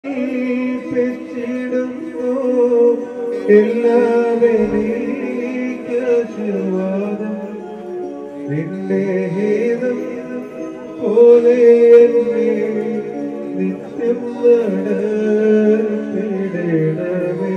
ഏൽപ്പിച്ചിടുന്നു എല്ലാവരീകാശീർവാദം നിന്റെ ഹേതം പോലെ എന്നെ നിത്യം നടത്തിടണമേ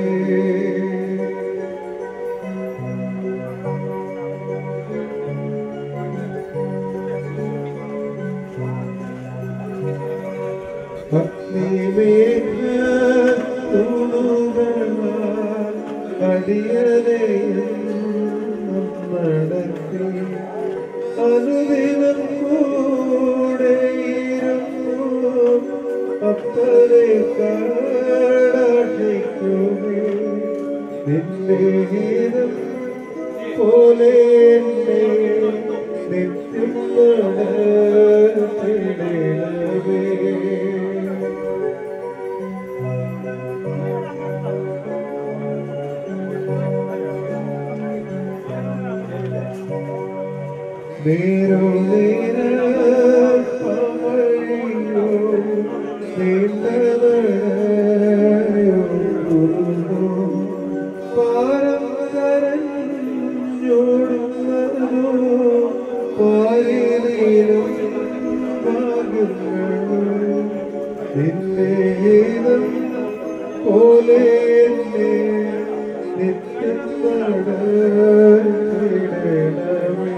നടത്തി അനുദിനം കൂടെയിരുന്നു അപ്പരെ കാടാക്ഷിക്കുമേ നിന്റെ ഗീതം പോലെ എന്നെ നിത്യം നടത്തിടണമേ നേരോ നേരോ നീണ്ടതയോ പാരം കരഞ്ഞോടുന്നതോ പാരിലും ഭാഗ്യങ്ങളും നിന്നെ ഗീതം പോലെ എന്നെ നിത്യം നടത്തിടണമേ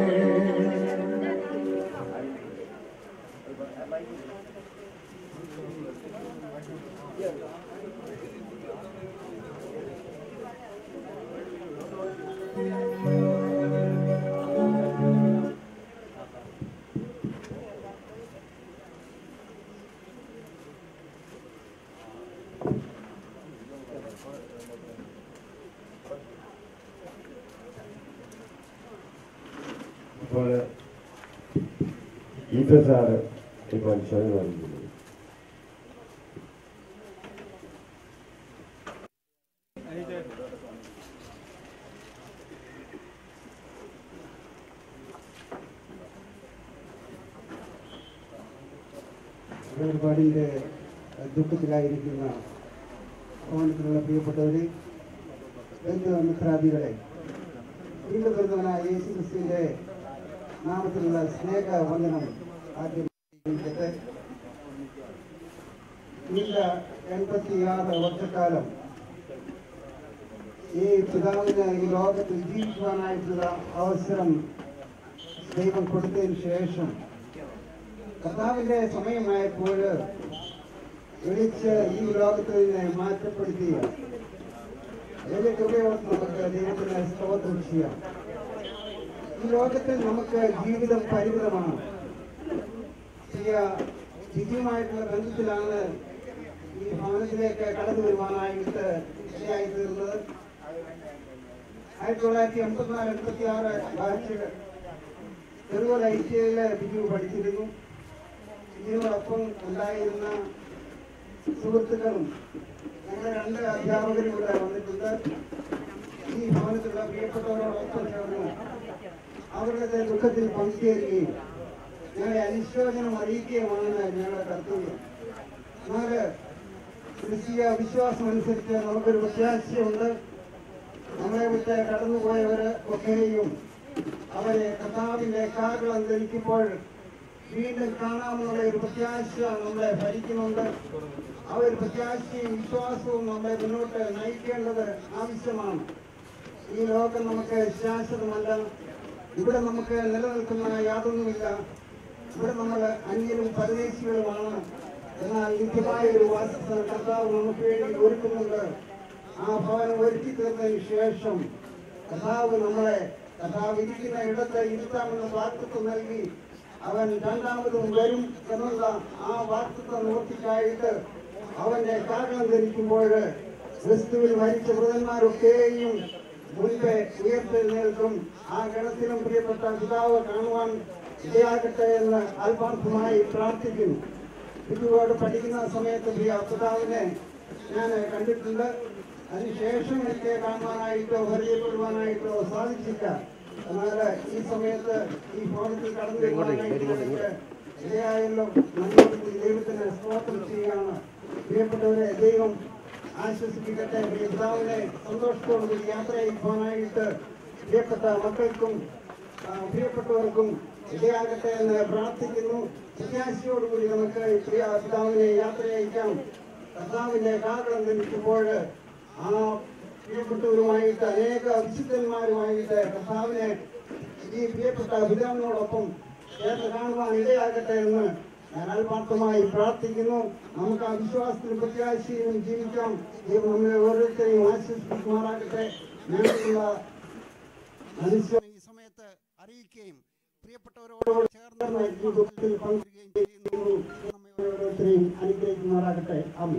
ഇപ്പോൾ ഈപ്പ സാറ് ഇപ്പോൾ ക്ഷണം നൽകുന്നു വേർപാടിൻ്റെ ദുഃഖത്തിലായിരിക്കുന്ന ഭവനത്തിലുള്ള പ്രിയപ്പെട്ടവരെ ബന്ധു മിത്രാദികളെ വീണ്ടും വരുന്നവനായ യേശു ക്രിസ്തുവിൻ്റെ നാമത്തിലുള്ള സ്നേഹ വന്ദനം ആദ്യം അറിയിക്കട്ടെ. നീണ്ട എൺപത്തിയാറ് വർഷക്കാലം ഈ പിതാവിന് ഈ ലോകത്തിൽ ജീവിക്കുവാനായിട്ടുള്ള അവസരം ദൈവം കൊടുത്തതിന് ശേഷം കർത്താവിന്റെ സമയമായപ്പോൾ വിളിച്ച് ഈ ലോകത്തിൽ നിന്ന് മാറ്റപ്പെടുത്തി വലിയ കൃപയോട് നമുക്ക് ദൈവത്തിന് സ്തോത്രം ചെയ്യാം ഈ ലോകത്തിൽ നമുക്ക് ജീവിതം പരിമിതമാണ് പ്രിയ ജിജിയുമായിട്ടുള്ള ബന്ധത്തിലാണ് ഈ ഭവനത്തിലേക്ക് കടന്നു വരുവാനായിട്ട് ഇടയായി തീർന്നത് ആയിരത്തി തൊള്ളായിരത്തി എൺപത്തിനാല് എൺപത്തി ആറ് ബാച്ച് ചെറുകോൽ ഐ ടി ഐയില് ബിജു പഠിച്ചിരുന്നു ഇതിനോടൊപ്പം ഉണ്ടായിരുന്ന സുഹൃത്തുക്കളും ഞങ്ങളുടെ രണ്ട് അധ്യാപകരും ഇവിടെ വന്നിട്ടുണ്ട് ഈ ഭവനത്തിലുള്ള പ്രിയപ്പെട്ടവരോടൊപ്പം ചേർന്ന് അവരുടെ ദുഃഖത്തിൽ പങ്കുചേരുകയും ഞങ്ങളെ അനുശോചനം അറിയിക്കുകയുമാണ് ഞങ്ങളുടെ കർത്തവ്യം എന്നാൽ ക്രിസ്തീയ വിശ്വാസം അനുസരിച്ച് നമുക്കൊരു പ്രത്യാശയുണ്ട് നമ്മളെ വിട്ട് കടന്നുപോയവര് ഒക്കെയും അവരെ കർത്താവിന്റെ കാകളം ധരിക്കുമ്പോൾ വീണ്ടും കാണാമെന്നുള്ള ഒരു പ്രത്യാശ നമ്മളെ ഭരിക്കുന്നുണ്ട് ആ ഒരു പ്രത്യാശയും വിശ്വാസവും നമ്മളെ മുന്നോട്ട് നയിക്കേണ്ടത് ആവശ്യമാണ് ഈ ലോകം നമുക്ക് ശാശ്വതമല്ല ഇവിടെ നമുക്ക് നിലനിൽക്കുന്ന യാതൊന്നുമില്ല ഇവിടെ നമ്മൾ അന്യരും പരദേശികളുമാണ് എന്നാൽ നിത്യമായ ഒരു വാസസ്ഥ കർത്താവ് നമുക്ക് വേണ്ടി ഒരുക്കുന്നുണ്ട് ആ ഭവനം ഒരുക്കി തീർന്നതിന് ശേഷം കർത്താവ് നമ്മളെ കർത്താവ് ഇരിക്കുന്ന ഇടത്ത് ഇരുത്താമെന്ന് വാക്തത്വം നൽകി അവൻ രണ്ടാമതും വരും എന്നുള്ള ആ വാക്തത്വ നിവർത്തിക്കായിട്ട് അവന്റെ കാകളം ധരിക്കുമ്പോൾ ക്രിസ്തുവിൽ മരിച്ച വൃതന്മാരൊക്കെയും മുൻപേ ഉയർത്തെഴുന്നേൽക്കും ആ ഗണത്തിലും പ്രിയപ്പെട്ട പിതാവ് കാണുവാൻ ഇടയാകട്ടെ എന്ന് ആത്മാർത്ഥമായി പ്രാർത്ഥിക്കുന്നു ഇതുപോലെ പഠിക്കുന്ന സമയത്ത് പ്രിയ പിതാവിനെ ഞാൻ കണ്ടിട്ടുണ്ട് അതിനുശേഷം എനിക്ക് കാണുവാനായിട്ടോ പരിചയപ്പെടുവാനായിട്ടോ സാധിച്ചില്ല എന്നാൽ ഈ സമയത്ത് ഈ ഭവനത്തിൽ കടന്നു വരുവാനായിട്ട് എനിക്ക് ഇടയായല്ലോ നന്ദി ദൈവത്തിന് സ്തോത്രം ചെയ്യുകയാണ് പ്രിയപ്പെട്ടവരെ ദൈവം ആശ്വസിപ്പിക്കട്ടെ പ്രിയ പിതാവിനെ സന്തോഷത്തോടുകൂടി യാത്ര ചെയ്യുവാനായിട്ട് പ്രിയപ്പെട്ട മക്കൾക്കും ആ, പ്രിയപ്പെട്ടവർക്കും ഇടയാകട്ടെ എന്ന് പ്രാർത്ഥിക്കുന്നു പ്രത്യാശയോടുകൂടി നമുക്ക് ഈ പ്രിയ പിതാവിനെ യാത്ര അയക്കാം കർത്താവിന്റെ കാകളം ലഭിക്കുമ്പോൾ ആ പ്രിയപ്പെട്ടവരുമായിട്ട് അനേക വിശുദ്ധന്മാരുമായിട്ട് കർത്താവിനെ ഈ പ്രിയപ്പെട്ട പിതാവിനോടൊപ്പം ചേർത്ത് കാണുവാൻ ഇടയാകട്ടെ എന്ന് ഞാൻ ആത്മാർത്ഥമായി പ്രാർത്ഥിക്കുന്നു നമുക്ക് ആ വിശ്വാസത്തിലും പ്രത്യാശയിലും ജീവിക്കാം ദൈവം നമ്മളെ ഓരോരുത്തരെയും ആശ്വസിപ്പിക്കുമാറാകട്ടെ ഞങ്ങൾക്കുള്ള അനുസരണം ഈ സമയത്ത് അറിയിക്കുകയും പ്രിയപ്പെട്ടവരോട് ചേർന്ന് ജീവിതത്തിൽ പങ്കുവരികയും ചെയ്യുന്നു നമ്മെ ഓരോരുത്തരെയും അനുഗ്രഹിക്കുമാറാകട്ടെ ആമീൻ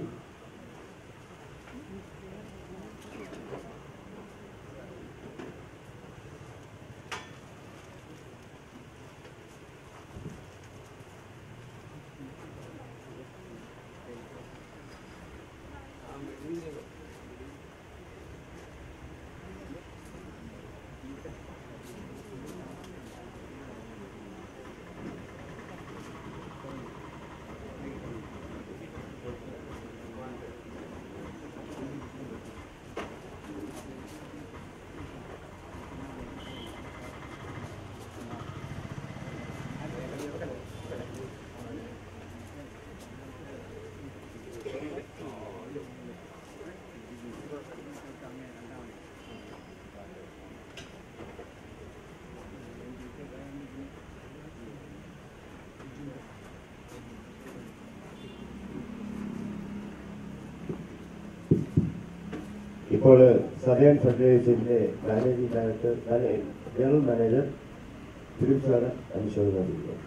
ഇപ്പോൾ സദേൺ ഫെഡറേഷന്റെ managing director general manager Philip sir അനുശോചനം നൽകുന്നു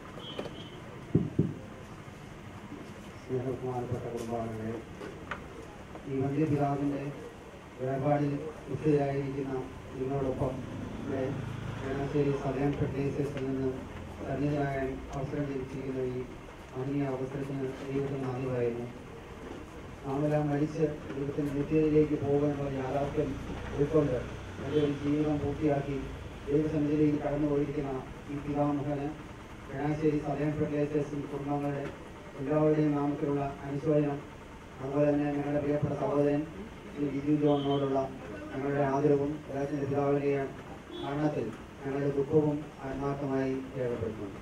സ്നേഹബഹുമാനപ്പെട്ട കുടുംബാംഗങ്ങളെ ഈ വന്ധ്യപിതാവിൻ്റെ വേർപാടിൽ ഉച്ചയായിരിക്കുന്ന നിങ്ങളോടൊപ്പം ഇവിടെ ചങ്ങനാശ്ശേരി സദയം ഫെഡറേഷനിൽ നിന്ന് സന്നിധനാകാൻ അവസരം ലഭിച്ചിരിക്കുന്ന ഈ ആത്മീയ അവസരത്തിന് ദൈവത്തിന് നന്ദിയായിരുന്നു നാമെല്ലാം മരിച്ച് ദൈവത്തിൻ്റെ നിത്യതയിലേക്ക് പോകുമെന്നുള്ള യാഥാർത്ഥ്യം ഉൾക്കൊണ്ട് എൻ്റെ ഒരു ജീവിതം പൂർത്തിയാക്കി ദൈവസന്നിധിയിലേക്ക് കടന്നു പോയിരിക്കുന്ന ഈ പിതാമഹന് ചങ്ങനാശ്ശേരി സദയം ഫെഡറേഷൻ കുടുംബങ്ങളുടെ എല്ലാവരുടെയും നാമത്തിലുള്ള അനുശോചനം അതുപോലെ തന്നെ ഞങ്ങളുടെ പ്രിയപ്പെട്ട സഹോദരൻ ശ്രീ ബിജു ജോണിനോടുള്ള ഞങ്ങളുടെ ആദരവും അദ്ദേഹത്തിൻ്റെ പിതാവിൻ്റെ മരണത്തിൽ ഞങ്ങളുടെ ദുഃഖവും ആത്മാർത്ഥമായി രേഖപ്പെടുത്തുന്നു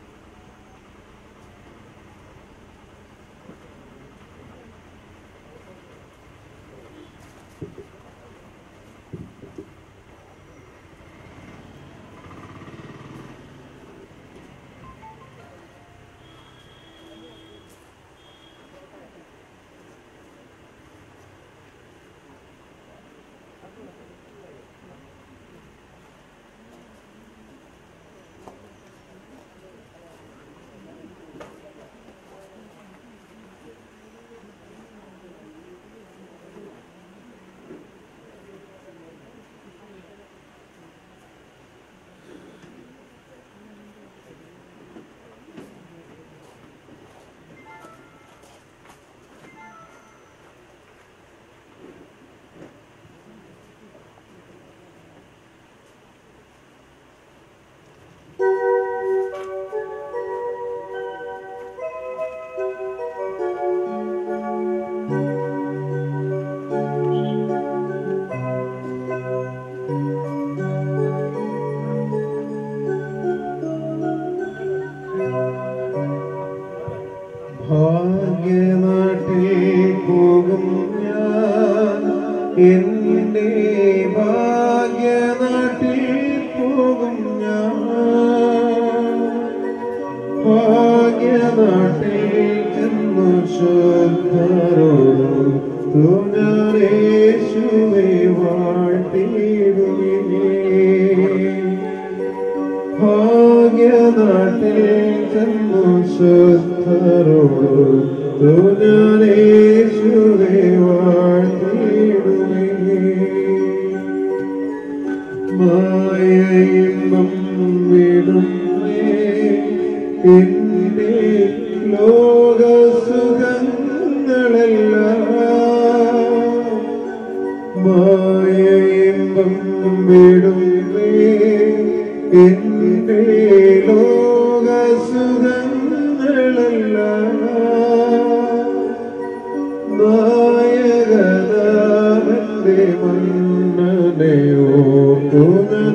ഭാഗ്യനാട്ടിൽ പോകും ഞാൻ എന്റെ ഭാഗ്യനാട്ടിൽ പോകും ഞാൻ ഭാഗ്യനാട്ടിൽ ചെന്നു ശുദ്ധരോടു ഞാൻ യേശുവെ വാഴ്ത്തിയിടുവിനേ ഭാഗ്യനാട്ടിൽ ചെന്നു ശുദ്ധരോടു ഞാനേശുവെ വാഴ്ത്തിയിടുമേ നായകനാമന്റെ മന്നനെയോർത്തു ഞാൻ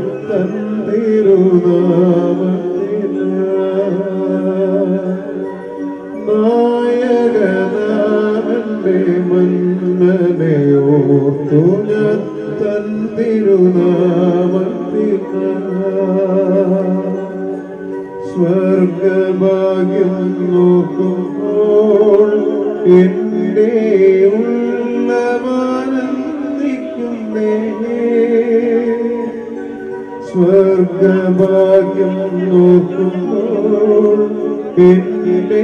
തന്നിരുനാമത്തിനാ നായകനാമന്റെ മന്നനെയോർത്തു ഞാൻ തൻ തിരുനാമത്തിനാ സ്വർഗഭാഗ്യം നോക്കുമ്പോൾ എന്റെ ഉള്ളമാനന്ദിക്കുന്നേ സ്വർഗഭാഗ്യം നോക്കുമ്പോൾ എന്റെ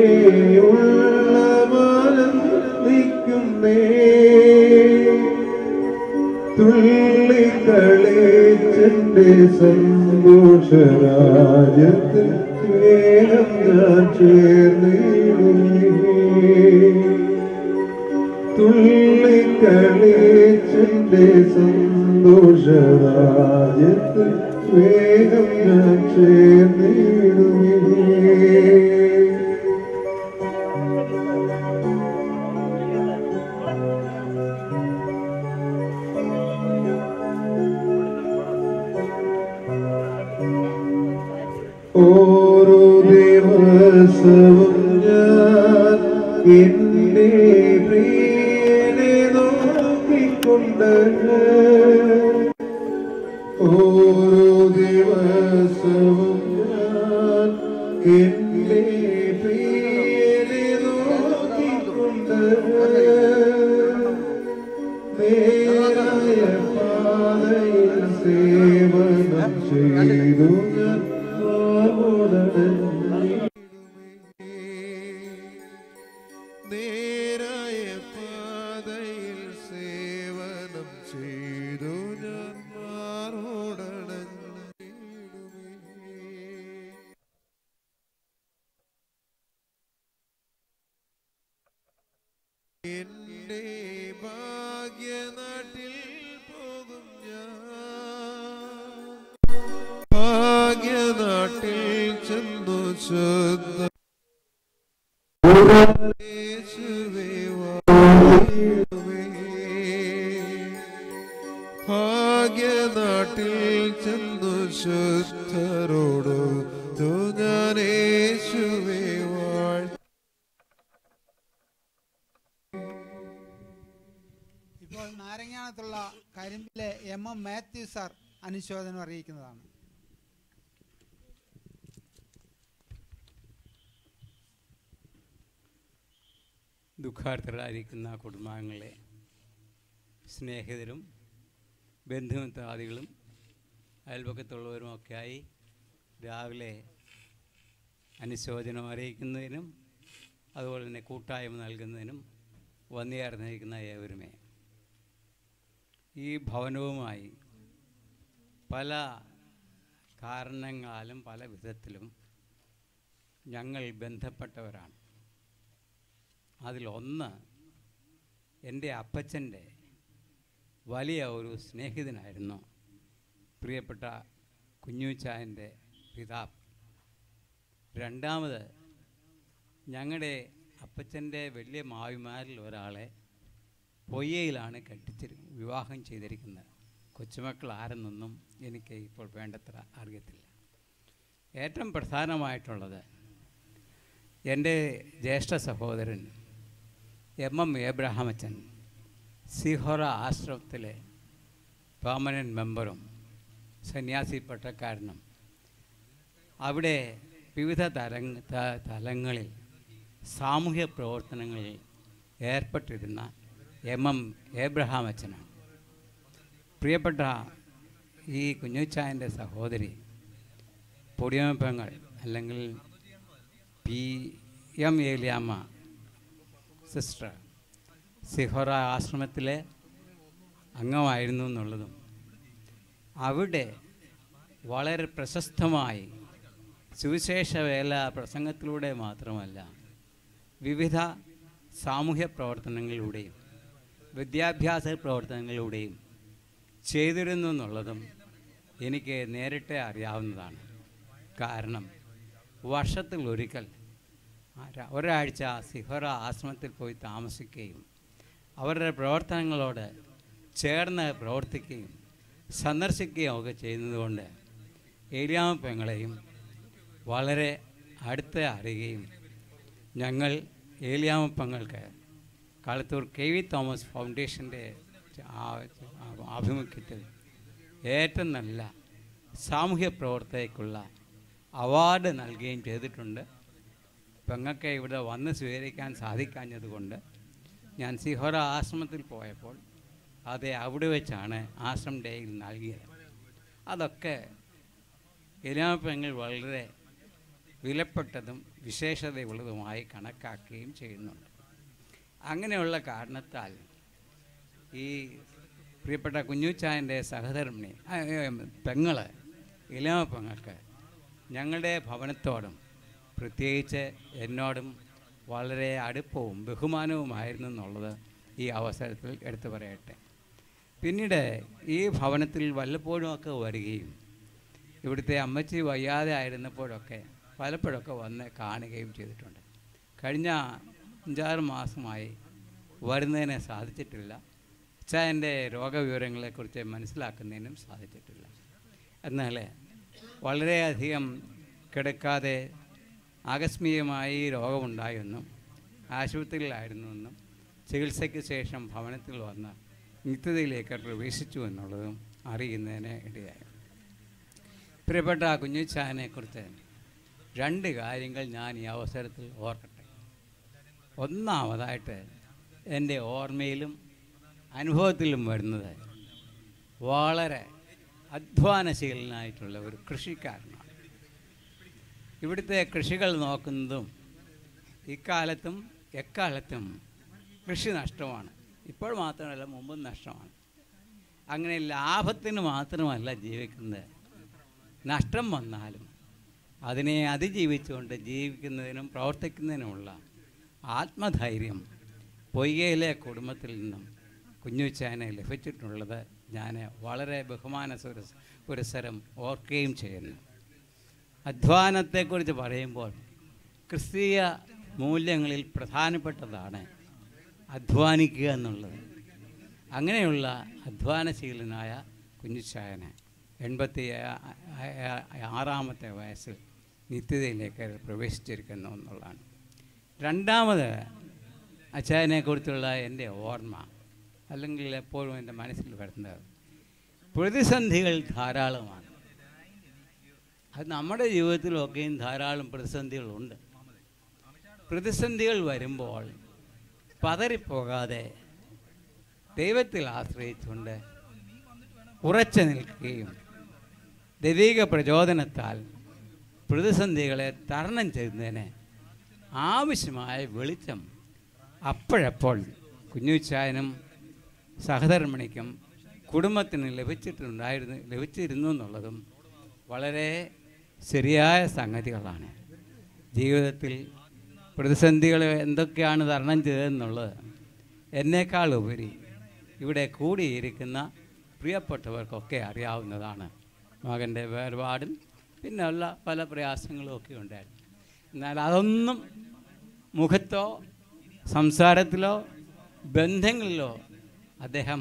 ഉള്ളമാനന്ദിക്കുന്നേ തുള്ളിക്കളിച്ചെന്റെ സന്തോഷരാജ്യത്തിൽ വേഗം ഞാൻ ചേർന്നിടുമേ തുള്ളിക്കളിച്ചെന്റെ സന്തോഷരാജ്യത്തിൽ വേഗം ഞാൻ ചേർന്നിടുമേ ഓരോ ദിവസവും ഞാൻ എന്റെ പ്രിയനെ നോക്കിക്കൊണ്ട് ഓരോ ദിവസവും ഞാൻ എന്റെ പ്രിയനെ നോക്കിക്കൊണ്ട് നേരായ പാതയിൽ സേവനം ചെയ്തു ഞാൻ നേരായ പാതയിൽ സേവനം ചെയ്തു ഞാൻ മാറോടണഞ്ഞിടുമേ എന്റെ ഭാഗ്യനാട്ടിൽ പോകും ഞാൻ ഭാഗ്യനാട്ടിൽ ചെന്നു ശുദ്ധ യേശുവേ വാഴുമേ. ഭാഗ്യനാട്ടിൽ ചെന്നു ശുദ്ധരോടു ഞാൻ യേശുവേ വാഴ ഇപ്പോൾ നാരങ്ങാനത്തുള്ള കരിമ്പിലെ എം എം മാത്യു സാർ അനുശോചനം അറിയിക്കുന്നതാണ് ദുഃഖാർത്ഥരായിരിക്കുന്ന കുടുംബാംഗങ്ങളെ സ്നേഹിതരും ബന്ധുമിത്രാദികളും അയൽപക്കത്തുള്ളവരുമൊക്കെയായി രാവിലെ അനുശോചനം അറിയിക്കുന്നതിനും അതുപോലെ തന്നെ കൂട്ടായ്മ നൽകുന്നതിനും വന്നുചേർന്നിരിക്കുന്ന ഏവരുമേ ഈ ഭവനവുമായി പല കാരണങ്ങളാലും പല വിധത്തിലും ഞങ്ങൾ ബന്ധപ്പെട്ടവരാണ് അതിലൊന്ന് എൻ്റെ അപ്പച്ചൻ്റെ വലിയ ഒരു സ്നേഹിതനായിരുന്നു പ്രിയപ്പെട്ട കുഞ്ഞുച്ചായൻ്റെ പിതാവ് രണ്ടാമത് ഞങ്ങളുടെ അപ്പച്ചൻ്റെ വലിയ മാവിമാരിൽ ഒരാളെ പൊയ്യയിലാണ് കെട്ടിച്ചിരി വിവാഹം ചെയ്തിരിക്കുന്നത് കൊച്ചുമക്കൾ ആരെന്നൊന്നും എനിക്ക് ഇപ്പോൾ വേണ്ടത്ര അറിയത്തില്ല ഏറ്റവും പ്രധാനമായിട്ടുള്ളത് എൻ്റെ ജ്യേഷ്ഠ സഹോദരൻ എം എം ഏബ്രഹാമച്ചൻ സിഹോറ ആശ്രമത്തിലെ പെർമനൻറ്റ് മെമ്പറും സന്യാസി പട്ടക്കാരനും അവിടെ വിവിധ തലങ് ത- തലങ്ങളിൽ സാമൂഹ്യ പ്രവർത്തനങ്ങളിൽ ഏർപ്പെട്ടിരുന്ന എം എം ഏബ്രഹാം അച്ഛനാണ് പ്രിയപ്പെട്ട ഈ കുഞ്ഞുച്ചായൻ്റെ സഹോദരി പൊടിയമ്മങ്ങൾ അല്ലെങ്കിൽ പി എം ഏലിയാമ്മ സിസ്റ്റർ സിഹോറ ആശ്രമത്തിലെ അംഗമായിരുന്നു എന്നുള്ളതും അവിടെ വളരെ പ്രശസ്തമായി സുവിശേഷ വേല പ്രസംഗത്തിലൂടെ മാത്രമല്ല വിവിധ സാമൂഹ്യ പ്രവർത്തനങ്ങളിലൂടെയും വിദ്യാഭ്യാസ പ്രവർത്തനങ്ങളിലൂടെയും ചെയ്തിരുന്നു എന്നുള്ളതും എനിക്ക് നേരിട്ട് അറിയാവുന്നതാണ് കാരണം വർഷത്തിൽ ഒരിക്കൽ ആ ര- ഒരാഴ്ച സിഹറ ആശ്രമത്തിൽ പോയി താമസിക്കുകയും അവരുടെ പ്രവർത്തനങ്ങളോട് ചേർന്ന് പ്രവർത്തിക്കുകയും സന്ദർശിക്കുകയും ഒക്കെ ചെയ്യുന്നതുകൊണ്ട് ഏലിയാമ പെങ്ങളെയും വളരെ അടുത്ത് അറിയുകയും ഞങ്ങൾ ഏലിയാമ പെങ്ങൾക്ക് കളത്തൂർ കെ വി തോമസ് ഫൗണ്ടേഷൻ്റെ ആഭിമുഖ്യത്തിൽ ഏറ്റവും നല്ല സാമൂഹ്യ പ്രവർത്തകയ്ക്കുള്ള അവാർഡ് നൽകുകയും ചെയ്തിട്ടുണ്ട് പെങ്ങൾക്ക് ഇവിടെ വന്ന് സ്വീകരിക്കാൻ സാധിക്കാഞ്ഞതുകൊണ്ട് ഞാൻ സിഹോറ ആശ്രമത്തിൽ പോയപ്പോൾ അത് അവിടെ വെച്ചാണ് ആശ്രം ഡേയിൽ നൽകിയത് അതൊക്കെ പെങ്ങൾ വളരെ വിലപ്പെട്ടതും വിശേഷതയുള്ളതുമായി കണക്കാക്കുകയും ചെയ്യുന്നുണ്ട് അങ്ങനെയുള്ള കാരണത്താൽ ഈ പ്രിയപ്പെട്ട കുഞ്ഞുച്ചായൻ്റെ സഹധർമ്മിണി ആ, ഏ, പെങ്ങള് ഇളമ പെങ്ങൾക്ക് ഞങ്ങളുടെ ഭവനത്തോടും പ്രത്യേകിച്ച് എന്നോടും വളരെ അടുപ്പവും ബഹുമാനവുമായിരുന്നു എന്നുള്ളത് ഈ അവസരത്തിൽ എടുത്തു പറയട്ടെ പിന്നീട് ഈ ഭവനത്തിൽ വല്ലപ്പോഴുമൊക്കെ വരികയും ഇവിടുത്തെ അമ്മച്ചി വയ്യാതെ ആയിരുന്നപ്പോഴൊക്കെ പലപ്പോഴൊക്കെ വന്ന് കാണുകയും ചെയ്തിട്ടുണ്ട് കഴിഞ്ഞ അഞ്ചാറ് മാസമായി വരുന്നതിന് സാധിച്ചിട്ടില്ല അച്ചായൻ്റെ രോഗവിവരങ്ങളെക്കുറിച്ച് മനസ്സിലാക്കുന്നതിനും സാധിച്ചിട്ടില്ല എന്നാൽ വളരെയധികം കിടക്കാതെ ആകസ്മികമായി രോഗമുണ്ടായെന്നും ആശുപത്രിയിലായിരുന്നുവെന്നും ചികിത്സയ്ക്ക് ശേഷം ഭവനത്തിൽ വന്ന് നിത്യതയിലേക്ക് പ്രവേശിച്ചു എന്നുള്ളതും അറിയുന്നതിന് ഇടയായി പ്രിയപ്പെട്ട കുഞ്ഞുച്ചായനെക്കുറിച്ച് രണ്ട് കാര്യങ്ങൾ ഞാൻ ഈ അവസരത്തിൽ ഓർക്കട്ടെ ഒന്നാമതായിട്ട് എൻ്റെ ഓർമ്മയിലും അനുഭവത്തിലും വരുന്നത് വളരെ അധ്വാനശീലനായിട്ടുള്ള ഒരു കൃഷിക്കാരനാണ് ഇവിടുത്തെ കൃഷികൾ നോക്കുന്നതും ഇക്കാലത്തും എക്കാലത്തും കൃഷി നഷ്ടമാണ് ഇപ്പോൾ മാത്രമല്ല മുമ്പും നഷ്ടമാണ് അങ്ങനെ ലാഭത്തിന് മാത്രമല്ല ജീവിക്കുന്നത് നഷ്ടം വന്നാലും അതിനെ അതിജീവിച്ചുകൊണ്ട് ജീവിക്കുന്നതിനും പ്രവർത്തിക്കുന്നതിനുമുള്ള ആത്മധൈര്യം പൊയ്യയിലെ കുടുംബത്തിൽ നിന്നും കുഞ്ഞുച്ചാനെ ലഭിച്ചിട്ടുള്ളത് ഞാൻ വളരെ ബഹുമാന സുരസ് പുരസരം ഓർക്കുകയും ചെയ്യുന്നു അധ്വാനത്തെക്കുറിച്ച് പറയുമ്പോൾ ക്രിസ്തീയ മൂല്യങ്ങളിൽ പ്രധാനപ്പെട്ടതാണ് അധ്വാനിക്കുക എന്നുള്ളത് അങ്ങനെയുള്ള അധ്വാനശീലനായ കുഞ്ഞുച്ചായനെ എൺപത്തി ആ- ആ- ആറാമത്തെ വയസ്സിൽ നിത്യതയിലേക്ക് പ്രവേശിച്ചിരിക്കുന്നു എന്നുള്ളതാണ് രണ്ടാമത് അച്ചായനെക്കുറിച്ചുള്ള എൻ്റെ ഓർമ്മ അല്ലെങ്കിൽ എപ്പോഴും എൻ്റെ മനസ്സിൽ വരുന്നത് പ്രതിസന്ധികൾ ധാരാളമാണ് അത് നമ്മുടെ ജീവിതത്തിലൊക്കെയും ധാരാളം പ്രതിസന്ധികളുണ്ട് പ്രതിസന്ധികൾ വരുമ്പോൾ പതറിപ്പോകാതെ ദൈവത്തിൽ ആശ്രയിച്ചുകൊണ്ട് ഉറച്ചു നിൽക്കുകയും ദൈവിക പ്രചോദനത്താൽ പ്രതിസന്ധികളെ തരണം ചെയ്യുന്നതിന് ആവശ്യമായ വെളിച്ചം അപ്പോഴപ്പോൾ കുഞ്ഞുച്ചായനും സഹധർമ്മിണിക്കും കുടുംബത്തിന് ലഭിച്ചിട്ടുണ്ടായിരുന്നു ലഭിച്ചിരുന്നു എന്നുള്ളതും വളരെ ശരിയായ സംഗതികളാണ് ജീവിതത്തിൽ പ്രതിസന്ധികൾ എന്തൊക്കെയാണ് തരണം ചെയ്തതെന്നുള്ളത് എന്നേക്കാൾ ഉപരി ഇവിടെ കൂടിയിരിക്കുന്ന പ്രിയപ്പെട്ടവർക്കൊക്കെ അറിയാവുന്നതാണ് മകൻ്റെ വേർപാടും പിന്നെ ഉള്ള പല പ്രയാസങ്ങളും ഒക്കെ ഉണ്ടായിരുന്നു എന്നാൽ അതൊന്നും മുഖത്തോ സംസാരത്തിലോ ബന്ധങ്ങളിലോ അദ്ദേഹം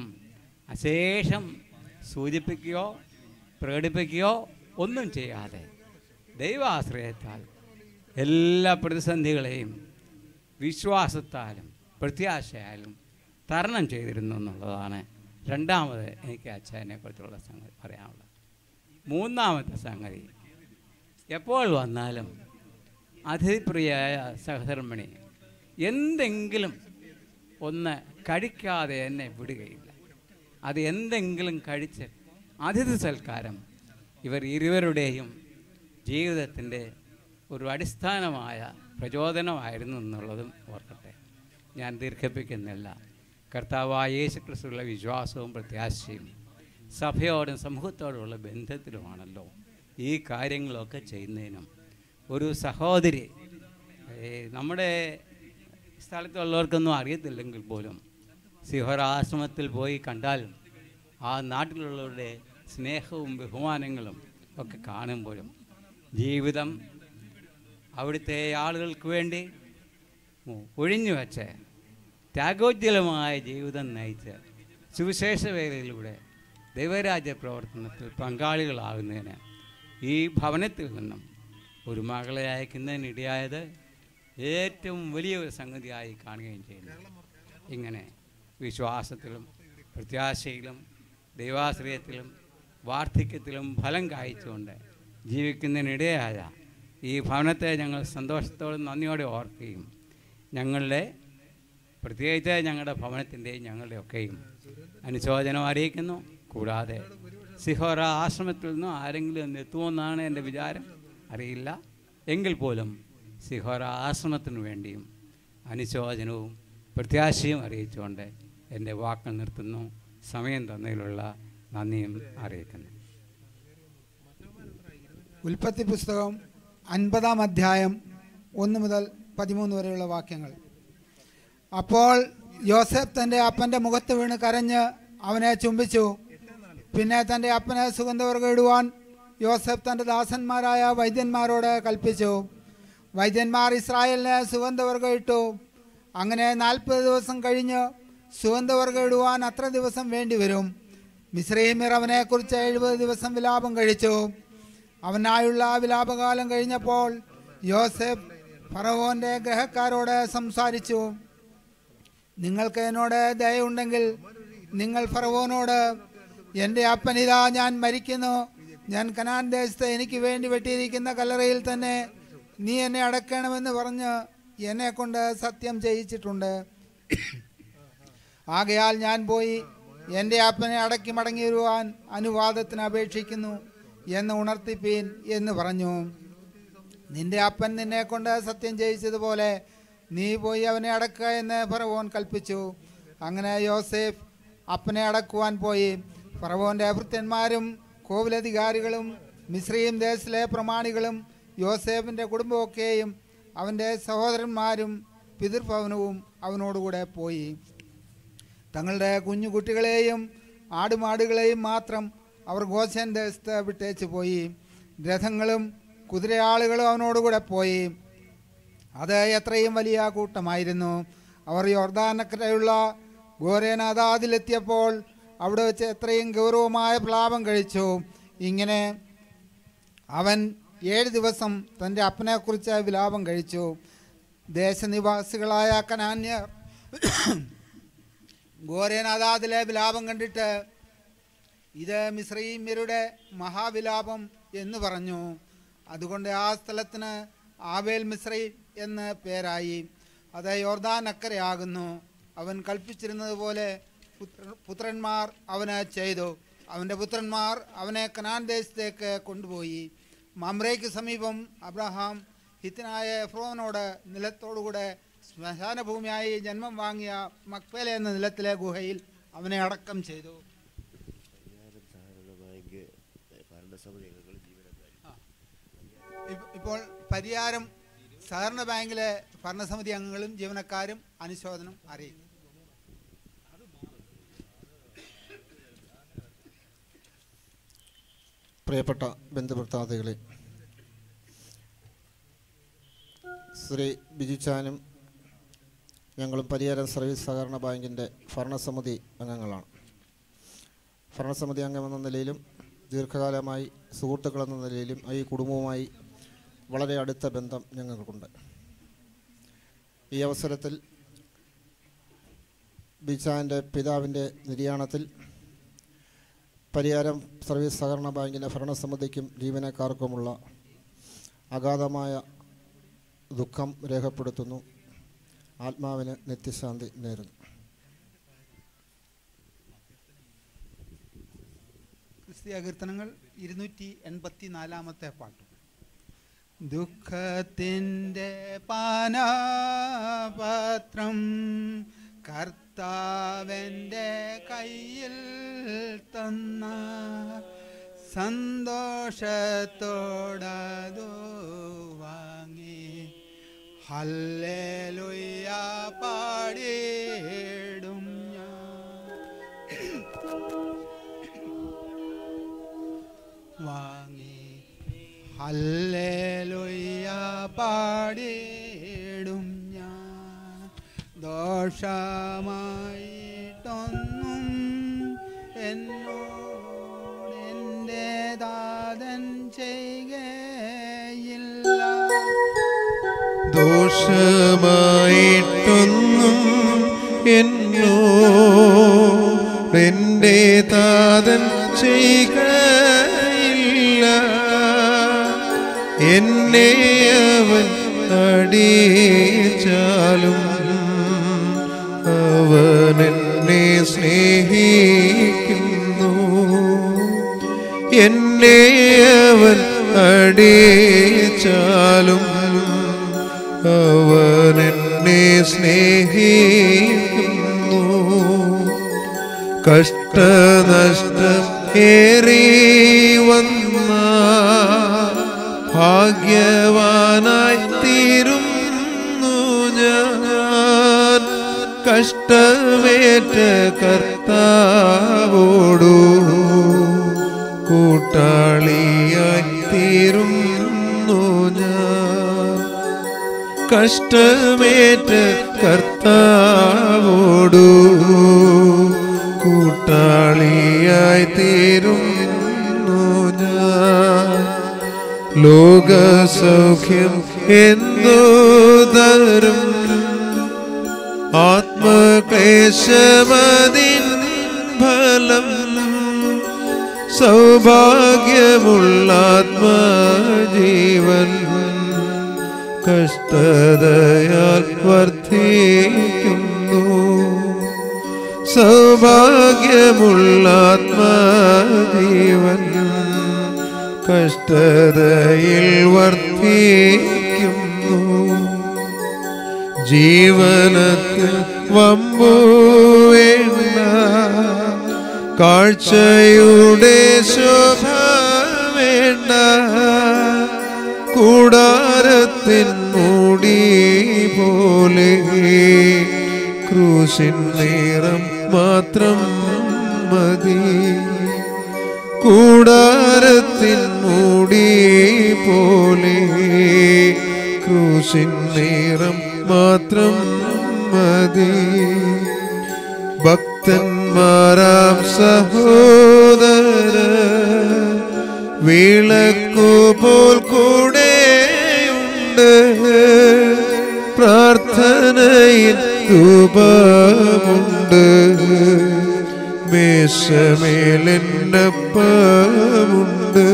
അശേഷം സൂചിപ്പിക്കുകയോ പ്രകടിപ്പിക്കുകയോ ഒന്നും ചെയ്യാതെ ദൈവാശ്രയത്താൽ എല്ലാ പ്രതിസന്ധികളെയും വിശ്വാസത്താലും പ്രത്യാശയാലും തരണം ചെയ്തിരുന്നു എന്നുള്ളതാണ് രണ്ടാമത് എനിക്ക് അച്ഛനെ കുറിച്ചുള്ള സംഗതി പറയാനുള്ളത് മൂന്നാമത്തെ സംഗതി എപ്പോൾ വന്നാലും അതിഥിപ്രിയായ സഹധർമ്മിണി എന്തെങ്കിലും ഒന്ന് കഴിക്കാതെ എന്നെ വിടുകയില്ല അത് എന്തെങ്കിലും കഴിച്ച് അതിഥി സൽക്കാരം ഇവർ ഇരുവരുടെയും ജീവിതത്തിൻ്റെ ഒരു അടിസ്ഥാനമായ പ്രചോദനമായിരുന്നു എന്നുള്ളതും ഓർക്കട്ടെ ഞാൻ ദീർഘിപ്പിക്കുന്നില്ല കർത്താവായ യേശു ക്രിസ്തുള്ള വിശ്വാസവും പ്രത്യാശയും സഭയോടും സമൂഹത്തോടുമുള്ള ബന്ധത്തിലുമാണല്ലോ ഈ കാര്യങ്ങളൊക്കെ ചെയ്യുന്നതിനും ഒരു സഹോദരി ഏ, നമ്മുടെ സ്ഥലത്തുള്ളവർക്കൊന്നും അറിയത്തില്ലെങ്കിൽ പോലും സിഹോരാശ്രമത്തിൽ പോയി കണ്ടാലും ആ നാട്ടിലുള്ളവരുടെ സ്നേഹവും ബഹുമാനങ്ങളും ഒക്കെ കാണുമ്പോഴും ജീവിതം അവിടുത്തെ ആളുകൾക്ക് വേണ്ടി ഒഴിഞ്ഞു വച്ച് ത്യാഗോജ്വലമായ ജീവിതം നയിച്ച് സുവിശേഷ വേലയിലൂടെ ദൈവരാജ്യ പ്രവർത്തനത്തിൽ പങ്കാളികളാകുന്നതിന് ഈ ഭവനത്തിൽ നിന്നും ഒരു മകളെ അയക്കുന്നതിനിടയായത് ഏറ്റവും വലിയ ഒരു സംഗതിയായി കാണുകയും ചെയ്യുന്നു ഇങ്ങനെ വിശ്വാസത്തിലും പ്രത്യാശയിലും ദൈവാശ്രയത്തിലും വാർദ്ധക്യത്തിലും ഫലം കായ്ച്ചുകൊണ്ട് ജീവിക്കുന്നതിനിടയായ ഈ ഭവനത്തെ ഞങ്ങൾ സന്തോഷത്തോടും നന്ദിയോടെ ഓർക്കുകയും ഞങ്ങളുടെ പ്രത്യേകിച്ച് ഞങ്ങളുടെ ഭവനത്തിൻ്റെയും ഞങ്ങളുടെ ഒക്കെയും അനുശോചനം അറിയിക്കുന്നു കൂടാതെ സിഹോറ ആശ്രമത്തിൽ നിന്നും ആരെങ്കിലും ഒന്ന് എത്തുമെന്നാണ് എൻ്റെ വിചാരം അറിയില്ല എങ്കിൽ പോലും സിഹോറ ആശ്രമത്തിനു വേണ്ടിയും അനുശോചനവും പ്രത്യാശയും അറിയിച്ചുകൊണ്ട് എൻ്റെ വാക്കുകൾ നിർത്തുന്നു സമയം തന്നതിലുള്ള നന്ദിയും അറിയിക്കുന്നു ഉൽപ്പത്തി പുസ്തകം അൻപതാം അധ്യായം ഒന്ന് മുതൽ പതിമൂന്ന് വരെയുള്ള വാക്യങ്ങൾ അപ്പോൾ യോസഫ് തൻ്റെ അപ്പൻ്റെ മുഖത്ത് വീണ് കരഞ്ഞ് അവനെ ചുംബിച്ചു പിന്നെ തൻ്റെ അപ്പനെ സുഗന്ധവർഗം ഇടുവാൻ യോസഫ് തൻ്റെ ദാസന്മാരായ വൈദ്യന്മാരോട് കൽപ്പിച്ചു വൈദ്യന്മാർ ഇസ്രായേലിന് സുഗന്ധവർഗം ഇട്ടു അങ്ങനെ നാൽപ്പത് ദിവസം കഴിഞ്ഞ് സുഗന്ധവർഗം ഇടുവാൻ അത്ര ദിവസം വേണ്ടിവരും മിശ്രീമിർ അവനെക്കുറിച്ച് എഴുപത് ദിവസം വിലാപം കഴിച്ചു അവനായുള്ള വിലാപകാലം കഴിഞ്ഞപ്പോൾ യോസെഫ് ഫറവോന്റെ ഗ്രഹക്കാരോട് സംസാരിച്ചു നിങ്ങൾക്ക് എന്നോട് ദയുണ്ടെങ്കിൽ നിങ്ങൾ ഫറവോനോട് എൻ്റെ അപ്പനിതാ ഞാൻ മരിക്കുന്നു ഞാൻ കനാൻ ദേശത്ത് എനിക്ക് വേണ്ടി വെട്ടിയിരിക്കുന്ന കല്ലറയിൽ തന്നെ നീ എന്നെ അടക്കണമെന്ന് പറഞ്ഞ് എന്നെ കൊണ്ട് സത്യം ചെയ്യിച്ചിട്ടുണ്ട് ആകയാൽ ഞാൻ പോയി എൻ്റെ അപ്പനെ അടക്കി മടങ്ങി വരുവാൻ അനുവാദത്തിന് അപേക്ഷിക്കുന്നു എന്ന് ഉണർത്തിപ്പീൻ എന്ന് പറഞ്ഞു നിന്റെ അപ്പൻ നിന്നെ കൊണ്ട് സത്യം ചെയ്യിച്ചതുപോലെ നീ പോയി അവനെ അടക്കുക എന്ന് ഫറവോൻ കൽപ്പിച്ചു അങ്ങനെ യോസേഫ് അപ്പനെ അടക്കുവാൻ പോയി ഫറവോന്റെ ഭൃത്യന്മാരും കോവിലധികാരികളും മിശ്രീം ദേശത്തിലെ പ്രമാണികളും യോസേഫിൻ്റെ കുടുംബമൊക്കെയും അവൻ്റെ സഹോദരന്മാരും പിതൃഭവനവും അവനോടുകൂടെ പോയി തങ്ങളുടെ കുഞ്ഞു കുട്ടികളെയും ആടുമാടുകളെയും മാത്രം അവർ ഗോശൻ ദേശത്ത് വിട്ടേച്ച് പോയി രഥങ്ങളും കുതിരയാളുകളും അവനോടുകൂടെ പോയി അത് എത്രയും വലിയ കൂട്ടമായിരുന്നു അവർ യോർദാനക്കരയുള്ള ഗോരേനാഥാദിലെത്തിയപ്പോൾ അവിടെ വെച്ച് എത്രയും ഗൗരവമായ പ്ലാപം കഴിച്ചു ഇങ്ങനെ അവൻ ഏഴ് ദിവസം തൻ്റെ അപ്പനെക്കുറിച്ച് വിലാപം കഴിച്ചു ദേശനിവാസികളായ കനാന്യർ ഗോരേനാഥാദിലെ വിലാപം കണ്ടിട്ട് ഇത് മിശ്രീമ്യരുടെ മഹാവിലാപം എന്ന് പറഞ്ഞു അതുകൊണ്ട് ആ സ്ഥലത്തിന് ആവേൽ മിശ്രീ എന്ന് പേരായി അത് യോർദാൻ അക്കരയാകുന്നു അവൻ കൽപ്പിച്ചിരുന്നത് പോലെ പുത്ര- പുത്രന്മാർ അവന് ചെയ്തു അവൻ്റെ പുത്രന്മാർ അവനെ കനാൻ ദേശത്തേക്ക് കൊണ്ടുപോയി മമ്രയ്ക്ക് സമീപം അബ്രഹാം ഹിത്തനായ എഫ്രോനോട് നിലത്തോടുകൂടെ ശ്മശാന ഭൂമിയായി ജന്മം വാങ്ങിയ മക്പേല എന്ന നിലത്തിലെ ഗുഹയിൽ അവനെ അടക്കം ചെയ്തു ഇപ്പ- ഇപ്പോൾ പരിയാരം സഹകരണ ബാങ്കിലെ ഭരണസമിതി അംഗങ്ങളും ജീവനക്കാരും അനുശോചനം അറിയിക്കും പ്രിയപ്പെട്ട ബന്ധുഭർത്താദികളെ ശ്രീ ബിജുചാനും ഞങ്ങളും പരിയാരം സർവീസ് സഹകരണ ബാങ്കിൻ്റെ ഭരണസമിതി അംഗങ്ങളാണ് ഭരണസമിതി അംഗമെന്ന നിലയിലും ദീർഘകാലമായി സുഹൃത്തുക്കളെന്ന നിലയിലും ഈ കുടുംബവുമായി വളരെ അടുത്ത ബന്ധം ഞങ്ങൾക്കുണ്ട് ഈ അവസരത്തിൽ ബിജാൻ്റെ പിതാവിൻ്റെ നിര്യാണത്തിൽ പരിയാരം സർവീസ് സഹകരണ ബാങ്കിൻ്റെ ഭരണസമിതിക്കും ജീവനക്കാർക്കുമുള്ള അഗാധമായ ദുഃഖം രേഖപ്പെടുത്തുന്നു ആത്മാവിന് നിത്യശാന്തി നേരുന്നു ക്രിസ്തീയ കീർത്തനങ്ങൾ ഇരുന്നൂറ്റി എൺപത്തി നാലാമത്തെ പാട്ട് ദുഃഖത്തിൻ്റെ പാനപാത്രം കർത്താവൻ്റെ കയ്യിൽ തന്ന സന്തോഷത്തോടതു വാങ്ങി ഹല്ലേലൂയ പാടിയിടും ഞാൻ വാങ്ങി ഹല്ലേലൂയ പാടിയിടും ഞാൻ ദോഷ ദോഷമായിട്ടൊന്നും എന്നോട് എൻ്റെ ദാതൻ ചെയ്യുകയില്ല ദോഷമായിട്ടൊന്നും എന്നോ എന്റെ താതൻ ചെയ്യുകയില്ല എന്നെ അവൻ അടിച്ചാലും അവൻ എന്നെ സ്നേഹിക്കുന്നു എന്നെ അവൻ അടിച്ചാലും അവൻ എന്നെ സ്നേഹിക്കുന്നു കഷ്ടനഷ്ടം ഏറി വന്ന ഭാഗ്യവാനായി തീരുന്നു ഞാൻ കഷ്ടമേറ്റ കർത്താവോടു കൂട്ടാളിയായി തീരുന്നു ഞാൻ കഷ്ടമേറ്റ കർത്താവോടു കൂട്ടാളിയായി തീരുന്നു ഞാൻ ലോകസൗഖ്യം എന്നു തരും ആത്മക്ലേശമതിൻ ഫലം സൗഭാഗ്യമുള്ള ആത്മജീവൻ കഷ്ടതയാൽ വർദ്ധിക്കുന്നു സൗഭാഗ്യമുള്ള ആത്മജീവൻ കഷ്ടതയിൽ വർദ്ധിക്കുന്നു ജീവനത്തിൽ വമ്പു വേണ്ട കാഴ്ചയുടെ ശോഭ വേണ്ട കൂടാരത്തിൻ മൂടി പോലെ ക്രൂശിൻ നിറം മാത്രം മതി കൂടാരത്തിൻ മൂടി പോലെ ക്രൂശിൻ നിറം മാത്രം മതി ഭക്തന്മാരാം സഹോദര വിളക്കു പോൽ കൂടെയുണ്ട് പ്രാർത്ഥനയിൽ രൂപമുണ്ട് മേശമേലെന്നപ്പമുണ്ട്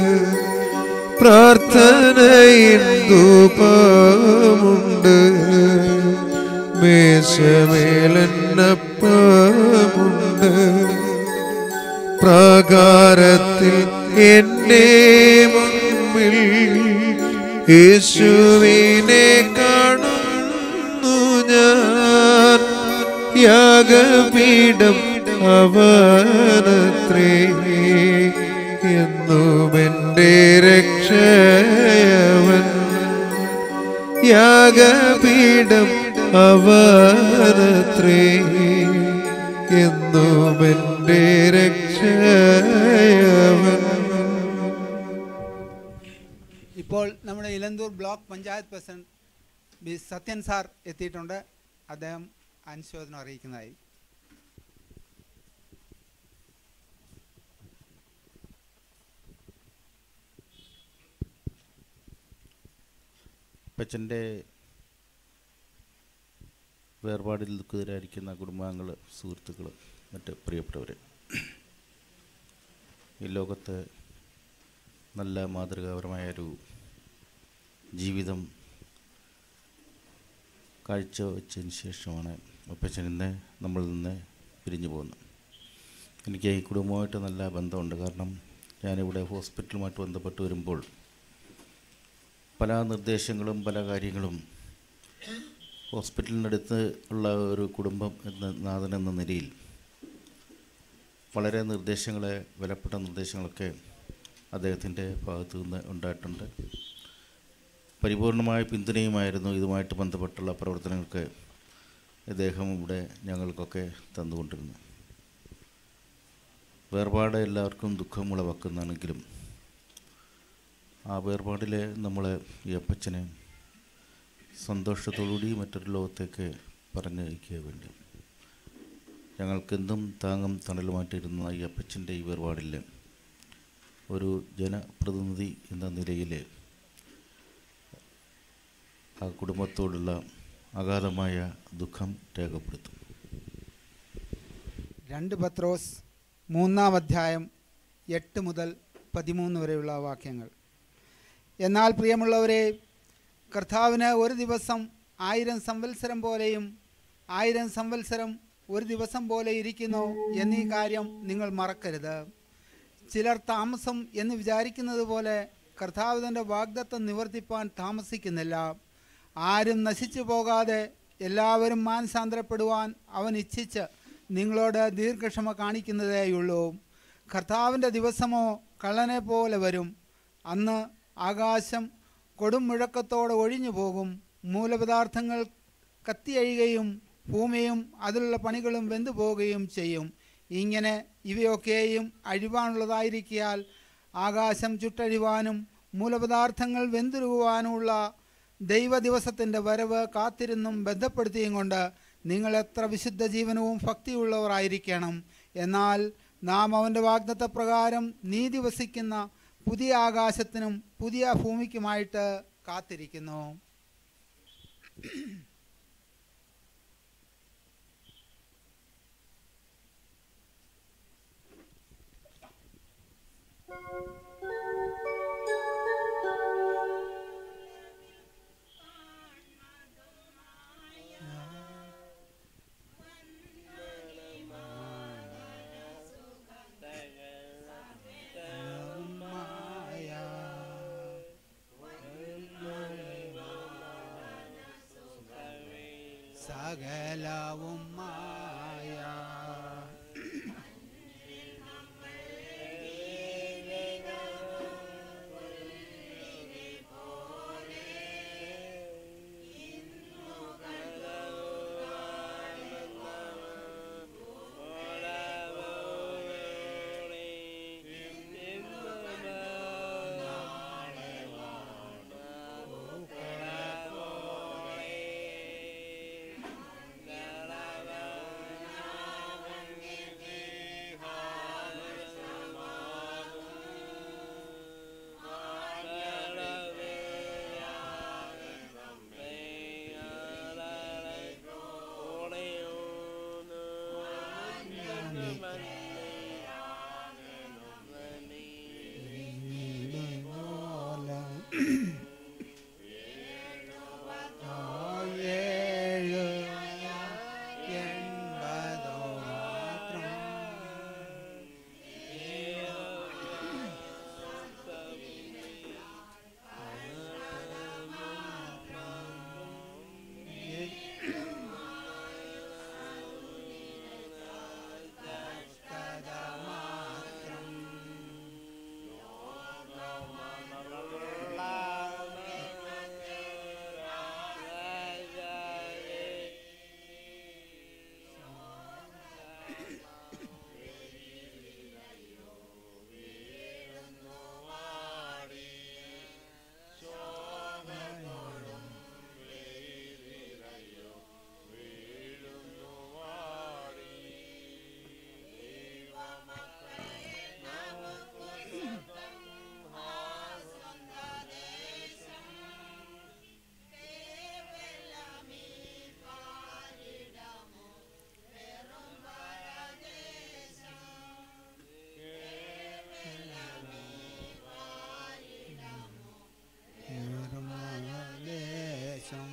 പ്രാർത്ഥനയിൽ ധൂപമുണ്ട് മേശമേലെന്നപ്പമുണ്ട് പ്രാകാരത്തിൽ എന്നെ മുമ്പിൽ യേശുവിനെ കാണുന്നു ഞാൻ യാഗപീഠം അവനത്രേ എന്നും എൻ്റെ രക്ഷയവൻ യാഗപീഠം അവനത്രേ എന്നും എൻ്റെ രക്ഷയവൻ ഇപ്പോൾ നമ്മുടെ Elanthoor block panchayat president B Sathyan sir എത്തിയിട്ടുണ്ട് അദ്ദേഹം അനുശോചനം അറിയിക്കുന്നതായി അപ്പച്ചൻ്റെ വേർപാടിൽ ദുഃഖിതരായിരിക്കുന്ന കുടുംബാംഗങ്ങൾ സുഹൃത്തുക്കൾ മറ്റ് പ്രിയപ്പെട്ടവർ ഈ ലോകത്ത് നല്ല മാതൃകാപരമായൊരു ജീവിതം കാഴ്ചവെച്ചതിന് ശേഷമാണ് അപ്പച്ചൻ ഇന്ന് നമ്മളിൽ നിന്ന് പിരിഞ്ഞു പോകുന്നത് എനിക്ക് ഈ കുടുംബമായിട്ട് നല്ല ബന്ധമുണ്ട് കാരണം ഞാനിവിടെ ഹോസ്പിറ്റലുമായിട്ട് ബന്ധപ്പെട്ട് വരുമ്പോൾ പല നിർദ്ദേശങ്ങളും പല കാര്യങ്ങളും ഹോസ്പിറ്റലിനടുത്ത് ഉള്ള ഒരു കുടുംബം എന്ന നാഥൻ എന്ന നിലയിൽ വളരെ നിർദ്ദേശങ്ങളെ വിലപ്പെട്ട നിർദ്ദേശങ്ങളൊക്കെ അദ്ദേഹത്തിൻ്റെ ഭാഗത്തു നിന്ന് ഉണ്ടായിട്ടുണ്ട് പരിപൂർണമായ പിന്തുണയുമായിരുന്നു ഇതുമായിട്ട് ബന്ധപ്പെട്ടുള്ള പ്രവർത്തനങ്ങൾക്ക് ഇദ്ദേഹം ഇവിടെ ഞങ്ങൾക്കൊക്കെ തന്നുകൊണ്ടിരുന്നു വേർപാട് എല്ലാവർക്കും ദുഃഖം ഉളവാക്കുന്നതാണെങ്കിലും ആ വേർപാടിൽ നമ്മൾ ഈ അപ്പച്ചനെ സന്തോഷത്തോടുകൂടി മറ്റൊരു ലോകത്തേക്ക് പറഞ്ഞയക്കുക വേണ്ടി ഞങ്ങൾക്കെന്തും താങ്ങും തണലുമായിട്ടിരുന്ന ഈ അപ്പച്ചൻ്റെ ഈ വേർപാടിൽ ഒരു ജനപ്രതിനിധി എന്ന നിലയിൽ ആ കുടുംബത്തോടുള്ള അഗാധമായ ദുഃഖം രേഖപ്പെടുത്തും രണ്ട് പത്രോസ് മൂന്നാം അധ്യായം എട്ട് മുതൽ പതിമൂന്ന് വരെയുള്ള വാക്യങ്ങൾ എന്നാൽ പ്രിയമുള്ളവരെ കർത്താവിന് ഒരു ദിവസം ആയിരം സംവത്സരം പോലെയും ആയിരം സംവത്സരം ഒരു ദിവസം പോലെ ഇരിക്കുന്നു എന്നീ കാര്യം നിങ്ങൾ മറക്കരുത് ചിലർ താമസം എന്ന് വിചാരിക്കുന്നത് പോലെ കർത്താവ് തൻ്റെ വാഗ്ദത്തം നിവർത്തിപ്പാൻ താമസിക്കുന്നില്ല ആരും നശിച്ചു പോകാതെ എല്ലാവരും മാനസാന്തരപ്പെടുവാൻ അവൻ ഇച്ഛിച്ച് നിങ്ങളോട് ദീർഘക്ഷമ കാണിക്കുന്നതേയുള്ളൂ കർത്താവിൻ്റെ ദിവസമോ കള്ളനെ പോലെ വരും അന്ന് ആകാശം കൊടും മുഴക്കത്തോടെ ഒഴിഞ്ഞു പോകും മൂലപദാർത്ഥങ്ങൾ കത്തിയഴിയുകയും ഭൂമിയും അതിലുള്ള പണികളും വെന്തു പോവുകയും ചെയ്യും ഇങ്ങനെ ഇവയൊക്കെയും അഴിവാനുള്ളതായിരിക്കിയാൽ ആകാശം ചുട്ടഴിവാനും മൂലപദാർത്ഥങ്ങൾ വെന്തുരുകുവാനുമുള്ള ദൈവദിവസത്തിൻ്റെ വരവ് കാത്തിരുന്നും ബന്ധപ്പെടുത്തിയും കൊണ്ട് നിങ്ങൾ എത്ര വിശുദ്ധ ജീവനവും ഭക്തിയുള്ളവരായിരിക്കണം എന്നാൽ നാം അവൻ്റെ വാഗ്ദത്ത പ്രകാരം നീതി വസിക്കുന്ന പുതിയ ആകാശത്തിനും പുതിയ ഭൂമിക്കുമായിട്ട് കാത്തിരിക്കുന്നു സകലവും മായ ഏഴ് എൺപതോ മാത്രം നിർമ്മലേശം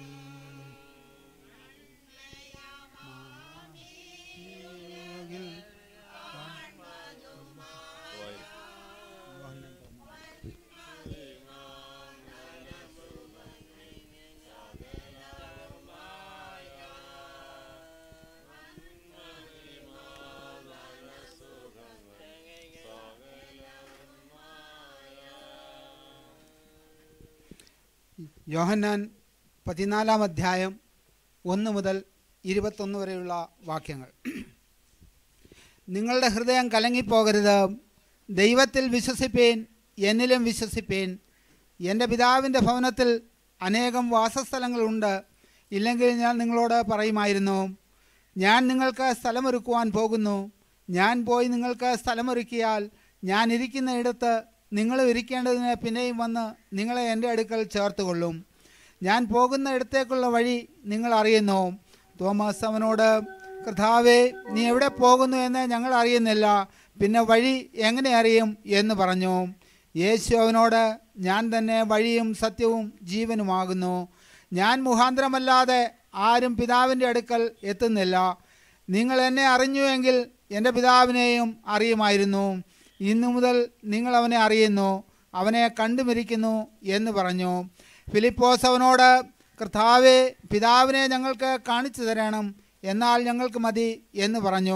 യോഹന്നാൻ പതിനാലാം അധ്യായം ഒന്ന് മുതൽ ഇരുപത്തൊന്ന് വരെയുള്ള വാക്യങ്ങൾ നിങ്ങളുടെ ഹൃദയം കലങ്ങിപ്പോകരുത് ദൈവത്തിൽ വിശ്വസിപ്പേൻ എന്നിലും വിശ്വസിപ്പേൻ എൻ്റെ പിതാവിൻ്റെ ഭവനത്തിൽ അനേകം വാസസ്ഥലങ്ങളുണ്ട് ഇല്ലെങ്കിൽ ഞാൻ നിങ്ങളോട് പറയുമായിരുന്നു ഞാൻ നിങ്ങൾക്ക് സ്ഥലമൊരുക്കുവാൻ പോകുന്നു ഞാൻ പോയി നിങ്ങൾക്ക് സ്ഥലമൊരുക്കിയാൽ ഞാൻ ഇരിക്കുന്ന ഇടത്ത് നിങ്ങൾ ഇരിക്കേണ്ടതിന് പിന്നെയും വന്ന് നിങ്ങളെ എൻ്റെ അടുക്കൽ ചേർത്തുകൊള്ളും ഞാൻ പോകുന്ന ഇടത്തേക്കുള്ള വഴി നിങ്ങൾ അറിയുന്നു തോമസ് അവനോട് കർത്താവേ നീ എവിടെ പോകുന്നു എന്ന് ഞങ്ങൾ അറിയുന്നില്ല പിന്നെ വഴി എങ്ങനെ അറിയും എന്ന് പറഞ്ഞു യേശു അവനോട് ഞാൻ തന്നെ വഴിയും സത്യവും ജീവനുമാകുന്നു ഞാൻ മുഖാന്തരമല്ലാതെ ആരും പിതാവിൻ്റെ അടുക്കൽ എത്തുന്നില്ല നിങ്ങൾ എന്നെ അറിഞ്ഞുവെങ്കിൽ എൻ്റെ പിതാവിനെയും അറിയുമായിരുന്നു ഇന്നു മുതൽ നിങ്ങൾ അവനെ അറിയുന്നു അവനെ കണ്ടുമിരിക്കുന്നു എന്ന് പറഞ്ഞു ഫിലിപ്പോസ് അവനോട് കർത്താവെ പിതാവിനെ ഞങ്ങൾക്ക് കാണിച്ചു തരണം എന്നാൽ ഞങ്ങൾക്ക് മതി എന്ന് പറഞ്ഞു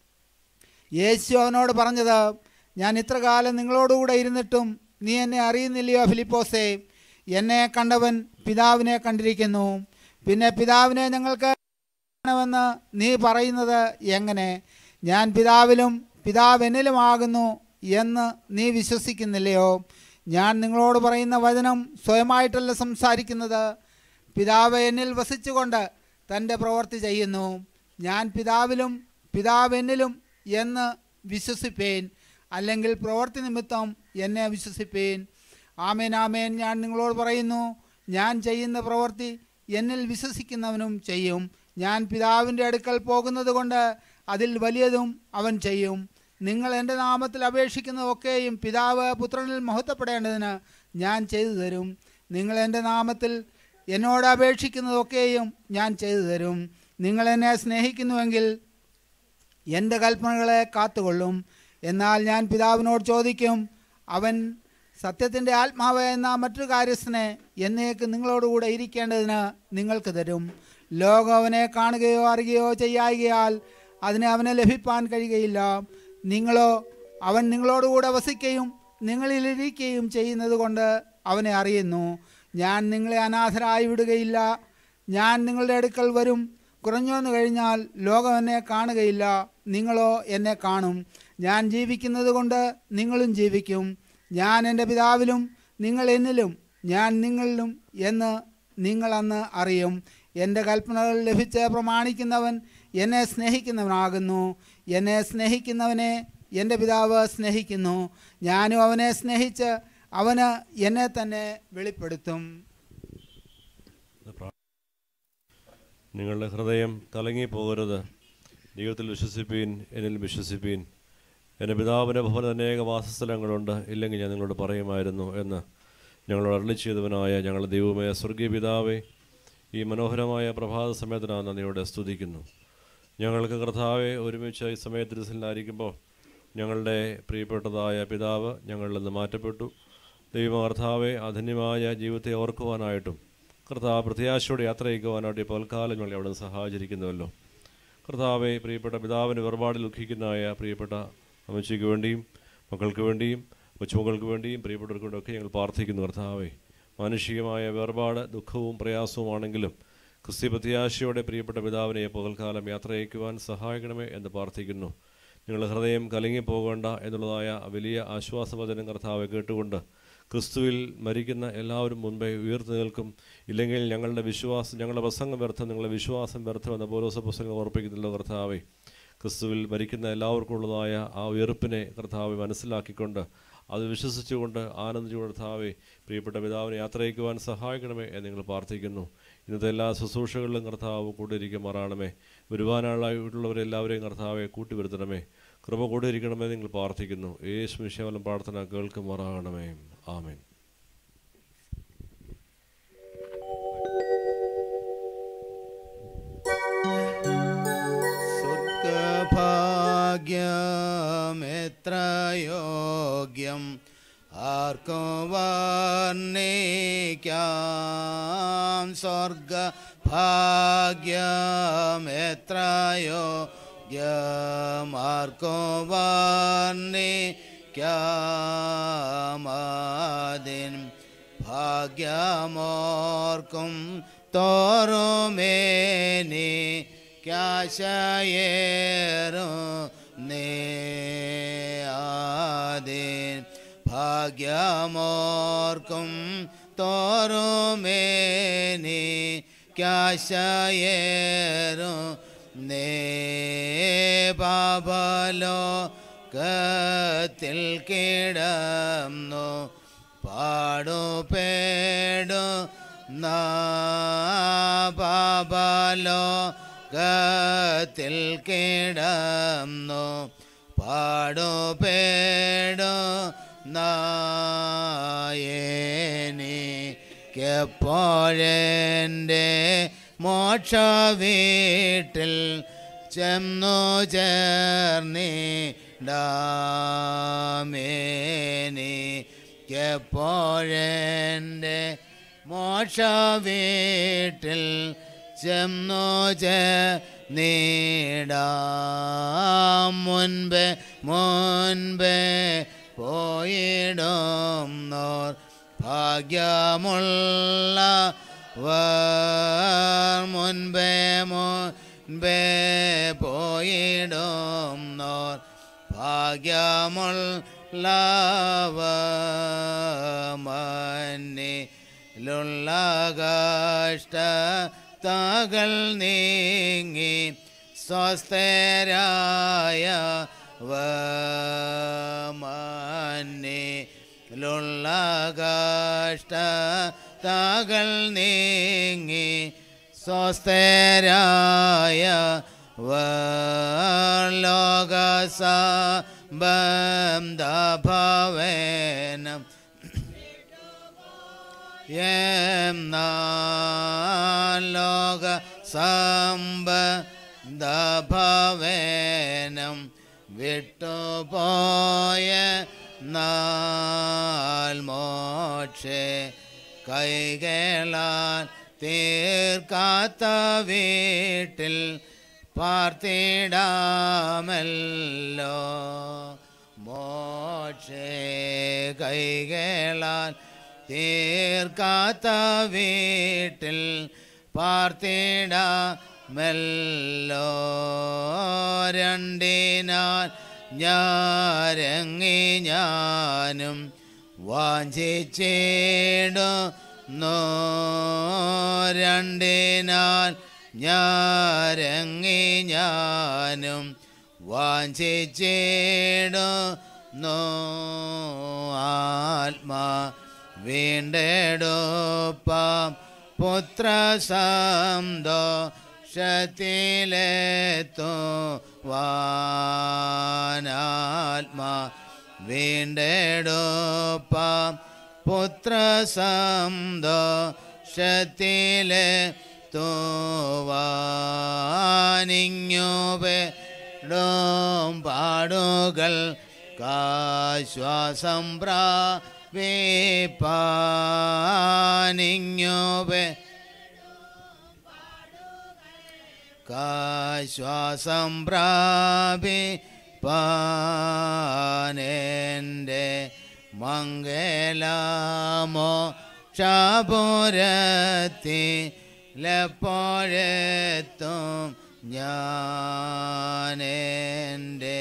യേശു അവനോട് പറഞ്ഞത് ഞാൻ ഇത്ര കാലം നിങ്ങളോടുകൂടെ ഇരുന്നിട്ടും നീ എന്നെ അറിയുന്നില്ലയോ ഫിലിപ്പോസേ എന്നെ കണ്ടവൻ പിതാവിനെ കണ്ടിരിക്കുന്നു പിന്നെ പിതാവിനെ ഞങ്ങൾക്ക് കാണണമെന്ന് നീ പറയുന്നത് എങ്ങനെ ഞാൻ പിതാവിലും പിതാവ് എന്നിലുമാകുന്നു എന്ന് നീ വിശ്വസിക്കുന്നില്ലയോ ഞാൻ നിങ്ങളോട് പറയുന്ന വചനം സ്വയമായിട്ടല്ല സംസാരിക്കുന്നത് പിതാവ് എന്നിൽ വസിച്ചുകൊണ്ട് തൻ്റെ പ്രവൃത്തി ചെയ്യുന്നു ഞാൻ പിതാവിലും പിതാവ് എന്നിലും എന്ന് വിശ്വസിപ്പേൻ അല്ലെങ്കിൽ പ്രവൃത്തി നിമിത്തം എന്നെ വിശ്വസിപ്പേൻ ആമേൻ ആമേൻ ഞാൻ നിങ്ങളോട് പറയുന്നു ഞാൻ ചെയ്യുന്ന പ്രവൃത്തി എന്നിൽ വിശ്വസിക്കുന്നവനും ചെയ്യും ഞാൻ പിതാവിൻ്റെ അടുക്കൽ പോകുന്നത് കൊണ്ട് അതിൽ വലിയതും അവൻ ചെയ്യും നിങ്ങൾ എൻ്റെ നാമത്തിൽ അപേക്ഷിക്കുന്നതൊക്കെയും പിതാവ് പുത്രനിൽ മഹത്വപ്പെടേണ്ടതിന് ഞാൻ ചെയ്തു തരും നിങ്ങൾ എൻ്റെ നാമത്തിൽ എന്നോട് അപേക്ഷിക്കുന്നതൊക്കെയും ഞാൻ ചെയ്തു തരും നിങ്ങൾ എന്നെ സ്നേഹിക്കുന്നുവെങ്കിൽ എൻ്റെ കൽപ്പനകളെ കാത്തുകൊള്ളും എന്നാൽ ഞാൻ പിതാവിനോട് ചോദിക്കും അവൻ സത്യത്തിൻ്റെ ആത്മാവ് എന്ന മറ്റൊരു കാര്യസ്ഥനെ എന്നേക്ക് നിങ്ങളോടുകൂടെ ഇരിക്കേണ്ടതിന് നിങ്ങൾക്ക് തരും ലോകം അവനെ കാണുകയോ അറിയുകയോ ചെയ്യായികയാൽ അതിന് അവനെ ലഭിപ്പാൻ കഴിയുകയില്ല നിങ്ങളോ അവൻ നിങ്ങളോടുകൂടെ വസിക്കുകയും നിങ്ങളിലിരിക്കുകയും ചെയ്യുന്നത് കൊണ്ട് അവനെ അറിയുന്നു ഞാൻ നിങ്ങളെ അനാഥരായി വിടുകയില്ല ഞാൻ നിങ്ങളുടെ അടുക്കൽ വരും കുറഞ്ഞോന്ന് കഴിഞ്ഞാൽ ലോകം എന്നെ കാണുകയില്ല നിങ്ങളോ എന്നെ കാണും ഞാൻ ജീവിക്കുന്നത് കൊണ്ട് നിങ്ങളും ജീവിക്കും ഞാൻ എൻ്റെ പിതാവിലും നിങ്ങൾ എന്നിലും ഞാൻ നിങ്ങളിലും എന്ന് നിങ്ങൾ അന്ന് അറിയും എൻ്റെ കൽപ്പനകൾ ലഭിച്ച് പ്രമാണിക്കുന്നവൻ എന്നെ സ്നേഹിക്കുന്നവനാകുന്നു എന്നെ സ്നേഹിക്കുന്നവനെ എൻ്റെ പിതാവ് സ്നേഹിക്കുന്നു ഞാനും അവനെ സ്നേഹിച്ച് അവന് എന്നെ തന്നെ വെളിപ്പെടുത്തും നിങ്ങളുടെ ഹൃദയം കലങ്ങിപ്പോകരുത് ദൈവത്തിൽ വിശ്വസിപ്പീൻ എന്നിൽ വിശ്വസിപ്പീൻ എൻ്റെ പിതാവിൻ്റെ ഭവന അനേക വാസസ്ഥലങ്ങളുണ്ട് ഇല്ലെങ്കിൽ ഞാൻ നിങ്ങളോട് പറയുമായിരുന്നു എന്ന് ഞങ്ങളോട് അരളി ചെയ്തവനായ ഞങ്ങളുടെ ദൈവമായ സ്വർഗീയ പിതാവേ ഈ മനോഹരമായ പ്രഭാത സമയത്തിനാണ് നന്ദിയോടെ സ്തുതിക്കുന്നു ഞങ്ങൾക്ക് കർത്താവെ ഒരുമിച്ച് ഈ സമയത്ത് ദിവസത്തിലായിരിക്കുമ്പോൾ ഞങ്ങളുടെ പ്രിയപ്പെട്ടതായ പിതാവ് ഞങ്ങളിൽ നിന്ന് മാറ്റപ്പെട്ടു ദൈവം കർത്താവെ അധന്യമായ ജീവിതത്തെ ഓർക്കുവാനായിട്ടും കർത്താവ് പ്രത്യാശയോടെ യാത്ര ചെയ്യുവാനായിട്ട് ഈ പൽക്കാലം ഞങ്ങളെ അവിടെ സഹായിച്ചിരിക്കുന്നുവല്ലോ കർത്താവെ പ്രിയപ്പെട്ട പിതാവിന് വേർപാടിൽ ദുഃഖിക്കുന്നതായ പ്രിയപ്പെട്ട അമ്മച്ചിക്ക് വേണ്ടിയും മക്കൾക്ക് വേണ്ടിയും കൊച്ചുമക്കൾക്ക് വേണ്ടിയും പ്രിയപ്പെട്ടവർക്ക് വേണ്ടിയൊക്കെ ഞങ്ങൾ പ്രാർത്ഥിക്കുന്നു കർത്താവെ മാനുഷികമായ വേർപാട് ദുഃഖവും പ്രയാസവുമാണെങ്കിലും ക്രിസ്ത്യ പ്രത്യാശയോടെ പ്രിയപ്പെട്ട പിതാവിനെ പകൽക്കാലം യാത്ര അയക്കുവാൻ സഹായിക്കണമേ എന്ന് പ്രാർത്ഥിക്കുന്നു നിങ്ങളുടെ ഹൃദയം കലങ്ങിപ്പോകേണ്ട എന്നുള്ളതായ വലിയ ആശ്വാസവചനം കർത്താവെ കേട്ടുകൊണ്ട് ക്രിസ്തുവിൽ മരിക്കുന്ന എല്ലാവരും മുൻപേ ഉയർന്നു നിൽക്കും ഇല്ലെങ്കിൽ ഞങ്ങളുടെ വിശ്വാസം ഞങ്ങളുടെ പ്രസംഗം വ്യർത്ഥം നിങ്ങളുടെ വിശ്വാസം വ്യർത്ഥം എന്ന പോലോസ പ്രസംഗം ഓർപ്പിക്കുന്നില്ല കർത്താവെ ക്രിസ്തുവിൽ മരിക്കുന്ന എല്ലാവർക്കും ഉള്ളതായ ആ ഉയർപ്പിനെ കർത്താവെ മനസ്സിലാക്കിക്കൊണ്ട് അത് വിശ്വസിച്ചുകൊണ്ട് ആനന്ദിച്ചു കർത്താവെ പ്രിയപ്പെട്ട പിതാവിനെ യാത്രയ്ക്കുവാൻ സഹായിക്കണമേ എന്ന് നിങ്ങൾ പ്രാർത്ഥിക്കുന്നു ഇന്നത്തെ എല്ലാ ശുശ്രൂഷകളിലും കർത്താവ് കൂട്ടിയിരിക്കുമാറാണമേ വരുവാനാളായിട്ടുള്ളവരെല്ലാവരെയും കർത്താവെ കൂട്ടിവരുത്തണമേ കൃപ കൂടിയിരിക്കണമേ നിങ്ങൾ പ്രാർത്ഥിക്കുന്നു യേശു വിഷയവലം പ്രാർത്ഥന കേൾക്കുമാറാകണമേ ആമേൻ സ്വർഗഭാഗ്യമെത്ര യോഗ്യം ആർക്കും വർണ്ണിക്കാം സ്വർഗഭാഗ്യമെത്ര യോഗ്യം ആർക്കും വർണ്ണിക്കാമതിൻ ഭാഗ്യമോർക്കും തോറുമേനി കാശയേറും നേയാതിൻ ഭാഗ്യമോർക്കും തോറുമേനി കാശയേറും നേ പാപലോ കത്തിൽ കിടന്നു പാടുപേടു പാപലോ കത്തിൽ കിടന്നു പാടുപേടു നായനിക്കെപ്പോഴെൻ്റെ മോക്ഷ വീട്ടിൽ ചെന്നു ചേർന്നിടാമേനിക്കെപ്പോഴെൻ്റെ മോക്ഷ വീട്ടിൽ ചെന്നു ചേർന്നിടാം മുൻപേ മുൻപേ പോയിടും നോർ ഭാഗ്യമുള്ള മുൻപേ മുൻപേ പോയിടും നോർ ഭാഗ്യമുള്ളവ മന്നിലുള്ള കഷ്ട തകൾ നീങ്ങി സ്വസ്ഥരായ മന്നിലുള്ള കഷ്ട തകൾ നീങ്ങി സ്വസ്ഥരായ ലോകസംബന്ധഭവനം എം ലോക സംബന്ധഭവനം വിട്ടുപോയ നാൾ മോക്ഷേ കൈകളാൽ തീർക്കാത്ത വീട്ടിൽ പാർത്തിടാമല്ലോ മോക്ഷേ കൈകളാൽ തീർക്കാത്ത വീട്ടിൽ പാർത്തിടാമല്ലോ രണ്ടിനാൽ ഞാരങ്ങി ഞാനും വാഞ്ചിച്ചിടുന്നു രണ്ടിനാൽ ഞാരങ്ങി ഞാനും വാഞ്ചിച്ചിടുന്നു ആത്മാ വീണ്ടെടുപ്പാം പുത്രസന്തോഷത്തിലെത്തുവാനാത്മാ വീണ്ടെടുപ്പാം പുത്രസന്തോഷത്തിലെ തോവാനിങ്ങുപേടും പാടുകൾ കാശ്വാസം പ്രാപിപ്പാനിങ്ങുപേ കാശ്വാസം പ്രാപിപ്പാനെൻ്റെ മംഗലാമോ ക്ഷാപുരത്തി ലപ്പോഴെത്തും ഞാനെൻ്റെ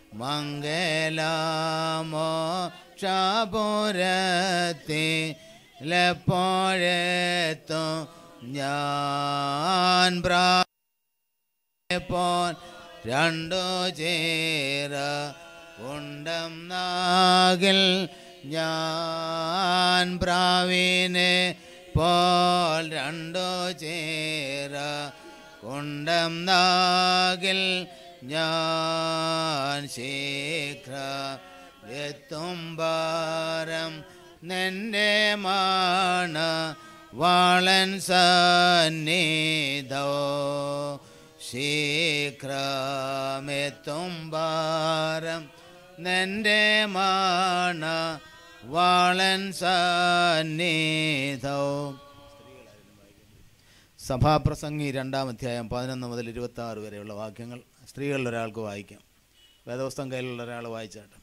മംഗലാമോ ക്ഷാപുരത്തി ലപ്പോഴെത്തും ഞാൻ പ്രായപ്പോൾ രണ്ടു ചേര ഉണ്ടം നാകിൽ ഞാൻ പ്രാവിനെ പോൽ രണ്ടു ചേര കുണ്ടം നാകിൽ ഞാൻ ശീഘ്ര എത്തും ഭാരം നിന്റെ മാണ വാളൻ സന്നിധോ ശീഘ്രമെത്തും ഭാരം നിന്റെ മാണ വാളൻ സന്നിധോ സഭാപ്രസംഗി രണ്ടാം അധ്യായം പതിനൊന്ന് മുതൽ ഇരുപത്തി ആറ് വരെയുള്ള വാക്യങ്ങൾ സ്ത്രീകളിൽ ഒരാൾക്ക് വായിക്കാം വേദവസ്തം കയ്യിലുള്ള ഒരാൾ വായിച്ചാട്ടെ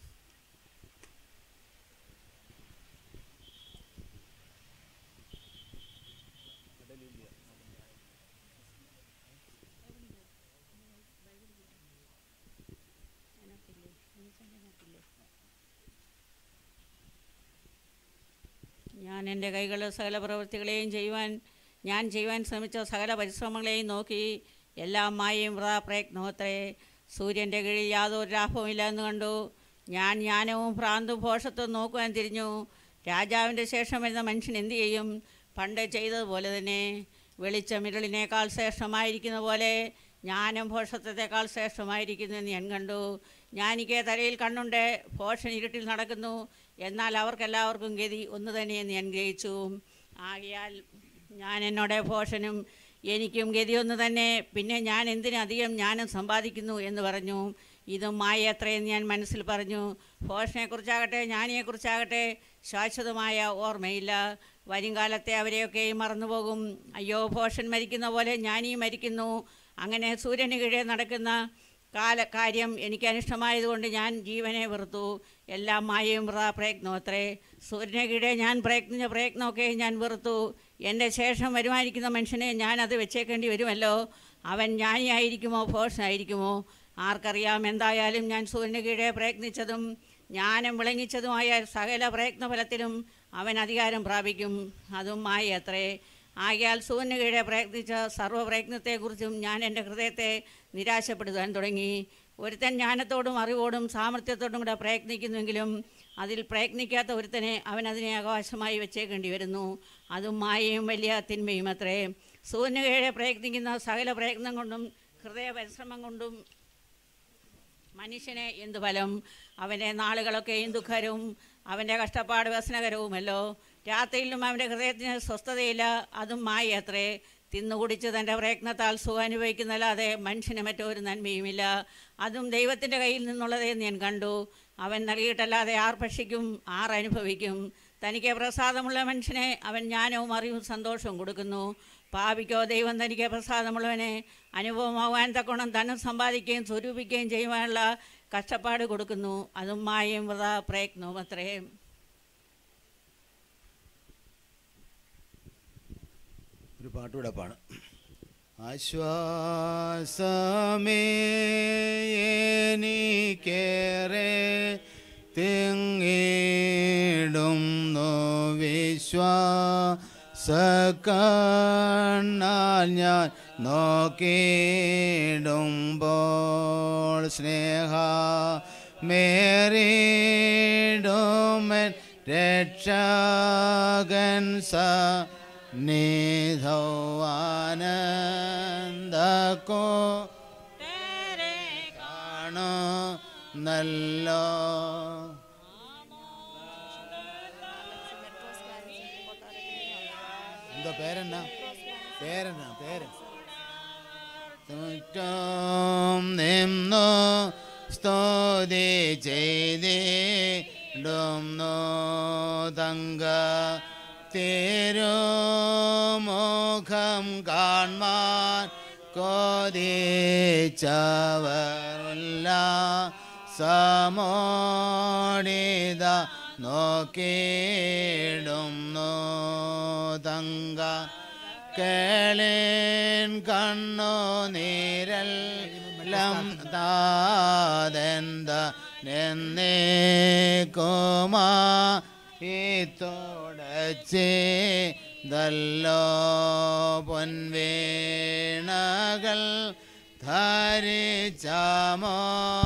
ഞാൻ എൻ്റെ കൈകളുടെ സകല പ്രവൃത്തികളെയും ചെയ്യുവാൻ ഞാൻ ചെയ്യുവാൻ ശ്രമിച്ച സകല പരിശ്രമങ്ങളെയും നോക്കി എല്ലാം മായയും വൃഥാ പ്രയത്നമത്രേ സൂര്യൻ്റെ കീഴിൽ യാതൊരു ലാഭവുമില്ല എന്ന് കണ്ടു ഞാൻ ജ്ഞാനവും ഭ്രാന്തും ഭോഷത്വം നോക്കുവാൻ തിരിഞ്ഞു രാജാവിൻ്റെ ശേഷം വരുന്ന മനുഷ്യൻ എന്തു ചെയ്യും പണ്ട് ചെയ്തതുപോലെ തന്നെ വെളിച്ചം ഇരുളിനേക്കാൾ ശ്രേഷ്ഠമായിരിക്കുന്ന പോലെ ജ്ഞാനം ഭോഷത്വത്തെക്കാൾ ശ്രേഷ്ഠമായിരിക്കുന്നു എന്ന് ഞാൻ കണ്ടു ജ്ഞാനിക്ക് തലയിൽ കണ്ണുണ്ട് ഭോഷൻ ഇരുട്ടിൽ നടക്കുന്നു എന്നാൽ അവർക്കെല്ലാവർക്കും ഗതി ഒന്ന് തന്നെയെന്ന് ഞാൻ ഗ്രഹിച്ചു ആകയാൽ ഞാൻ എന്നോട് ഭോഷനും എനിക്കും ഗതിയൊന്നു തന്നെ പിന്നെ ഞാൻ എന്തിനധികം ജ്ഞാനം സമ്പാദിക്കുന്നു എന്ന് പറഞ്ഞു ഇതും മായ എത്രയെന്ന് ഞാൻ മനസ്സിൽ പറഞ്ഞു ഭോഷനെക്കുറിച്ചാകട്ടെ ജ്ഞാനിയെക്കുറിച്ചാകട്ടെ ശാശ്വതമായ ഓർമ്മയില്ല വരുംകാലത്തെ അവരെയൊക്കെയും മറന്നുപോകും അയ്യോ ഭോഷൻ മരിക്കുന്ന പോലെ ജ്ഞാനിയും മരിക്കുന്നു അങ്ങനെ സൂര്യന് കീഴെ നടക്കുന്ന കാല കാര്യം എനിക്ക് അനിഷ്ടമായതുകൊണ്ട് ഞാൻ ജീവനെ വെറുത്തു എല്ലാം മായയും വൃഥാ പ്രയത്നം അത്രേ സൂര്യനെ കീഴെ ഞാൻ പ്രയത്നിച്ച പ്രയത്നമൊക്കെ ഞാൻ വെറുത്തു എൻ്റെ ശേഷം വരുമാനിക്കുന്ന മനുഷ്യനെ ഞാൻ അത് വെച്ചേക്കേണ്ടി വരുമല്ലോ അവൻ ജ്ഞാനിയായിരിക്കുമോ ഭോഷനായിരിക്കുമോ ആർക്കറിയാം എന്തായാലും ഞാൻ സൂര്യന് കീഴെ പ്രയത്നിച്ചതും ജ്ഞാനം വിളങ്ങിച്ചതുമായ സകല പ്രയത്നഫലത്തിലും അവൻ അധികാരം പ്രാപിക്കും അതും മായ അത്രേ ആകയാൽ സൂര്യന് കീഴെ പ്രയത്നിച്ച സർവ്വപ്രയത്നത്തെക്കുറിച്ചും ഞാൻ എൻ്റെ ഹൃദയത്തെ നിരാശപ്പെടുത്താൻ തുടങ്ങി ഒരുത്തൻ ജ്ഞാനത്തോടും അറിവോടും സാമർഥ്യത്തോടും കൂടെ പ്രയത്നിക്കുന്നുവെങ്കിലും അതിൽ പ്രയത്നിക്കാത്ത ഒരുത്തനെ അവൻ അതിനെ അവകാശമായി വെച്ചേക്കേണ്ടി വരുന്നു അതും മായയും വലിയ തിന്മയും അത്രേ സൂര്യന് കീഴെ പ്രയത്നിക്കുന്ന സകല പ്രയത്നം കൊണ്ടും ഹൃദയ പരിശ്രമം കൊണ്ടും മനുഷ്യന് എന്തു ഫലം അവൻ്റെ നാളുകളൊക്കെയും ദുഃഖരവും അവൻ്റെ കഷ്ടപ്പാട് വ്യസനകരവുമല്ലോ രാത്രിയിലും അവൻ്റെ ഹൃദയത്തിന് സ്വസ്ഥതയില്ല അതും മായ അത്രേ തിന്നുകുടിച്ച് തൻ്റെ പ്രയത്നത്താൽ സുഖം അനുഭവിക്കുന്നല്ലാതെ മനുഷ്യന് മറ്റൊരു നന്മയുമില്ല അതും ദൈവത്തിൻ്റെ കയ്യിൽ നിന്നുള്ളതെന്ന് ഞാൻ കണ്ടു അവൻ നൽകിയിട്ടല്ലാതെ ആർ ഭക്ഷിക്കും ആർ അനുഭവിക്കും തനിക്ക് പ്രസാദമുള്ള മനുഷ്യനെ അവൻ ജ്ഞാനവും അറിവും സന്തോഷവും കൊടുക്കുന്നു പാപിക്കോ ദൈവം തനിക്ക് പ്രസാദമുള്ളവനെ അനുഭവമാവാൻ തക്കോണം ധനം സമ്പാദിക്കുകയും സ്വരൂപിക്കുകയും ചെയ്യുവാനുള്ള കഷ്ടപ്പാട് കൊടുക്കുന്നു അതും മായയും വൃതാ പ്രയത്നവും അത്രയും ഒരു പാട്ടുകൂടെ പാടാം ആശ്വാസമേ എനിക്കേറെ തിങ്ങിടുന്നു വിശ്വാസക്കണ്ണാൽ ഞാൻ നോക്കിയിടുമ്പോൾ സ്നേഹ മേറിടുമൻ രക്ഷകൻ സ നിധവാനന്ദക്കോ കാണോ നല്ലോ എന്താ പേരെന്നാ പേരെന്നാ പേര് ചുറ്റും നിന്നു സ്തുതി ചെയ്തിടുന്നു തങ്ക തിരുമുഖം കാൺമാൻ കൊതിച്ചവരില്ല സമോടിത നോക്കിയിടുന്നു തങ്ക കേളിൻ കണ്ണു നീരല്ലം താതെന്ത എന്നേക്കുമാ ഈ തുടച്ചേതല്ലോ പൊൻവീണകൾ ധരിച്ചാമോ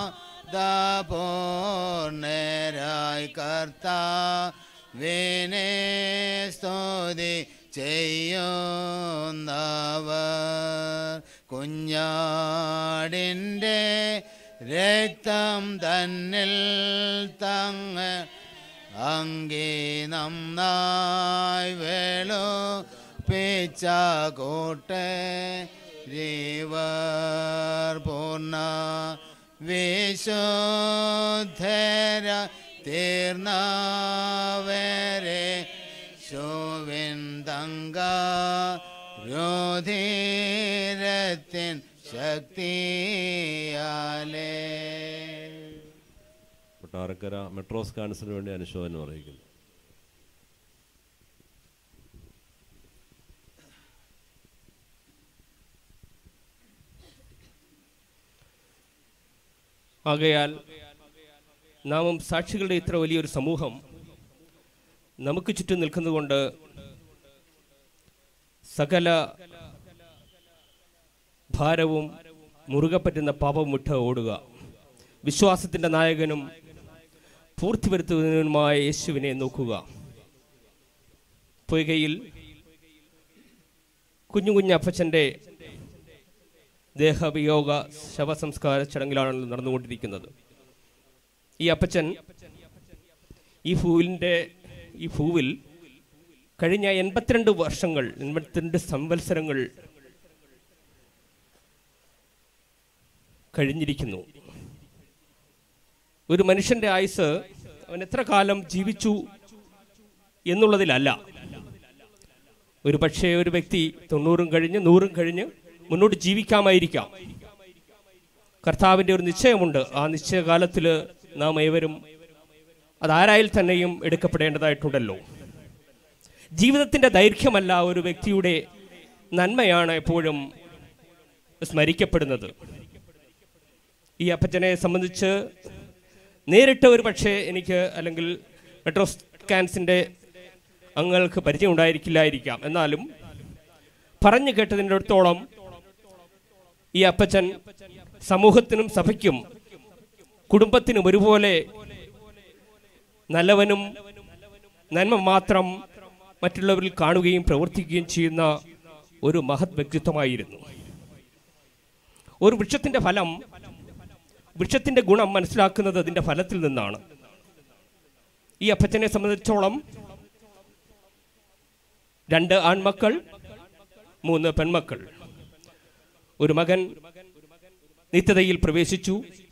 ദാപൂർണരായി കർത്താ വിനെ സ്തുതി ചെയ്യുന്നവർ കുഞ്ഞാടിൻ്റെ രക്തം തന്നിൽ തങ്ങ അങ്കി നന്നായി വേളോ പേച്ച കോട്ടെ രീവർ പൂർണ്ണ വിശുദ്ധര തീർന്നവരെ ശോവിൻ തങ്ക രോധീരത്തിൻ ശക്തിയാലേ കൊട്ടാരക്കര മെട്രോസ് കാൻസറിന് വേണ്ടി അനുശോചനം അറിയിക്കുന്നു ആകയാൽ നാമും സാക്ഷികളുടെ ഇത്ര വലിയൊരു സമൂഹം നമുക്ക് ചുറ്റും നിൽക്കുന്നതുകൊണ്ട് സകല ഭാരവും മുറുകെ പറ്റുന്ന പാപം വിട്ട് ഓടുക വിശ്വാസത്തിൻ്റെ നായകനും പൂർത്തി വരുത്തുന്നതിനുമായ യേശുവിനെ നോക്കുക പൊയ്കയിൽ കുഞ്ഞു കുഞ്ഞപ്പച്ചൻ്റെ ദേഹവിയോഗ ശവസംസ്കാര ചടങ്ങിലാണ് നടന്നുകൊണ്ടിരിക്കുന്നത് ഈ അപ്പച്ചൻ ഈ ഭൂവിൻ്റെ ഈ ഭൂവിൽ കഴിഞ്ഞ എൺപത്തിരണ്ട് വർഷങ്ങൾ എൺപത്തിരണ്ട് സംവത്സരങ്ങൾ കഴിഞ്ഞിരിക്കുന്നു ഒരു മനുഷ്യന്റെ ആയുസ് അവൻ എത്ര കാലം ജീവിച്ചു എന്നുള്ളതിലല്ല ഒരു പക്ഷേ ഒരു വ്യക്തി തൊണ്ണൂറും കഴിഞ്ഞ് നൂറും കഴിഞ്ഞ് മുന്നോട്ട് ജീവിക്കാമായിരിക്കാം കർത്താവിൻ്റെ ഒരു നിശ്ചയമുണ്ട് ആ നിശ്ചയകാലത്തിൽ നാം ഏവരും അതാരായാൽ തന്നെയും എടുക്കപ്പെടേണ്ടതായിട്ടുണ്ടല്ലോ ജീവിതത്തിൻ്റെ ദൈർഘ്യമല്ല ഒരു വ്യക്തിയുടെ നന്മയാണ് എപ്പോഴും സ്മരിക്കപ്പെടുന്നത് ഈ അപ്പച്ചനെ സംബന്ധിച്ച് നേരിട്ട് ഒരു പക്ഷേ എനിക്ക് അല്ലെങ്കിൽ മെട്രോ സ്കാൻസിൻ്റെ അങ്ങൾക്ക് പരിചയം ഉണ്ടായിരിക്കില്ലായിരിക്കാം എന്നാലും പറഞ്ഞു കേട്ടതിൻ്റെ അടുത്തോളം ഈ അപ്പച്ചൻ സമൂഹത്തിനും സഭയ്ക്കും കുടുംബത്തിനും ഒരുപോലെ നല്ലവനും നന്മ മാത്രം മറ്റുള്ളവരിൽ കാണുകയും പ്രവർത്തിക്കുകയും ചെയ്യുന്ന ഒരു മഹത് വ്യക്തിത്വമായിരുന്നു ഒരു വൃക്ഷത്തിൻ്റെ ഫലം വൃക്ഷത്തിൻ്റെ ഗുണം മനസ്സിലാക്കുന്നത് അതിൻ്റെ ഫലത്തിൽ നിന്നാണ് ഈ അപ്പച്ചനെ സംബന്ധിച്ചോളം രണ്ട് ആൺമക്കൾ മൂന്ന് പെൺമക്കൾ ഒരു മകൻ നിത്യതയിൽ പ്രവേശിച്ചു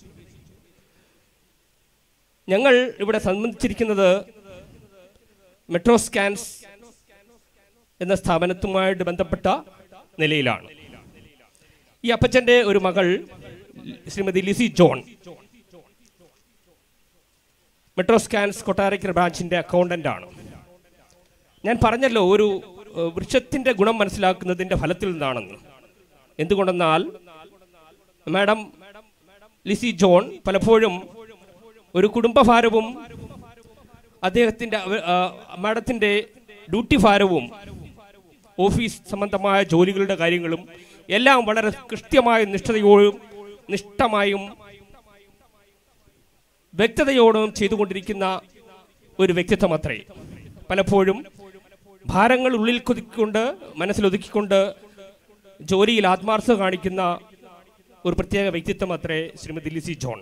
ഞങ്ങൾ ഇവിടെ സംബന്ധിച്ചിരിക്കുന്നത് മെട്രോ സ്കാൻസ് എന്ന സ്ഥാപനത്തുമായിട്ട് ബന്ധപ്പെട്ട നിലയിലാണ് ഈ അപ്പച്ചൻ്റെ ഒരു മകൾ ശ്രീമതി Lizzy John metro scans Kottarakkara ബ്രാഞ്ചിൻ്റെ അക്കൗണ്ടൻ്റ് ആണ് ഞാൻ പറഞ്ഞല്ലോ ഒരു ഏഹ്, വൃക്ഷത്തിൻ്റെ ഗുണം മനസ്സിലാക്കുന്നതിൻ്റെ ഫലത്തിൽ നിന്നാണെന്ന് എന്തുകൊണ്ടെന്നാൽ മാഡം ലിസി ജോൺ പലപ്പോഴും ഒരു കുടുംബഭാരവും അദ്ദേഹത്തിൻ്റെ അവ- ആ, മാഡത്തിൻ്റെ ഡ്യൂട്ടി ഭാരവും ഓഫീസ് സംബന്ധമായ ജോലികളുടെ കാര്യങ്ങളും എല്ലാം വളരെ കൃത്യമായ നിഷ്ഠതയോടും നിഷ്ഠമായും വ്യക്തതയോടും ചെയ്തുകൊണ്ടിരിക്കുന്ന ഒരു വ്യക്തിത്വം അത്രേ പലപ്പോഴും ഭാരങ്ങൾ ഉള്ളിൽ കൊതിക്കൊണ്ട് മനസ്സിലൊതുക്കിക്കൊണ്ട് ജോലിയിൽ ആത്മാർത്ഥത കാണിക്കുന്ന ഒരു പ്രത്യേക വ്യക്തിത്വം അത്രേ ശ്രീമതി ലിസി ജോൺ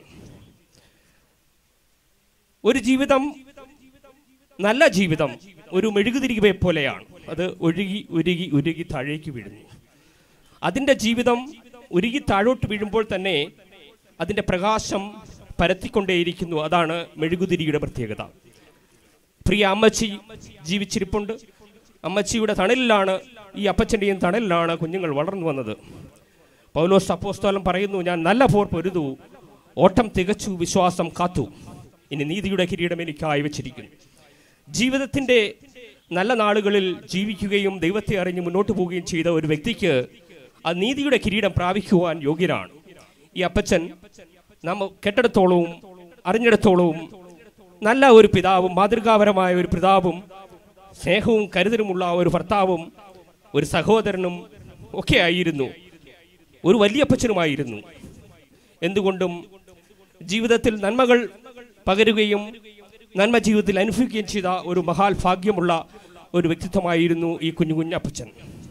ഒരു ജീവിതം നല്ല ജീവിതം ഒരു മെഴുകുതിരികെ പോലെയാണ് അത് ഒഴുകി ഉരുകി ഉരുകി താഴേക്ക് വീഴുന്നു അതിൻ്റെ ജീവിതം ഉരുകി താഴോട്ട് വീഴുമ്പോൾ തന്നെ അതിൻ്റെ പ്രകാശം പരത്തിക്കൊണ്ടേയിരിക്കുന്നു അതാണ് മെഴുകുതിരിയുടെ പ്രത്യേകത പ്രിയ അമ്മച്ചി ജീവിച്ചിരിപ്പുണ്ട് അമ്മച്ചിയുടെ തണലിലാണ് ഈ അപ്പച്ചൻ്റെയും തണലിലാണ് കുഞ്ഞുങ്ങൾ വളർന്നു വന്നത് പൗലോസ് അപ്പോസ്തോലം പറയുന്നു ഞാൻ നല്ല പോർ പൊരുതു ഓട്ടം തികച്ചു വിശ്വാസം കാത്തു ഇനി നീതിയുടെ കിരീടം എനിക്കായി വെച്ചിരിക്കുന്നു ജീവിതത്തിൻ്റെ നല്ല നാളുകളിൽ ജീവിക്കുകയും ദൈവത്തെ അറിഞ്ഞ് മുന്നോട്ട് പോവുകയും ചെയ്ത ഒരു വ്യക്തിക്ക് ആ നീതിയുടെ കിരീടം പ്രാപിക്കുവാൻ യോഗ്യരാണ് ഈ അപ്പച്ചൻ നാം കെട്ടിടത്തോളവും അറിഞ്ഞിടത്തോളവും നല്ല ഒരു പിതാവും മാതൃകാപരമായ ഒരു പിതാവും സ്നേഹവും കരുതലുമുള്ള ഒരു ഭർത്താവും ഒരു സഹോദരനും ഒക്കെ ആയിരുന്നു ഒരു വലിയപ്പച്ചനുമായിരുന്നു എന്തുകൊണ്ടും ജീവിതത്തിൽ നന്മകൾ പകരുകയും നന്മ ജീവിതത്തിൽ അനുഭവിക്കുകയും ചെയ്ത ഒരു മഹാൽ ഭാഗ്യമുള്ള ഒരു വ്യക്തിത്വമായിരുന്നു ഈ കുഞ്ഞു കുഞ്ഞപ്പച്ചൻ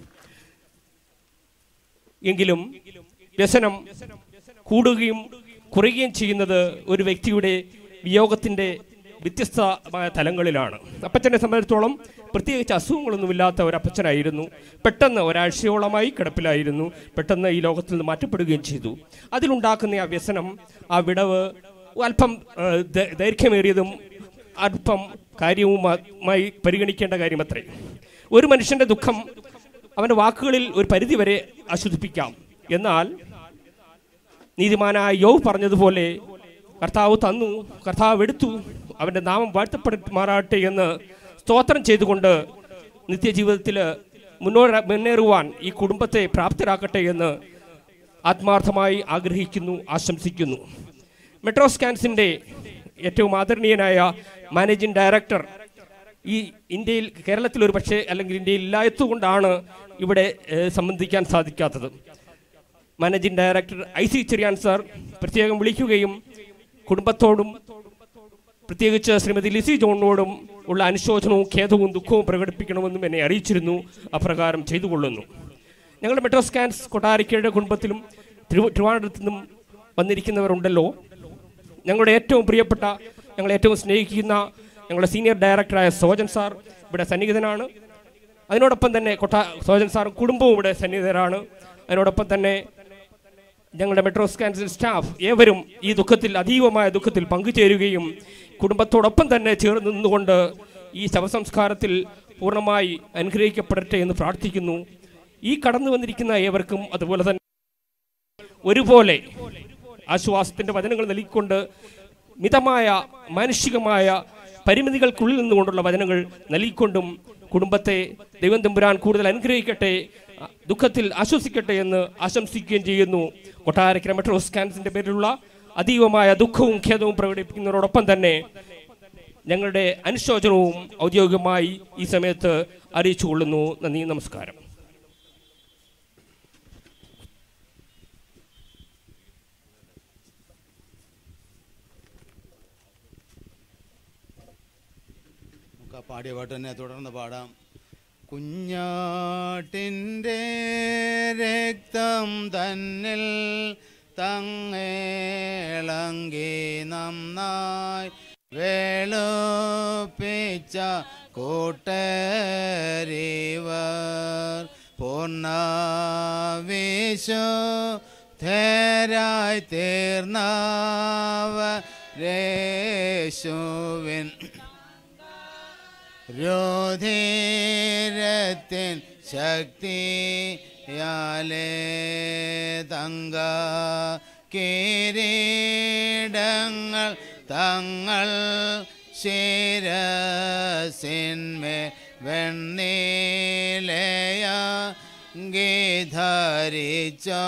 എങ്കിലും വ്യസനം കൂടുകയും കുറയുകയും ചെയ്യുന്നത് ഒരു വ്യക്തിയുടെ വിയോഗത്തിൻ്റെ വ്യത്യസ്തമായ തലങ്ങളിലാണ് അപ്പച്ചനെ സംബന്ധിച്ചിടത്തോളം പ്രത്യേകിച്ച് അസുഖങ്ങളൊന്നുമില്ലാത്ത ഒരു അപ്പച്ചനായിരുന്നു പെട്ടെന്ന് ഒരാഴ്ചയോളമായി കിടപ്പിലായിരുന്നു പെട്ടെന്ന് ഈ ലോകത്തിൽ നിന്ന് മാറ്റപ്പെടുകയും ചെയ്തു അതിലുണ്ടാക്കുന്ന ആ വ്യസനം ആ വിടവ് അല്പം ആ, ദ- ദൈർഘ്യമേറിയതും അല്പം കാര്യവുമായി പരിഗണിക്കേണ്ട കാര്യമത്രേ ഒരു മനുഷ്യന്റെ ദുഃഖം അവന്റെ വാക്കുകളിൽ ഒരു പരിധിവരെ അശുദ്ധിപ്പിക്കാം എന്നാൽ നീതിമാനായ യോവ് പറഞ്ഞതുപോലെ കർത്താവ് തന്നു കർത്താവ് എടുത്തു അവൻ്റെ നാമം വാഴ്ത്തപ്പെടുമാറാട്ടെ എന്ന് സ്തോത്രം ചെയ്തുകൊണ്ട് നിത്യജീവിതത്തിൽ മുന്നോട്ട് മുന്നേറുവാൻ ഈ കുടുംബത്തെ പ്രാപ്തരാക്കട്ടെ എന്ന് ആത്മാർത്ഥമായി ആഗ്രഹിക്കുന്നു ആശംസിക്കുന്നു മെട്രോ സ്കാൻസിൻ്റെ ഏറ്റവും ആദരണീയനായ മാനേജിംഗ് ഡയറക്ടർ ഈ ഇന്ത്യയിൽ കേരളത്തിൽ ഒരു പക്ഷേ അല്ലെങ്കിൽ ഇന്ത്യയിൽ ഇല്ലാത്തതുകൊണ്ടാണ് ഇവിടെ ഏഹ്, സംബന്ധിക്കാൻ സാധിക്കാത്തത് managing director I C Cherian sir പ്രത്യേകം വിളിക്കുകയും കുടുംബത്തോടും പ്രത്യേകിച്ച് ശ്രീമതി ലിസി ജോണിനോടും ഉള്ള അനുശോചനവും ഖേദവും ദുഃഖവും പ്രകടിപ്പിക്കണമെന്നും എന്നെ അറിയിച്ചിരുന്നു അപ്രകാരം ചെയ്തു കൊള്ളുന്നു ഞങ്ങളുടെ മെട്രോ സ്കാൻസ് കൊട്ടാരിക്കയുടെ കുടുംബത്തിലും തിരുവ ട്രിവാൻഡ്രത്തു നിന്നും വന്നിരിക്കുന്നവരുണ്ടല്ലോ ഞങ്ങളുടെ ഏറ്റവും പ്രിയപ്പെട്ട ഞങ്ങളെ ഏറ്റവും സ്നേഹിക്കുന്ന ഞങ്ങളുടെ സീനിയർ ഡയറക്ടറായ സോജൻ സാർ ഇവിടെ സന്നിഹിതനാണ് അതിനോടൊപ്പം തന്നെ കൊട്ടാ സോജൻ സാറും കുടുംബവും ഇവിടെ സന്നിഹിതരാണ് അതിനോടൊപ്പം തന്നെ ഞങ്ങളുടെ മെട്രോ സ്കാൻസിൽ സ്റ്റാഫ് ഏവരും ഈ ദുഃഖത്തിൽ അതീവമായ ദുഃഖത്തിൽ പങ്കുചേരുകയും കുടുംബത്തോടൊപ്പം തന്നെ ചേർന്ന് നിന്നുകൊണ്ട് ഈ ശവസംസ്കാരത്തിൽ പൂർണ്ണമായി അനുഗ്രഹിക്കപ്പെടട്ടെ എന്ന് പ്രാർത്ഥിക്കുന്നു ഈ കടന്നു വന്നിരിക്കുന്ന ഏവർക്കും അതുപോലെ തന്നെ ഒരുപോലെ ആശ്വാസത്തിന്റെ വചനങ്ങൾ നൽകിക്കൊണ്ട് മിതമായ മാനുഷികമായ പരിമിതികൾക്കുള്ളിൽ നിന്നുകൊണ്ടുള്ള വചനങ്ങൾ നൽകിക്കൊണ്ടും കുടുംബത്തെ ദൈവം തമ്പുരാൻ കൂടുതൽ അനുഗ്രഹിക്കട്ടെ അ, ദുഃഖത്തിൽ ആശ്വസിക്കട്ടെ എന്ന് ആശംസിക്കുകയും ചെയ്യുന്നു കൊട്ടാരക്കര മെട്രോ സ്കാൻസിന്റെ പേരിലുള്ള അതീവമായ ദുഃഖവും ഖേദവും പ്രകടിപ്പിക്കുന്നതോടൊപ്പം തന്നെ ഞങ്ങളുടെ അനുശോചനവും ഔദ്യോഗികമായി ഈ സമയത്ത് അറിയിച്ചു കൊള്ളുന്നു നന്ദി നമസ്കാരം നമുക്ക് ആ പാടിയ പാട്ട് തന്നെ തുടർന്ന് പാടാം കുഞ്ഞാട്ടിൻ്റെ രക്തം തന്നിൽ തങ്ങേളങ്കി നന്നായി വേളുപ്പിച്ച കൂട്ടരിവർ പൂർണ്ണ വിശുദ്ധരായി തീർന്നവരേശുവിൻ രോധീരത്തിൻ ശക്തിയാലേ തങ്ക കിരീടങ്ങൾ തങ്ങൾ ശിരസിന്മേ വെണ്ണീലയ ഗീധരിച്ചോ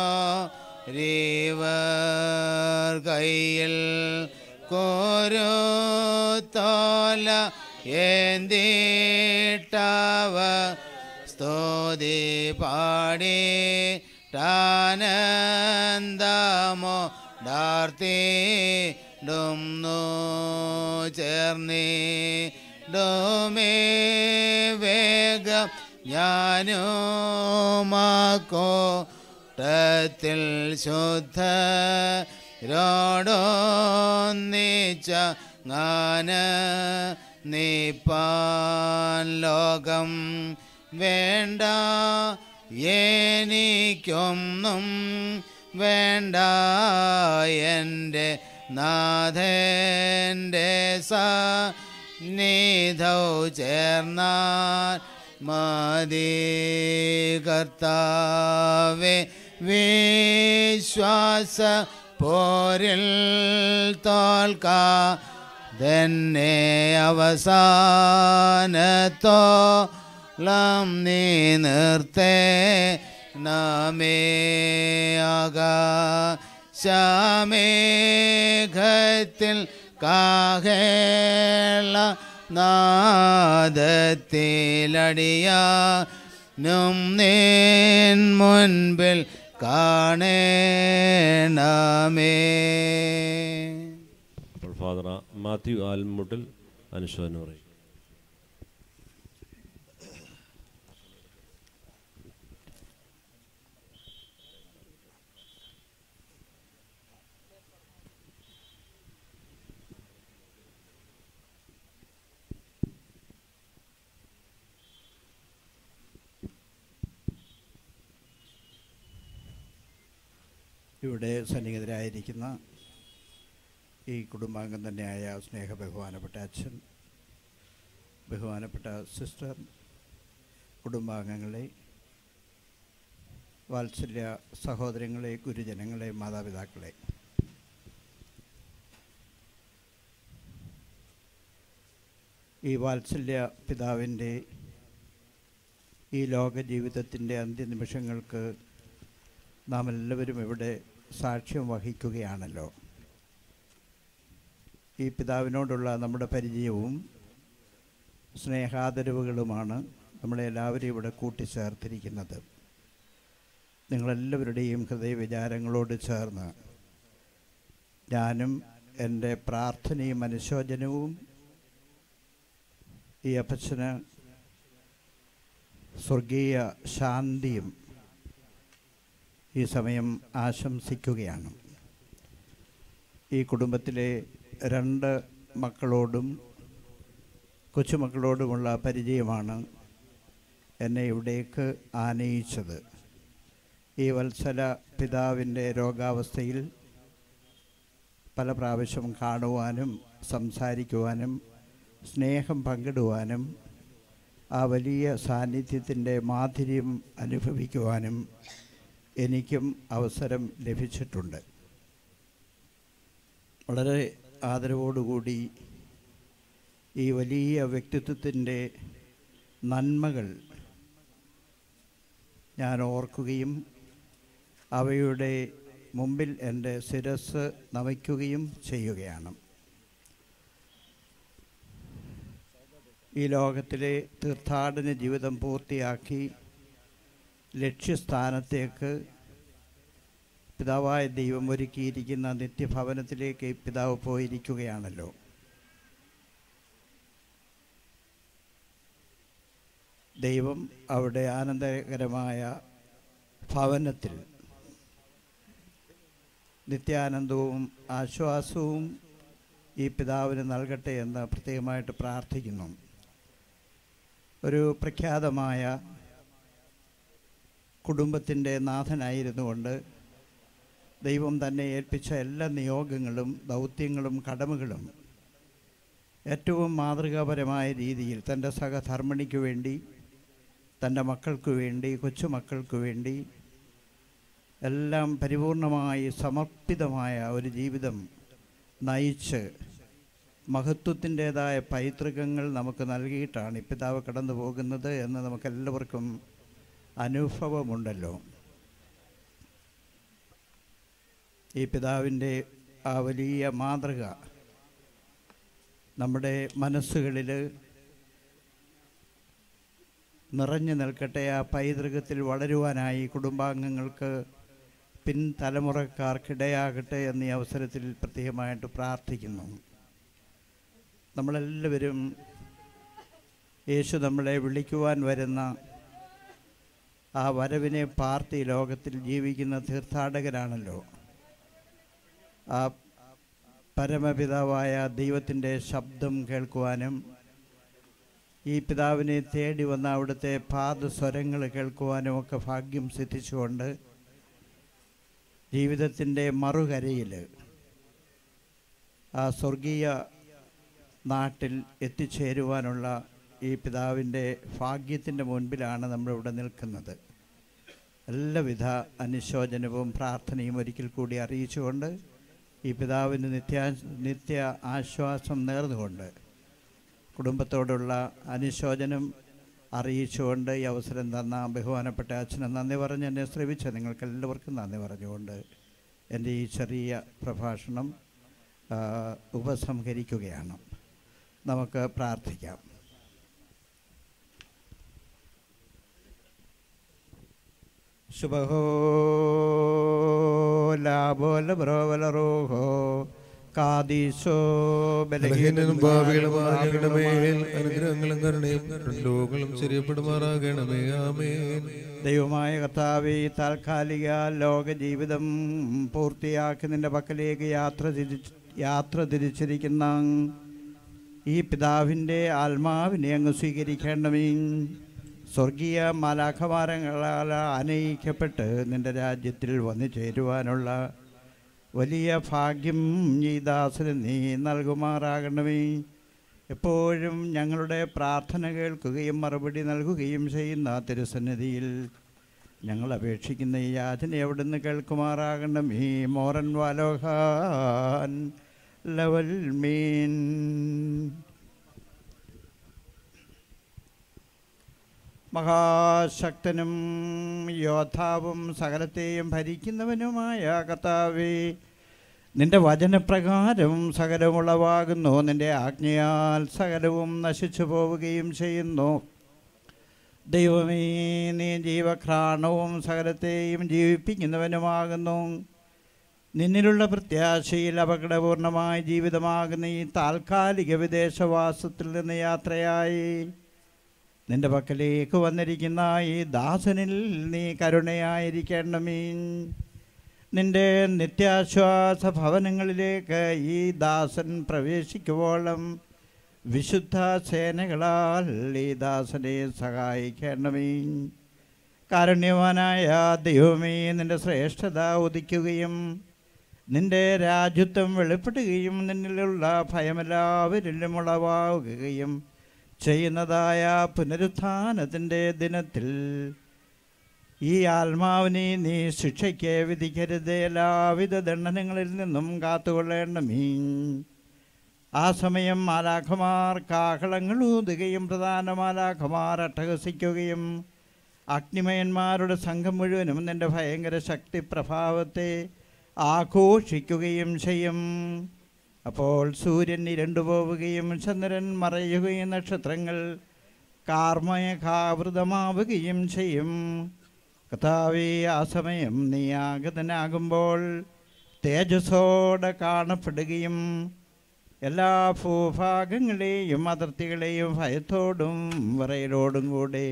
രീവർ കയ്യിൽ കോരുത്തോല ഏന്തിട്ടവ സ്തുതി പാടി ടാനന്ദമോ ഡാർത്തി ഡുംനു ചേർന്നി ഡോമേ വേഗം ഞാനുമാക്കോ ത്തിൽ ശുദ്ധ രോടൊന്നിച്ച ങ്ങാന നീപ്പാൻ ലോകം വേണ്ട എനിക്കൊന്നും വേണ്ട എൻ്റെ നാഥൻ്റെ സന്നിധൗ ചേർന്നാൽ മതി കർത്താവേ വിശ്വാസ പോരിൽ തോൽക്കാ തന്നെ അവസാനത്തോളം നീ നിർത്തേ നമേ ആകാശമേഘത്തിൽ കാഹേള നാദത്തിലടിയാനും നിൻ മുൻപിൽ കാണേണമേ അപ്പോൾ ഫാദർ മാത്യു ആൽമുട്ടിൽ അനുശോചനം പറയും ഇവിടെ സന്നിഹിതരായിരിക്കുന്ന ഈ കുടുംബാംഗം തന്നെയായ സ്നേഹ ബഹുമാനപ്പെട്ട അച്ഛൻ ബഹുമാനപ്പെട്ട സിസ്റ്റർ കുടുംബാംഗങ്ങളെ വാത്സല്യ സഹോദരങ്ങളെ ഗുരുജനങ്ങളെ മാതാപിതാക്കളെ ഈ വാത്സല്യ പിതാവിൻ്റെ ഈ ലോക ജീവിതത്തിൻ്റെ അന്ത്യനിമിഷങ്ങൾക്ക് നാം എല്ലാവരും ഇവിടെ സാക്ഷ്യം വഹിക്കുകയാണല്ലോ ഈ പിതാവിനോടുള്ള നമ്മുടെ പരിചയവും സ്നേഹാദരവുകളുമാണ് നമ്മളെല്ലാവരെയും ഇവിടെ കൂട്ടിച്ചേർത്തിരിക്കുന്നത് നിങ്ങളെല്ലാവരുടെയും ഹൃദയവിചാരങ്ങളോട് ചേർന്ന് ഞാനും എൻ്റെ പ്രാർത്ഥനയും അനുശോചനവും ഈ അപ്പച്ചന് സ്വർഗീയ ശാന്തിയും ഈ സമയം ആശംസിക്കുകയാണ് ഈ കുടുംബത്തിലെ രണ്ട് മക്കളോടും കൊച്ചുമക്കളോടുമുള്ള പരിചയമാണ് എന്നെ ഇവിടേക്ക് ആനയിച്ചത് ഈ വത്സല പിതാവിൻ്റെ രോഗാവസ്ഥയിൽ പല പ്രാവശ്യം കാണുവാനും സംസാരിക്കുവാനും സ്നേഹം പങ്കിടുവാനും ആ വലിയ സാന്നിധ്യത്തിൻ്റെ മാധുര്യം അനുഭവിക്കുവാനും എനിക്കും അവസരം ലഭിച്ചിട്ടുണ്ട് വളരെ ആദരവോടുകൂടി ഈ വലിയ വ്യക്തിത്വത്തിൻ്റെ നന്മകൾ ഞാൻ ഓർക്കുകയും അവയുടെ മുമ്പിൽ എൻ്റെ ശിരസ് നമിക്കുകയും ചെയ്യുകയാണ് ഈ ലോകത്തിലെ തീർത്ഥാടന ജീവിതം പൂർത്തിയാക്കി ലക്ഷ്യസ്ഥാനത്തേക്ക് പിതാവായ ദൈവം ഒരുക്കിയിരിക്കുന്ന നിത്യഭവനത്തിലേക്ക് ഈ പിതാവ് പോയിരിക്കുകയാണല്ലോ ദൈവം അവിടെ ആനന്ദകരമായ ഭവനത്തിൽ നിത്യാനന്ദവും ആശ്വാസവും ഈ പിതാവിന് നൽകട്ടെ എന്ന് പ്രത്യേകമായിട്ട് പ്രാർത്ഥിക്കുന്നു ഒരു പ്രഖ്യാതമായ കുടുംബത്തിൻ്റെ നാഥനായിരുന്നുകൊണ്ട് ദൈവം തന്നെ ഏൽപ്പിച്ച എല്ലാ നിയോഗങ്ങളും ദൗത്യങ്ങളും കടമകളും ഏറ്റവും മാതൃകാപരമായ രീതിയിൽ തൻ്റെ സഹധർമ്മിണിക്ക് വേണ്ടി തൻ്റെ മക്കൾക്ക് വേണ്ടി കൊച്ചുമക്കൾക്ക് വേണ്ടി എല്ലാം പരിപൂർണമായി സമർപ്പിതമായ ഒരു ജീവിതം നയിച്ച് മഹത്വത്തിൻ്റേതായ പൈതൃകങ്ങൾ നമുക്ക് നൽകിയിട്ടാണ് ഈ പിതാവ് കടന്നു പോകുന്നത് എന്ന് നമുക്കെല്ലാവർക്കും അനുഭവമുണ്ടല്ലോ ഈ പിതാവിൻ്റെ ആ വലിയ മാതൃക നമ്മുടെ മനസ്സുകളിൽ നിറഞ്ഞു നിൽക്കട്ടെ ആ പൈതൃകത്തിൽ വളരുവാനായി കുടുംബാംഗങ്ങൾക്ക് പിൻതലമുറക്കാർക്കിടയാകട്ടെ എന്നീ അവസരത്തിൽ പ്രത്യേകമായിട്ട് പ്രാർത്ഥിക്കുന്നു നമ്മളെല്ലാവരും യേശു നമ്മളെ വിളിക്കുവാൻ വരുന്ന ആ വരവിനെ പാർത്തി ലോകത്തിൽ ജീവിക്കുന്ന തീർത്ഥാടകരാണല്ലോ ആ പരമപിതാവായ ദൈവത്തിൻ്റെ ശബ്ദം കേൾക്കുവാനും ഈ പിതാവിനെ തേടി വന്ന അവിടുത്തെ പാദസ്വരങ്ങൾ കേൾക്കുവാനും ഒക്കെ ഭാഗ്യം സിദ്ധിച്ചുകൊണ്ട് ജീവിതത്തിൻ്റെ മറുകരയിൽ ആ സ്വർഗീയ നാട്ടിൽ എത്തിച്ചേരുവാനുള്ള ഈ പിതാവിൻ്റെ ഭാഗ്യത്തിൻ്റെ മുൻപിലാണ് നമ്മളിവിടെ നിൽക്കുന്നത് എല്ലാവിധ അനുശോചനവും പ്രാർത്ഥനയും ഒരിക്കൽ കൂടി അറിയിച്ചുകൊണ്ട് ഈ പിതാവിന് നിത്യ നിത്യ ആശ്വാസം നേർന്നുകൊണ്ട് കുടുംബത്തോടുള്ള അനുശോചനം അറിയിച്ചുകൊണ്ട് ഈ അവസരം തന്ന ബഹുമാനപ്പെട്ട അച്ഛന് നന്ദി പറഞ്ഞ് എന്നെ ശ്രമിച്ച നിങ്ങൾക്ക് എല്ലാവർക്കും നന്ദി പറഞ്ഞുകൊണ്ട് എൻ്റെ ഈ ചെറിയ പ്രഭാഷണം ആ, ഉപസംഹരിക്കുകയാണ് നമുക്ക് പ്രാർത്ഥിക്കാം ശുഭഹോ ലാഭോല ബ്രോവല റോഹോ കാദീശോ ബലഹീനനും ഭാവികളുമായ ഞങ്ങളുടെ മേൽ അനുഗ്രഹങ്ങളും കരുണയും ലോകങ്ങളും ചെറിയപ്പെടുമാറാകണമേ ആമേൻ ദൈവമായ കർത്താവെ ഈ താൽക്കാലിക ലോക ജീവിതം പൂർത്തിയാക്കി നിന്റെ പക്കലേക്ക് യാത്ര തിരിച്ച് യാത്ര തിരിച്ചിരിക്കുന്ന ഈ പിതാവിൻ്റെ ആത്മാവിനെ അങ്ങ് സ്വീകരിക്കേണ്ടമേ സ്വർഗീയ മാലാഖമാരങ്ങളാൽ അനയിക്കപ്പെട്ട് നിന്റെ രാജ്യത്തിൽ വന്നു ചേരുവാനുള്ള വലിയ ഭാഗ്യം ഈ ദാസന് നീ നൽകുമാറാകണമേ എപ്പോഴും ഞങ്ങളുടെ പ്രാർത്ഥന കേൾക്കുകയും മറുപടി നൽകുകയും ചെയ്യുന്ന തിരുസന്നിധിയിൽ ഞങ്ങൾ അപേക്ഷിക്കുന്ന ഈ യാചന എവിടുന്ന് കേൾക്കുമാറാകണം ഈ മോറൻ വാലോഹാൻ ലവൽ മീൻ മഹാശക്തനും യോദ്ധാവും സകലത്തെയും ഭരിക്കുന്നവനുമായ കർത്താവേ നിന്റെ വചനപ്രകാരം സകലവും ഉളവാകുന്നു നിന്റെ ആജ്ഞയാൽ സകലവും നശിച്ചു പോവുകയും ചെയ്യുന്നു ദൈവമേ നീ ജീവഘ്രാണവും സകലത്തെയും ജീവിപ്പിക്കുന്നവനുമാകുന്നു നിന്നിലുള്ള പ്രത്യാശയിൽ അപകടപൂർണമായ ജീവിതമാകുന്ന ഈ താൽക്കാലിക വിദേശവാസത്തിൽ നിന്ന് യാത്രയായി നിന്റെ പക്കലേക്ക് വന്നിരിക്കുന്ന ഈ ദാസനിൽ നീ കരുണയായിരിക്കണമേ നിന്റെ നിത്യാശ്വാസ ഭവനങ്ങളിലേക്ക് ഈ ദാസൻ പ്രവേശിക്കുവോളം വിശുദ്ധ സേനകളാൽ ഈ ദാസനെ സഹായിക്കണമേ കാരുണ്യവാനായ ദൈവമേ നിന്റെ ശ്രേഷ്ഠത ഉദിക്കുകയും നിന്റെ രാജ്യത്വം വെളിപ്പെടുകയും നിന്നിലുള്ള ഭയമെല്ലാവരിലും ഉളവാകുകയും ചെയ്യുന്നതായ പുനരുത്ഥാനത്തിൻ്റെ ദിനത്തിൽ ഈ ആത്മാവിനെ നീ ശിക്ഷയ്ക്ക് വിധിക്കരുത് എല്ലാവിധ ദണ്ഡനങ്ങളിൽ നിന്നും കാത്തുകൊള്ളേണ്ടമേ ആ സമയം മാലാഖമാർ കാഹളങ്ങൾ ഊതുകയും പ്രധാന മാലാഖമാർ അട്ടഹസിക്കുകയും അഗ്നിമയന്മാരുടെ സംഘം മുഴുവനും നിന്റെ ഭയങ്കര ശക്തി പ്രഭാവത്തെ ആഘോഷിക്കുകയും ചെയ്യും അപ്പോൾ സൂര്യൻ ഇരുണ്ടു പോവുകയും ചന്ദ്രൻ മറയുകയും നക്ഷത്രങ്ങൾ കാർമയഘാവൃതമാവുകയും ചെയ്യും കഥാവി ആ സമയം നീ ആഗതനാകുമ്പോൾ തേജസ്സോടെ കാണപ്പെടുകയും എല്ലാ ഭൂഭാഗങ്ങളെയും അതിർത്തികളെയും ഭയത്തോടും വിറയലോടും കൂടെ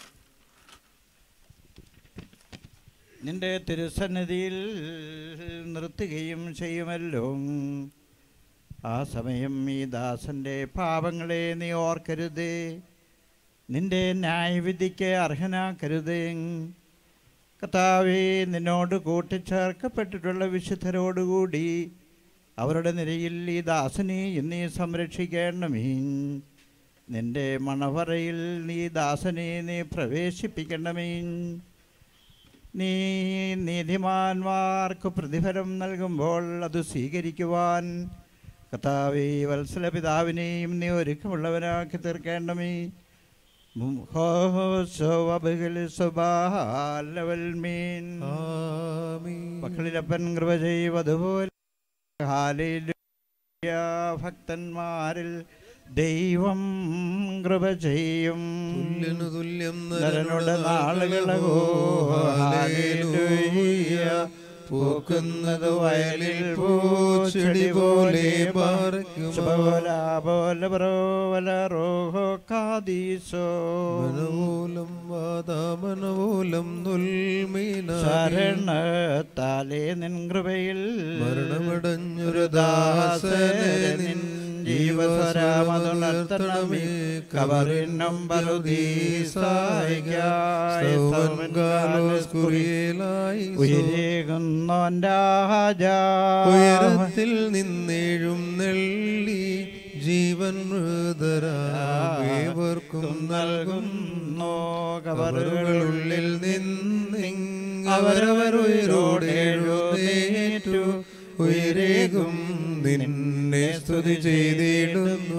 നിന്റെ തിരുസന്നിധിയിൽ നിർത്തുകയും ചെയ്യുമല്ലോ ആ സമയം ഈ ദാസന്റെ പാപങ്ങളെ നീ ഓർക്കരുത് നിന്റെ ന്യായവിധിക്ക് അർഹനാക്കരുത് കർത്താവേ നിന്നോട് കൂട്ടിച്ചേർക്കപ്പെട്ടിട്ടുള്ള വിശുദ്ധരോടുകൂടി അവരുടെ നിരയിൽ ഈ ദാസനെ നീ സംരക്ഷിക്കണമേ നിന്റെ മണവറയിൽ നീ ദാസനെ നീ പ്രവേശിപ്പിക്കണമേ നീ നീതിമാന്മാർക്ക് പ്രതിഫലം നൽകുമ്പോൾ അത് സ്വീകരിക്കുവാൻ കഥാവി വത്സല പിതാവിനെയും നീ ഒരുക്കമുള്ളവനാക്കി തീർക്കേണ്ടമേ മക്കളിലപ്പൻ കൃപ ചെയ്വതുപോലെ ഹാലേലൂയ ഭക്തന്മാരിൽ ദൈവം കൃപ ചെയ്യും തുല്യനു തുല്യം നരനുടെ നാളുകളകോ ഹാലേലൂയ പൂക്കുന്നത് വയലിൽ പൂച്ചെടി പോലെ പാറയ്ക്കുമോല പോലെ പ്രോവല റോഹോ കാദീസോ മനവോലം വാദാമനവോലം നുൽമീന ശരണത്താലേ നിൻ കൃപയിൽ മരണമടഞ്ഞൊരു ദാസനെ നിൻ ജീവസ്വരമതുണർത്തണമേ കബറിനും ഉയരത്തിൽ നിന്നേഴും നെള്ളി ജീവൻ മൃതരാവർക്കും നൽകുന്നു കബറുകളുള്ളിൽ നിന്നിങ് അവരവരുയരോടെഴുന്നേറ്റു ഉയരേകും നിന്നെ സ്തുതി ചെയ്തിടുന്നു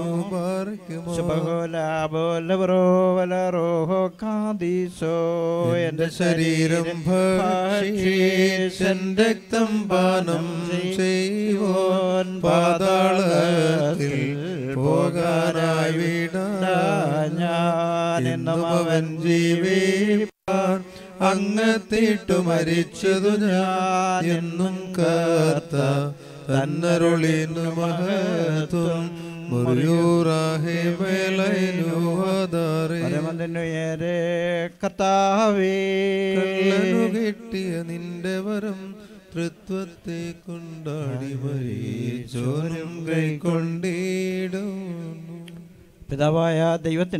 എന്റെ ശരീരം ഭക്ഷിച്ചൻ രക്തം പാനം ചെയ്യുവോൻ പാതാളത്തിൽ പോകാനായി വിടാ ഞാൻ എന്നും അവൻ ജീവിപ്പാൻ അങ്ങത്തിട്ടു മരിച്ചതു ഞാൻ എന്നും കാത്ത തന്നരുളിനു മഹത്വം മുറിയൂറാഹേ മേലൈനുവതാറേ പരമതിനുയരെ കർത്താവേ കള്ളനു കിട്ടിയ നിന്റെ വരം തൃത്വത്തെ കൊണ്ടാടി മരിച്ചോനും കൈക്കൊണ്ടിടും പിതാവായ ദൈവത്തിന്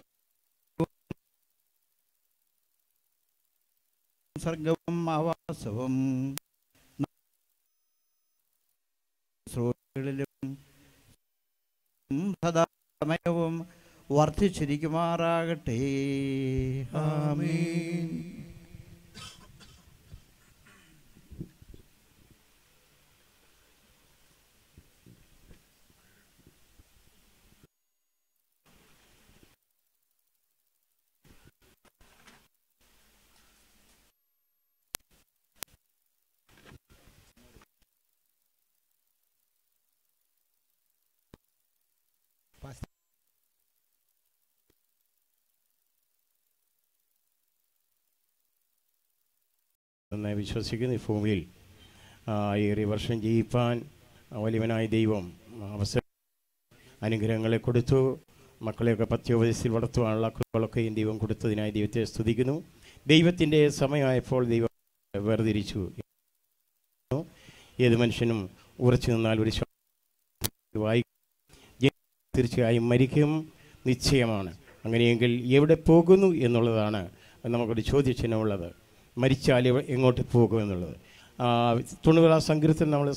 സർഗവും ആവാസവും ശ്രോതകളിലും സദാ സമയവും വർദ്ധിച്ചിരിക്കുമാറാകട്ടെ ആമീൻ എന്ന് വിശ്വസിക്കുന്നു ഈ ഭൂമിയിൽ ആ, ഏറിയ വർഷം ജീവിപ്പാൻ വലിയവനായ ദൈവം അവസരം അനുഗ്രഹങ്ങളെ കൊടുത്തു മക്കളെയൊക്കെ പത്യോപദേശത്തിൽ വളർത്തുവാനുള്ള കൃപകളൊക്കെയും ദൈവം കൊടുത്തതിനായി ദൈവത്തെ സ്തുതിക്കുന്നു ദൈവത്തിൻ്റെ സമയമായപ്പോൾ ദൈവം വേർതിരിച്ചു ഏത് മനുഷ്യനും ഉറച്ചു നിന്നാൽ ഒരു ശ്വാസം വായി തീർച്ചയായും മരിക്കും നിശ്ചയമാണ് അങ്ങനെയെങ്കിൽ എവിടെ പോകുന്നു എന്നുള്ളതാണ് നമുക്കൊരു ചോദ്യചിഹ്നമുള്ളത് മരിച്ചാൽ എവ- എങ്ങോട്ട് പോകും എന്നുള്ളത് ആ, തൊണ്ണൂറാം സങ്കീർത്തനം നമ്മൾ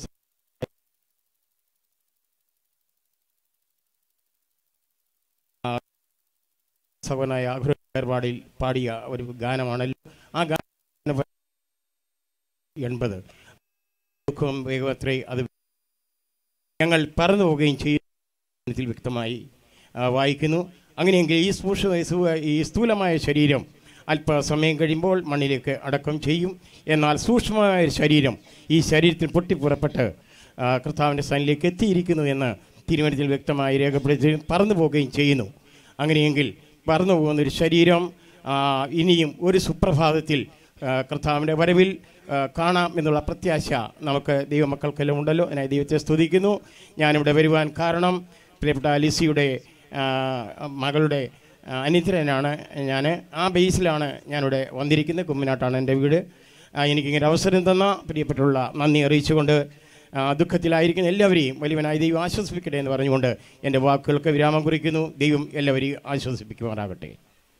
ആ, സഹോദരനായ ആഗ്രഹപാടിൽ പാടിയ ഒരു ഗാനമാണല്ലോ ആ ഗാനം എൺപത് ദുഃഖം വേഗത്രേ അത് ഞങ്ങൾ പറന്നു പോവുകയും ചെയ്യുന്നതിൽ വ്യക്തമായി ആ, വായിക്കുന്നു അങ്ങനെയെങ്കിൽ ഈ സ്പൂഷ ഈ സ്ഥൂലമായ ശരീരം അല്പസമയം കഴിയുമ്പോൾ മണ്ണിലേക്ക് അടക്കം ചെയ്യും എന്നാൽ സൂക്ഷ്മമായ ഒരു ശരീരം ഈ ശരീരത്തിൽ പൊട്ടിപ്പുറപ്പെട്ട് ആ, കർത്താവിൻ്റെ സ്ഥാനിലേക്ക് എത്തിയിരിക്കുന്നു എന്ന് തിരുവനന്തപുരത്തിൽ വ്യക്തമായി രേഖപ്പെടുത്തി പറന്നു പോവുകയും ചെയ്യുന്നു അങ്ങനെയെങ്കിൽ പറന്നു പോകുന്നൊരു ശരീരം ആ, ഇനിയും ഒരു സുപ്രഭാതത്തിൽ ആ, കർത്താവിൻ്റെ വരവിൽ ആ, കാണാം എന്നുള്ള പ്രത്യാശ നമുക്ക് ദൈവമക്കൾക്കെല്ലാം ഉണ്ടല്ലോ അതിനായി ദൈവത്തെ സ്തുതിക്കുന്നു ഞാനിവിടെ വരുവാൻ കാരണം പ്രിയപ്പെട്ട ലിസിയുടെ ആ, മകളുടെ ആ, അനിതരനാണ് ഞാൻ ആ ബേസിലാണ് ഞാനിവിടെ വന്നിരിക്കുന്നത് കുമ്മനാട്ടാണ് എൻ്റെ വീട് ആ, എനിക്കിങ്ങനെ അവസരം തന്ന പ്രിയപ്പെട്ടുള്ള നന്ദി അറിയിച്ചുകൊണ്ട് ആ, ദുഃഖത്തിലായിരിക്കുന്ന എല്ലാവരെയും വലിയവനായി ദൈവം ആശ്വസിപ്പിക്കട്ടെ എന്ന് പറഞ്ഞുകൊണ്ട് എൻ്റെ വാക്കുകൾക്ക് വിരാമം കുറിക്കുന്നു ദൈവം എല്ലാവരെയും ആശ്വസിപ്പിക്കുമാറാകട്ടെ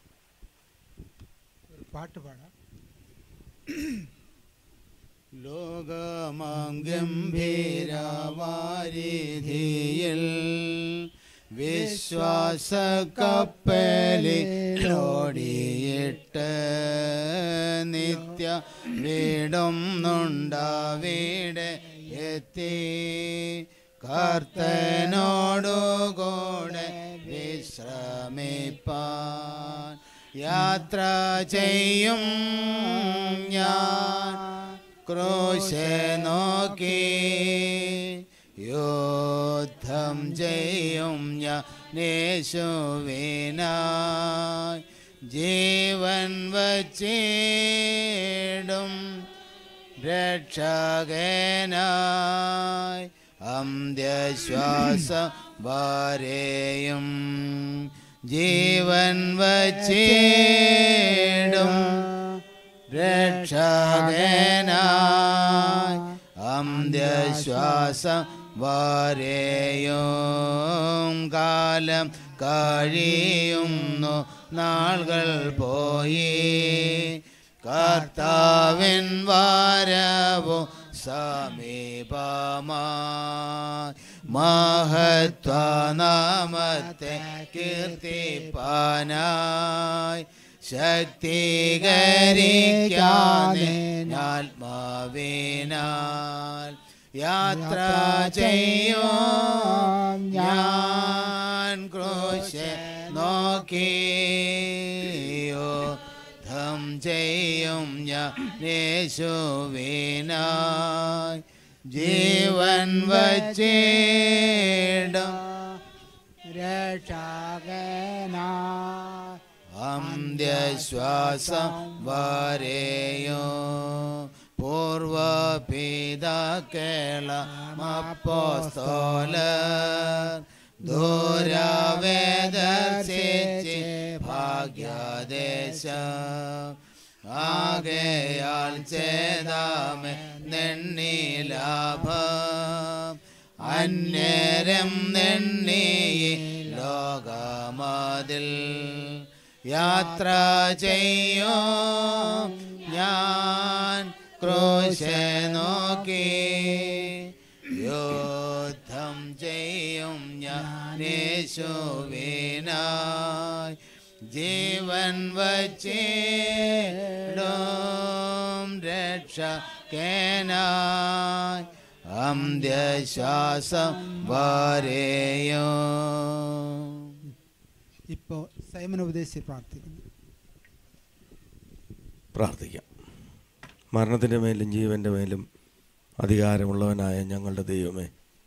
പാട്ട് പാടാം ലോകമാം ഗംഭീരവാരിധിയിൽ വിശ്വാസ കപ്പലിലോടിയിട്ട് നിത്യ വീടും നുണ്ടാവീട് എത്തി കർത്തനോടുകൂടെ വിശ്രമിപ്പാൻ യാത്ര ചെയ്യും ഞാൻ ക്രൂശെ നോക്കി യുദ്ധം ചെയ്യും ഞാൻ യേശുവിനായി ജീവൻ വച്ചിടും രക്ഷകനായി അന്ത്യശ്വാസം വരെയും ജീവൻ വച്ചിടും രക്ഷകനായി അന്ത്യശ്വാസം വരെയും കാലം കഴിയുന്നു നാളുകൾ പോയി കർത്താവിൻ വാരവോ സമീപമായി മഹത്വനാമത്തെ കീർത്തിപ്പാനായി ശക്തീകരിക്കാതെ ആത്മാവിനാൽ യാത്ര ചെയ്യും ഞാൻ ക്രൂശെ നോക്കിയോ ധം ചെയ്യും ഞാൻ യേശുവിനായി ജീവൻ വച്ചിടും രക്ഷകനാ അന്ത്യശ്വാസം വരെയോ പൂർവപിതാക്കേളമപ്പോസ്തോല ദൂരവേദർശിച്ച് ഭാഗ്യദേശ ആകയാൽ ചേതാമെ നെണ്ണി ലാഭം അന്യരം നെണ്ണി ലോകമതിൽ യാത്ര ചെയ്യോ ഞാൻ ക്രൂശെ നോക്കി യുദ്ധം ചെയ്യും ഞാൻ യേശുവിനായി ജീവൻ വച്ചിടും രക്ഷകനായി അന്ത്യശ്വാസം വരെയോ ഇപ്പോൾ സൈമൻ ഉപദേശിച്ച് പ്രാർത്ഥിക്കുന്നു പ്രാർത്ഥിക്കാം മരണത്തിൻ്റെ മേലും ജീവൻ്റെ മേലും അധികാരമുള്ളവനായ ഞങ്ങളുടെ ദൈവമേ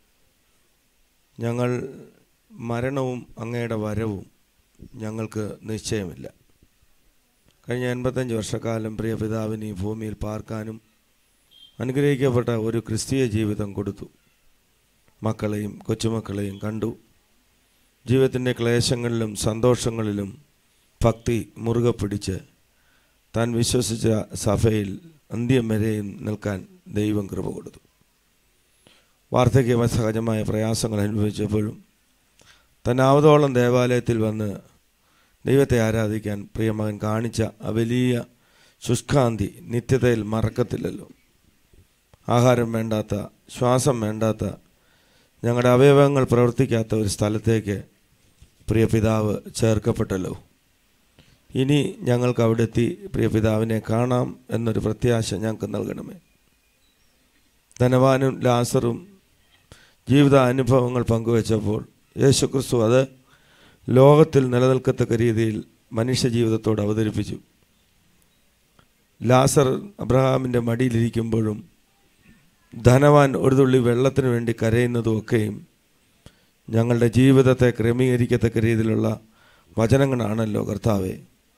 ഞങ്ങൾ മരണവും അങ്ങയുടെ വരവും ഞങ്ങൾക്ക് നിശ്ചയമില്ല കഴിഞ്ഞ എൺപത്തഞ്ച് വർഷക്കാലം പ്രിയ പിതാവിന് ഈ ഭൂമിയിൽ പാർക്കാനും അനുഗ്രഹിക്കപ്പെട്ട ഒരു ക്രിസ്തീയ ജീവിതം കൊടുത്തു മക്കളെയും കൊച്ചുമക്കളെയും കണ്ടു ജീവിതത്തിൻ്റെ ക്ലേശങ്ങളിലും സന്തോഷങ്ങളിലും ഭക്തി മുറുകെ പിടിച്ച് താൻ വിശ്വസിച്ച സഭയിൽ അന്ത്യം വരെയും നിൽക്കാൻ ദൈവം കൃപ കൊടുത്തു വാർദ്ധക്യ സഹജമായ പ്രയാസങ്ങൾ അനുഭവിച്ചപ്പോഴും തന്നാവതോളം ദേവാലയത്തിൽ വന്ന് ദൈവത്തെ ആരാധിക്കാൻ പ്രിയമകൻ കാണിച്ച ആ വലിയ ശുഷ്കാന്തി നിത്യതയിൽ മറക്കത്തില്ലല്ലോ ആഹാരം വേണ്ടാത്ത ശ്വാസം വേണ്ടാത്ത ഞങ്ങളുടെ അവയവങ്ങൾ പ്രവർത്തിക്കാത്ത ഒരു സ്ഥലത്തേക്ക് പ്രിയ പിതാവ് ചേർക്കപ്പെട്ടല്ലോ ഇനി ഞങ്ങൾക്ക് അവിടെ എത്തി പ്രിയ പിതാവിനെ കാണാം എന്നൊരു പ്രത്യാശ ഞങ്ങൾക്ക് നൽകണമേ ധനവാനും ലാസറും ജീവിത അനുഭവങ്ങൾ പങ്കുവച്ചപ്പോൾ യേശുക്രിസ്തു അത് ലോകത്തിൽ നിലനിൽക്കത്തക്ക രീതിയിൽ മനുഷ്യ ജീവിതത്തോട് അവതരിപ്പിച്ചു ലാസർ അബ്രഹാമിൻ്റെ മടിയിലിരിക്കുമ്പോഴും ധനവാൻ ഒരു തുള്ളി വെള്ളത്തിന് വേണ്ടി കരയുന്നതുമൊക്കെയും ഞങ്ങളുടെ ജീവിതത്തെ ക്രമീകരിക്കത്തക്ക രീതിയിലുള്ള വചനങ്ങളാണല്ലോ കർത്താവെ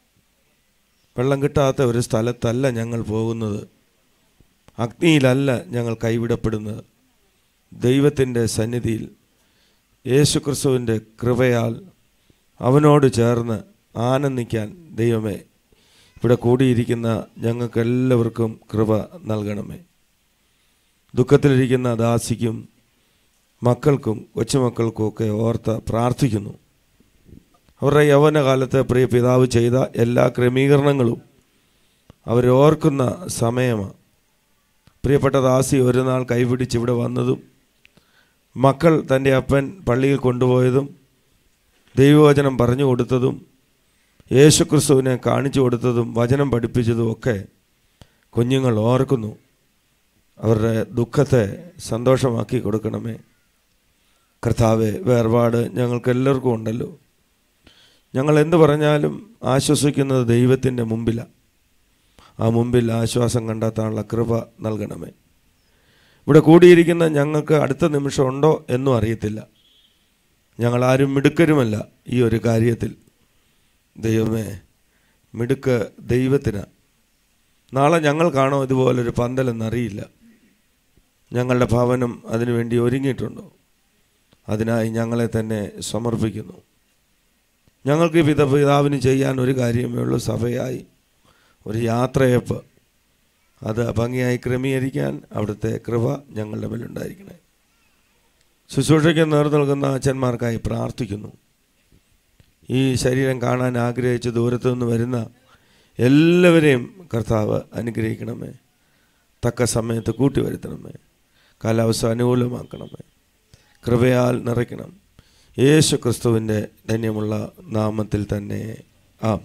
വെള്ളം കിട്ടാത്ത ഒരു സ്ഥലത്തല്ല ഞങ്ങൾ പോകുന്നത് അഗ്നിയിലല്ല ഞങ്ങൾ കൈവിടപ്പെടുന്നത് ദൈവത്തിൻ്റെ സന്നിധിയിൽ യേശുക്രിസ്തുവിൻ്റെ കൃപയാൽ അവനോട് ചേർന്ന് ആനന്ദിക്കാൻ ദൈവമേ ഇവിടെ കൂടിയിരിക്കുന്ന ഞങ്ങൾക്കെല്ലാവർക്കും കൃപ നൽകണമേ ദുഃഖത്തിലിരിക്കുന്ന ദാസിക്കും മക്കൾക്കും കൊച്ചുമക്കൾക്കും ഒക്കെ ഓർത്ത് പ്രാർത്ഥിക്കുന്നു അവരുടെ യൗവനകാലത്തെ പ്രിയ പിതാവ് ചെയ്ത എല്ലാ ക്രമീകരണങ്ങളും അവരോർക്കുന്ന സമയമാണ് പ്രിയപ്പെട്ട ദാസി ഒരു നാൾ കൈപിടിച്ച് ഇവിടെ വന്നതും മക്കൾ തൻ്റെ അപ്പൻ പള്ളിയിൽ കൊണ്ടുപോയതും ദൈവവചനം പറഞ്ഞു കൊടുത്തതും യേശുക്രിസ്തുവിനെ കാണിച്ചു കൊടുത്തതും വചനം പഠിപ്പിച്ചതും ഒക്കെ കുഞ്ഞുങ്ങൾ ഓർക്കുന്നു അവരുടെ ദുഃഖത്തെ സന്തോഷമാക്കി കൊടുക്കണമേ കർത്താവെ വേർപാട് ഞങ്ങൾക്ക് എല്ലാവർക്കും ഉണ്ടല്ലോ ഞങ്ങൾ എന്ത് പറഞ്ഞാലും ആശ്വസിക്കുന്നത് ദൈവത്തിൻ്റെ മുമ്പിലാണ് ആ മുമ്പിൽ ആശ്വാസം കണ്ടെത്താനുള്ള കൃപ നൽകണമേ ഇവിടെ കൂടിയിരിക്കുന്ന ഞങ്ങൾക്ക് അടുത്ത നിമിഷം ഉണ്ടോ എന്നും അറിയത്തില്ല ഞങ്ങളാരും മിടുക്കരുമല്ല ഈ ഒരു കാര്യത്തിൽ ദൈവമേ മിടുക്ക് ദൈവത്തിന് നാളെ ഞങ്ങൾ കാണോ ഇതുപോലൊരു പന്തലെന്നറിയില്ല ഞങ്ങളുടെ ഭവനം അതിനുവേണ്ടി ഒരുങ്ങിയിട്ടുണ്ടോ അതിനായി ഞങ്ങളെ തന്നെ സമർപ്പിക്കുന്നു ഞങ്ങൾക്ക് പിത പിതാവിന് ചെയ്യാൻ ഒരു കാര്യമേ ഉള്ളൂ സഭയായി ഒരു യാത്രയപ്പ് അത് ഭംഗിയായി ക്രമീകരിക്കാൻ അവിടുത്തെ കൃപ ഞങ്ങളുടെ മേലുണ്ടായിരിക്കണേ ശുശ്രൂഷയ്ക്ക് നേർന്നു നൽകുന്ന അച്ഛന്മാർക്കായി പ്രാർത്ഥിക്കുന്നു ഈ ശരീരം കാണാൻ ആഗ്രഹിച്ച് ദൂരത്തു നിന്ന് വരുന്ന എല്ലാവരെയും കർത്താവ് അനുഗ്രഹിക്കണമേ തക്ക സമയത്ത് കൂട്ടി വരുത്തണമേ കാലാവസ്ഥ അനുകൂലമാക്കണമേ കൃപയാൽ നിറയ്ക്കണം യേശു ക്രിസ്തുവിൻ്റെ ധന്യമുള്ള നാമത്തിൽ തന്നെ ആം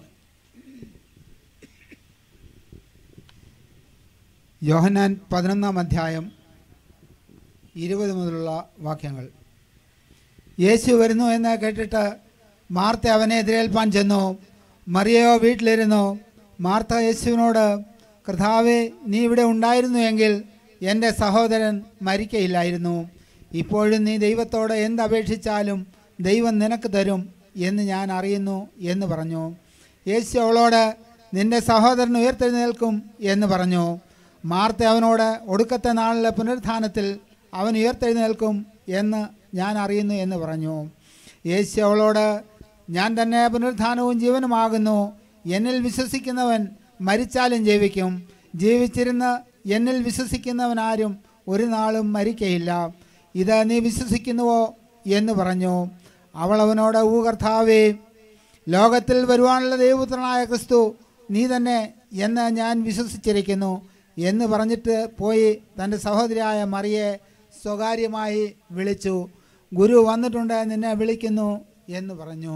യോഹന്നാൻ പതിനൊന്നാം അധ്യായം ഇരുപത് മുതലുള്ള വാക്യങ്ങൾ യേശു വരുന്നു എന്ന് കേട്ടിട്ട് മാർത്ത അവനെ എതിരേൽപ്പാൻ ചെന്നു മറിയയോ വീട്ടിലിരുന്നു മാർത്ത യേശുവിനോട് കർത്താവെ നീ ഇവിടെ ഉണ്ടായിരുന്നു എങ്കിൽ എൻ്റെ സഹോദരൻ മരിക്കയില്ലായിരുന്നു ഇപ്പോഴും നീ ദൈവത്തോട് എന്തപേക്ഷിച്ചാലും ദൈവം നിനക്ക് തരും എന്ന് ഞാൻ അറിയുന്നു എന്ന് പറഞ്ഞു യേശു അവളോട് നിന്റെ സഹോദരൻ ഉയർത്തെഴുന്നേൽക്കും എന്ന് പറഞ്ഞു മാർത്ത അവനോട് ഒടുക്കത്തെ നാളിലെ പുനരുത്ഥാനത്തിൽ അവൻ ഉയർത്തെഴുന്നേൽക്കും എന്ന് ഞാൻ അറിയുന്നു എന്ന് പറഞ്ഞു യേശു അവളോട് ഞാൻ തന്നെ പുനരുത്ഥാനവും ജീവനുമാകുന്നു എന്നിൽ വിശ്വസിക്കുന്നവൻ മരിച്ചാലും ജീവിക്കും ജീവിച്ചിരുന്ന് എന്നിൽ വിശ്വസിക്കുന്നവൻ ആരും ഒരു നാളും മരിക്കയില്ല ഇത് നീ വിശ്വസിക്കുന്നുവോ എന്ന് പറഞ്ഞു അവൾ അവനോട് ഊ കർത്താവേ ലോകത്തിൽ വരുവാനുള്ള ദൈവപുത്രനായ ക്രിസ്തു നീ തന്നെ എന്ന് ഞാൻ വിശ്വസിച്ചിരിക്കുന്നു എന്ന് പറഞ്ഞിട്ട് പോയി തൻ്റെ സഹോദരിയായ മറിയെ സ്വകാര്യമായി വിളിച്ചു ഗുരു വന്നിട്ടുണ്ട് നിന്നെ വിളിക്കുന്നു എന്ന് പറഞ്ഞു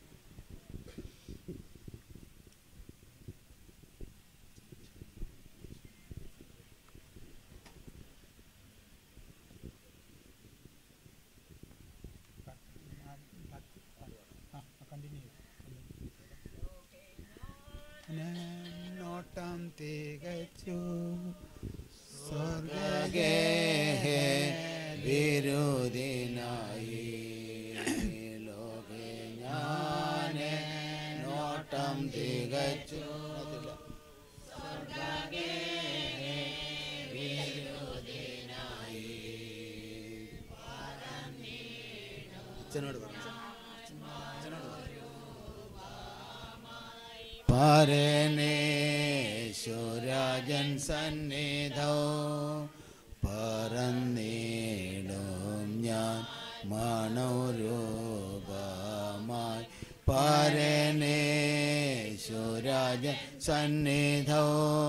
നോട്ടം തികച്ചു സ്വർഗേ വിരുദിനായി ലോകെ ഞാൻ അച്ഛനോട് പറഞ്ഞു പരനേശ്വരാജൻ സന്നിധോ പറന്നിടും ഞാൻ മനോരൂപമായി പരനേശ്വരാജൻ സന്നിധോ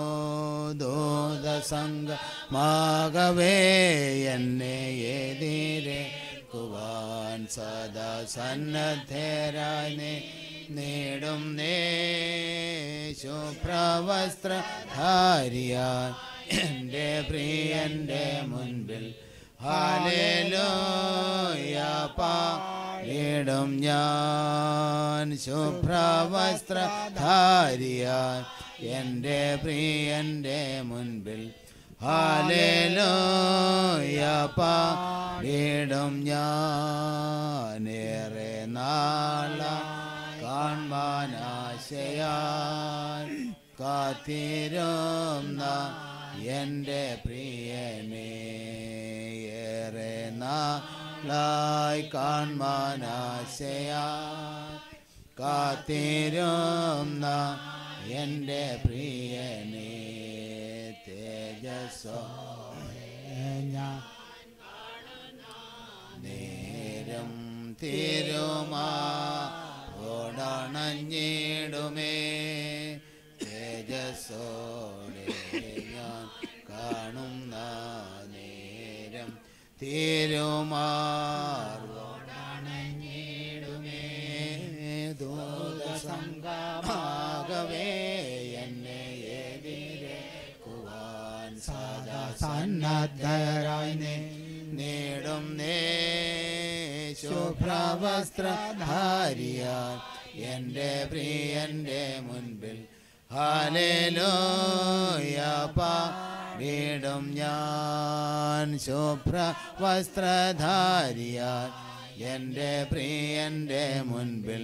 ദൂതസംഗമാകവേ എന്നെ എതിരെ കുവാൻ സദാ സന്നദ്ധരായി നേടും നേ ശുഭ്രവസ്ത്രധാരിയാൻ എൻ്റെ പ്രിയൻ്റെ മുൻപിൽ ഹാലേലോയ പാടിടും ഞാൻ ശുഭ്രവസ്ത്രധാരിയാൻ എൻ്റെ പ്രിയൻ്റെ മുൻപിൽ ഹാലേലോയ പാടിടും ഞാനേറെ നാള കാൺമാനാശയാൻ കാത്തിരുന്ന എൻ്റെ പ്രിയനെ ഏറെ നാളായി കാൺമാനാശയാൻ കാത്തിരുന്ന എൻ്റെ പ്രിയനെ തേജസ്സോ ഞാൻ നേരം തിരുമാ ഓടണഞ്ഞിടുമേ തേജസ്സോടെ ഞാൻ കാണുന്ന നേരം തിരുമാർവോടണഞ്ഞിടുമേ ദൂതസംഗമാകവേ എന്നെ എതിരെ കുവാൻ സദാ സന്നദ്ധരായി നേ- നേടും നേ ശുഭ്രവസ്ത്രധാരിയാൻ എൻ്റെ പ്രിയൻ്റെ മുൻപിൽ ഹാലേലോയ പാടിടും ഞാൻ ശുഭ്ര വസ്ത്രധാരിയാൻ എൻ്റെ പ്രിയൻ്റെ മുൻപിൽ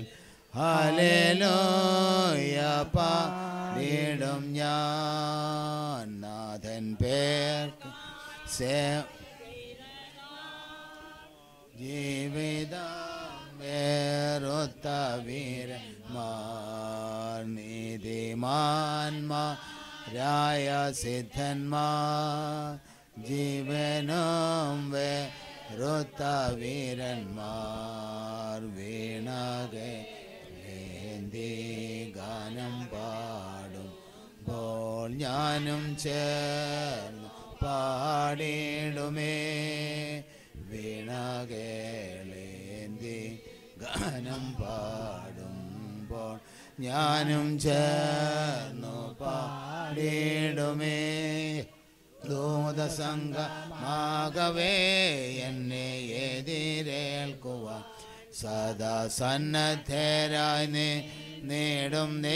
ഹാലേലോയ പാടിടും ഞാൻ നാഥൻ പേർക്ക് സേ ജീവിതം വേറൊത്ത വീരന്മാർ നീതിമാന്മാരായ സിദ്ധന്മാർ ജീവനും വേറൊത്ത വീരന്മാർ വീണകെ ഏന്തി ഗാനം പാടും പോൾ ഞാനും ചേർന്ന് പാടിടുമേ വീണകേളേന്തി ഗാനം പാടുമ്പോൾ ഞാനും ചേർന്നു പാടിടുമേ ദൂതസംഗമാകവേ എന്നെ എതിരേൽക്കുവാൻ സദാ സന്നദ്ധരായി നേ- നേടും നേ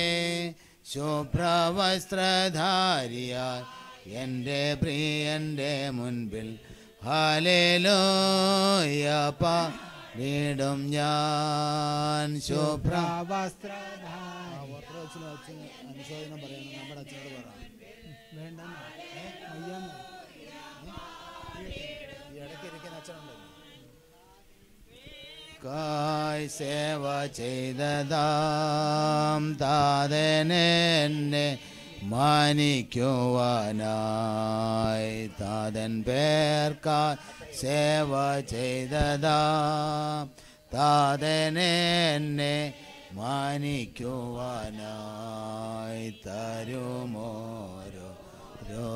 ശുഭ്രവസ്ത്രധാരിയായി എൻ്റെ പ്രിയൻ്റെ മുൻപിൽ ഹാലേലോയ പാടിടും ഞാൻ ശുഭ്ര അനുശോചനം പറയണം നമ്മുടെ അച്ഛനോട് പറ കായ് സേവ ചെയ്തതാം താതനെന്നെ മാനിക്കുവാനായി താതൻ പേർക്കായി സേവ ചെയ്തതാം താതനെന്നെ മാനിക്കുവാനായി തരുമോരോ രോ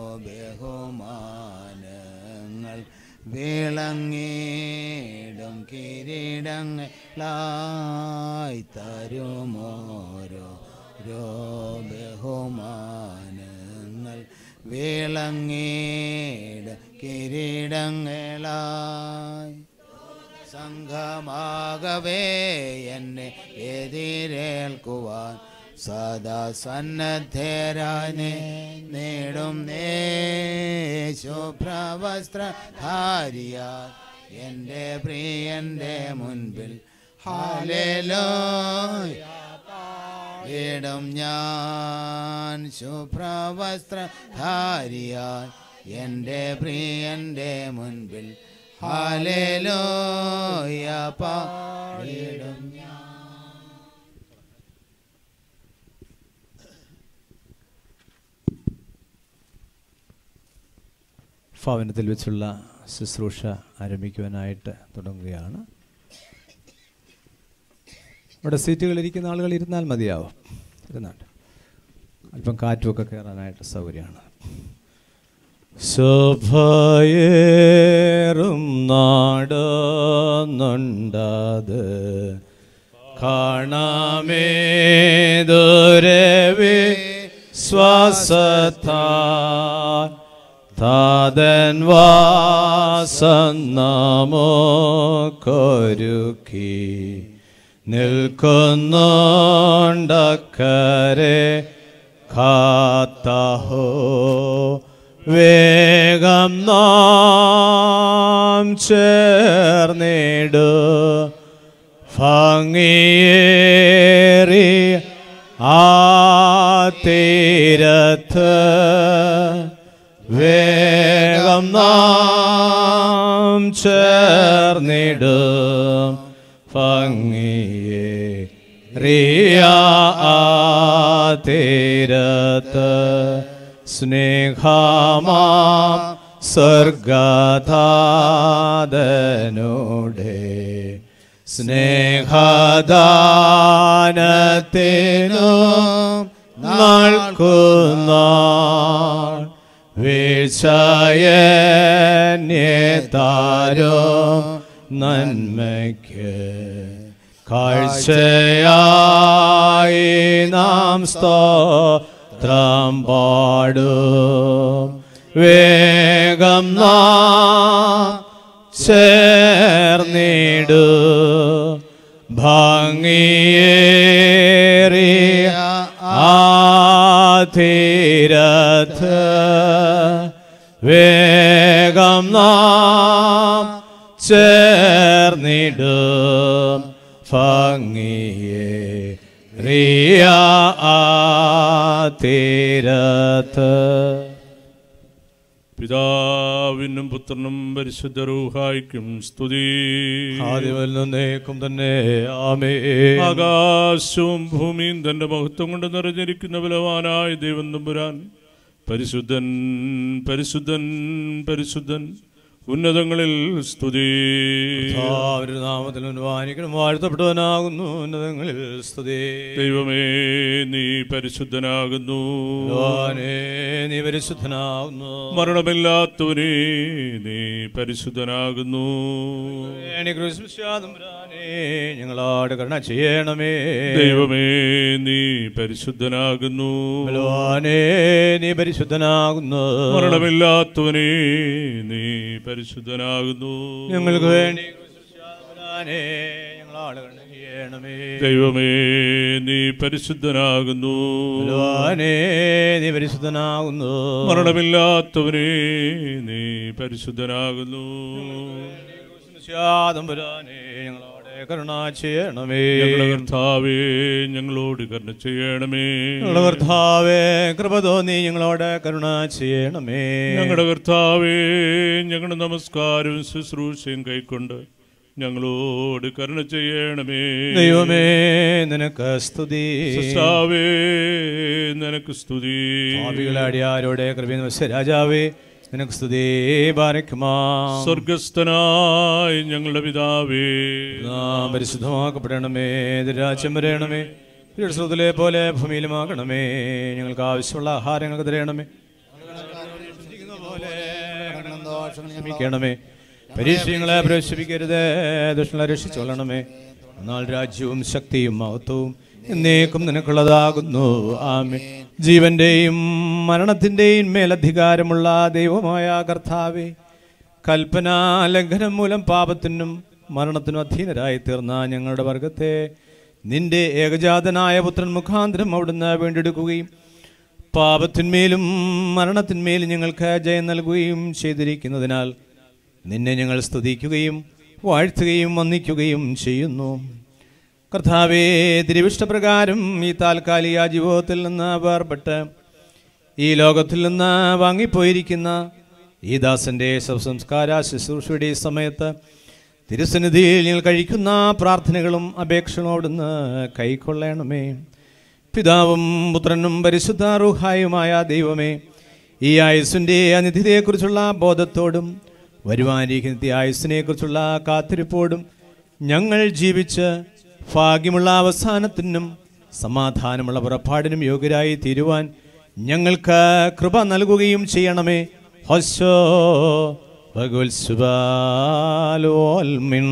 ബഹുമാനങ്ങൾ വിളങ്ങിടും കിരീടങ്ങളായി തരുമോരോ രോ ബഹുമാനങ്ങൾ വിളങ്ങിടും കിരീടങ്ങളായി സംഘമാകവേ എന്നെ എതിരേൽക്കുവാൻ സദാ സന്നദ്ധരായി നേ- നേടും നേ ശുഭ്രവസ്ത്രധാരിയാൽ എൻ്റെ പ്രിയൻ്റെ മുൻപിൽ ഹാലേലോയ ഇടും ഞാൻ ശുഭ്രവസ്ത്രധാരിയാൽ എൻ്റെ പ്രിയൻ്റെ മുൻപിൽ ഹാലേലൂയ പാടിടും ഭവനത്തിൽ വെച്ചുള്ള ശുശ്രൂഷ ആരംഭിക്കുവാനായിട്ട് തുടങ്ങുകയാണ് ഇവിടെ സീറ്റുകളിരിക്കുന്ന ആളുകൾ ഇരുന്നാൽ മതിയാവും ഇരുന്നാണ്ട് അല്പം കാറ്റുമൊക്കെ കയറാനായിട്ട് സൗകര്യമാണ് ശോഭയേറും നാടുന്നുണ്ടത് കാണാമേ ദുരവേ ശ്വാസത്താൽ താതൻ വാസം നമുക്കൊരുക്കി നിൽക്കുന്നുണ്ടക്കരെ കാത്തഹോ വേഗം നാം ചേർന്നിടു ഭംഗിയേറി ആ തീരത്ത് വേഗം നാം ചേർന്നിടും ഭംഗിയെ റിയ ആ തീരത്ത് സ്നേഹമാം സ്വർഗധാതനോടെ സ്നേഹദാനത്തിനും നൽകുന്ന വീഴ്ചയന്യതാരോ നന്മയ്ക്ക് കാഴ്ചയായി നാം സ്തോത്രം പാടും വേഗം നാം ചേർന്നിടു ഭംഗിയേറിയ ആ തീരത്ത് വേഗം നാം ചേർന്നിടും ഭംഗിയെ റിയ ആ തീരത്ത് പിതാവിനും പുത്രനും പരിശുദ്ധ റൂഹായിക്കും സ്തുതി ആദ്യവൽ നിന്നേക്കും തന്നെ ആമേ ആകാശവും ഭൂമിയും തന്റെ മഹത്വം കൊണ്ട് നിറഞ്ഞിരിക്കുന്ന ബലവാനായ ദൈവം തമ്പുരാൻ പരിശുദ്ധൻ പരിശുദ്ധൻ പരിശുദ്ധൻ ഉന്നതങ്ങളിൽ സ്തുതി കർത്താവിന്റെ നാമത്തിൽ അനുമാനിക്കണം വാഴ്ത്തപ്പെട്ടവനാകുന്നു ഉന്നതങ്ങളിൽ സ്തുതി ദൈവമേ നീ പരിശുദ്ധനാകുന്നു ഭഗവാനേ, നീ പരിശുദ്ധനാകുന്നു മരണമില്ലാത്തവനേ നീ പരിശുദ്ധനാകുന്നു വേണി ക്രിസ്തുശാതമ്പുരാനേ, ഞങ്ങളോട് കരുണ ചെയ്യണമേ ദൈവമേ നീ പരിശുദ്ധനാകുന്നു ഭഗവാനേ, നീ പരിശുദ്ധനാകുന്നു മരണമില്ലാത്തവനേ നീ പരിശുദ്ധനാകുന്നു ഞങ്ങൾക്ക് വേണ്ടി ക്രിസ്തുശാതമ്പുരാനേ, ഞങ്ങളോട് കരുണ ചെയ്യണമേ ദൈവമേ നീ പരിശുദ്ധനാകുന്നു ഭഗവാനേ, നീ പരിശുദ്ധനാകുന്നു മരണമില്ലാത്തവനേ നീ പരിശുദ്ധനാകുന്നു ക്രിസ്തുശാതമ്പുരാനേ, ഞങ്ങളോട് കരുണ ചെയ്യണമേ ഞങ്ങളുടെ കർത്താവേ ഞങ്ങളോട് കരുണ ചെയ്യണമേ ഞങ്ങളുടെ കർത്താവേ കൃപ തോന്നി ഞങ്ങളോട് കരുണ ചെയ്യണമേ ഞങ്ങളുടെ കർത്താവേ ഞങ്ങളുടെ നമസ്കാരവും ശുശ്രൂഷയും കൈക്കൊണ്ട് ഞങ്ങളോട് കരുണ ചെയ്യണമേ ദൈവമേ നിനക്ക് സ്തുതി സൃഷ്ടാവേ നിനക്ക് സ്തുതി പാപികളാടിയാരോടെ കൃപ രാജാവേ നിനക്ക് സ്തുതി ബാരക്കുമാ സ്വർഗസ്ഥനായ ഞങ്ങളുടെ പിതാവേ നാം പരിശുദ്ധമാക്കപ്പെടണമേ രാജ്യം വരയണമേ ശ്രുതിലെ പോലെ ഭൂമിയിലുമാകണമേ ഞങ്ങൾക്ക് ആവശ്യമുള്ള ആഹാരങ്ങൾക്ക് തരയണമേ ക്ഷമിക്കണമേ പരീക്ഷങ്ങളെ പ്രവേശിപ്പിക്കരുത് ദുഷ്ടങ്ങളെ രക്ഷിച്ചോളണമേ എന്നാൽ രാജ്യവും ശക്തിയും മഹത്വവും എന്നേക്കും നിനക്കുള്ളതാകുന്നു ആമേ ജീവന്റെയും മരണത്തിന്റെയും മേലധികാരമുള്ള ദൈവമായ കർത്താവേ കൽപ്പന ലംഘനം മൂലം പാപത്തിനും മരണത്തിനും അധീനരായി തീർന്ന ഞങ്ങളുടെ വർഗത്തെ നിന്റെ ഏകജാതനായ പുത്രൻ മുഖാന്തരം അവിടുന്ന് വീണ്ടെടുക്കുകയും പാപത്തിന്മേലും മരണത്തിന്മേലും ഞങ്ങൾക്ക് ജയം നൽകുകയും ചെയ്തിരിക്കുന്നതിനാൽ നിന്നെ ഞങ്ങൾ സ്തുതിക്കുകയും വാഴ്ത്തുകയും വന്ദിക്കുകയും ചെയ്യുന്നു കർത്താവേ തിരുവിഷ്ടപ്രകാരം ഈ താൽക്കാലിക ജീവിതത്തിൽ നിന്ന് വേർപെട്ട് ഈ ലോകത്തിൽ നിന്ന് വാങ്ങിപ്പോയിരിക്കുന്ന ഈ ദാസന്റെ ശവസംസ്കാര ശുശ്രൂഷയുടെ ഈ സമയത്ത് തിരുസന്നിധിയിൽ ഞങ്ങൾ കഴിക്കുന്ന പ്രാർത്ഥനകളും അപേക്ഷകളോടുന്ന് കൈക്കൊള്ളണമേ പിതാവും പുത്രനും പരിശുദ്ധ റുഹായുമായ ദൈവമേ ഈ ആയുസ്സിൻ്റെ അനിധിതയെക്കുറിച്ചുള്ള ബോധത്തോടും വരുവാനിരിക്കുന്ന ഈ ആയുസ്സിനെക്കുറിച്ചുള്ള കാത്തിരിപ്പോടും ഞങ്ങൾ ജീവിച്ച് ഭാഗ്യമുള്ള അവസാനത്തിനും സമാധാനമുള്ള പുറപ്പാടിനും യോഗ്യരായി തീരുവാൻ ഞങ്ങൾക്ക് കൃപ നൽകുകയും ചെയ്യണമേ ഹൊശോ ഭഗവത് സുബാലോൽമിൻ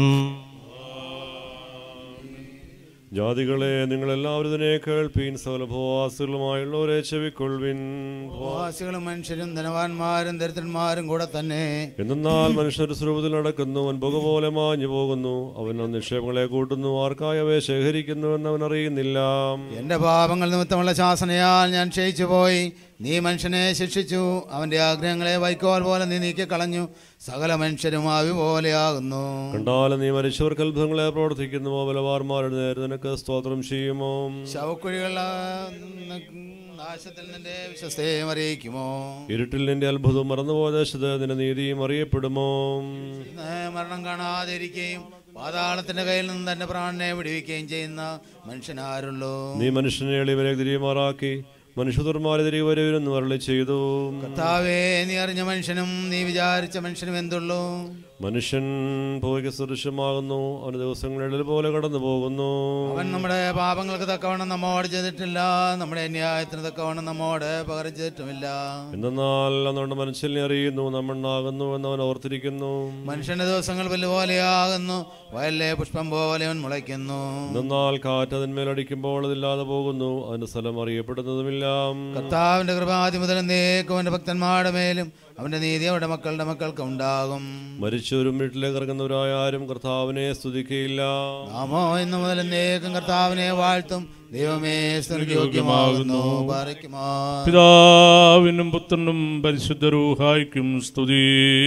ജാതികളെ നിങ്ങളെല്ലാവരും ഇതിനെ കേൾപ്പീൻ സകലഭവാസികളുമായുള്ളവരെ ചെവിക്കൊള്ളുവിൻ പ്രവാസികളും മനുഷ്യരും ധനവാന്മാരും ദരിദ്രന്മാരും കൂടെ തന്നെ എന്നാൽ മനുഷ്യർ സ്വരൂപത്തിൽ നടക്കുന്നു അവൻ പുക പോലെ മാഞ്ഞു പോകുന്നു അവൻ നിക്ഷേപങ്ങളെ കൂട്ടുന്നു ആർക്കായി അവയെ ശേഖരിക്കുന്നുവെന്ന് അവൻ അറിയുന്നില്ല എന്റെ പാപങ്ങൾ നിമിത്തമുള്ള ശാസനയാൽ ഞാൻ ക്ഷയിച്ചു പോയി നീ മനുഷ്യനെ ശിക്ഷിച്ചു അവന്റെ ആഗ്രഹങ്ങളെ വൈക്കോൽ പോലെ നീ നീക്കിക്കളഞ്ഞു സകല മനുഷ്യരും ആവി പോലെയാകുന്നു കണ്ടാലും നീ മരിച്ചവർക്ക് അത്ഭുതങ്ങളെ പ്രവർത്തിക്കുന്നുവോ ബലവാർമാരുടെ നേരെ നിനക്ക് സ്തോത്രം ചെയ്യുമോ ശവക്കുഴികൾ നാശത്തിൽ നിന്റെ വിശ്വസ്തയും അറിയിക്കുമോ ഇരുട്ടിൽ നിന്റെ അത്ഭുതം മറന്നുപോയ ദേശത്ത് നിന്റെ നീതിയും അറിയപ്പെടുമോ ഇന്ന് മരണം കാണാതെ ഇരിക്കുകയും പാതാളത്തിന്റെ കയ്യിൽ നിന്ന് തന്റെ പ്രാണനെ വിടുവിക്കുകയും ചെയ്യുന്ന മനുഷ്യനാരുള്ളൂ നീ മനുഷ്യനെ എളിവരെ തിരിയുമാറാക്കി മനുഷ്യതുർമാരെ തിരികെ വരുവെന്ന് അരളി ചെയ്തു കർത്താവേ നീ അറിഞ്ഞ മനുഷ്യനും നീ വിചാരിച്ച മനുഷ്യനും എന്തുള്ളൂ മനുഷ്യൻ പോയിക്ക് സദൃശ്യമാകുന്നു അവന് ദിവസങ്ങളിൽ പോലെ കടന്നു പോകുന്നു അവൻ നമ്മുടെ പാപങ്ങൾക്ക് തക്കവണ്ണം നമ്മോട് ചെയ്തിട്ടില്ല നമ്മുടെ അന്യായത്തിന് തക്കവണ്ണം നമ്മോട് പകരം ചെയ്തിട്ടുമില്ല എന്തെന്നാൽ അന്നുകൊണ്ട് മനുഷ്യനെ അറിയുന്നു നമ്മണ്ണാകുന്നു എന്ന് അവൻ ഓർത്തിരിക്കുന്നു മനുഷ്യന്റെ ദിവസങ്ങൾ പുല്ലുപോലെയാകുന്നു വയലിലെ പുഷ്പം പോലെ അവൻ മുളയ്ക്കുന്നു എന്നാൽ കാറ്റ് അതിന്മേൽ അടിക്കുമ്പോൾ അതില്ലാതെ പോകുന്നു അതിന്റെ സ്ഥലം അറിയപ്പെടുന്നതുമില്ല കർത്താവിന്റെ കൃപാതി മുതൽ എന്നേക്കും അവന്റെ ഭക്തന്മാരുടെ മേലും അവന്റെ നീതി അവരുടെ മക്കളുടെ മക്കൾക്ക് ഉണ്ടാകും മരിച്ചവരും വീട്ടിലേക്ക് ഇറങ്ങുന്നവരായ ആരും കർത്താവിനെ സ്തുതിക്കയില്ല നാമോ ഇന്നു മുതൽ എന്നേക്കും കർത്താവിനെ വാഴ്ത്തും ദൈവമേ സ്തുതിക്ക് യോഗ്യമാകുന്നു പാറയ്ക്കുമാ പിതാവിനും പുത്രനും പരിശുദ്ധ റൂഹായ്ക്കും സ്തുതി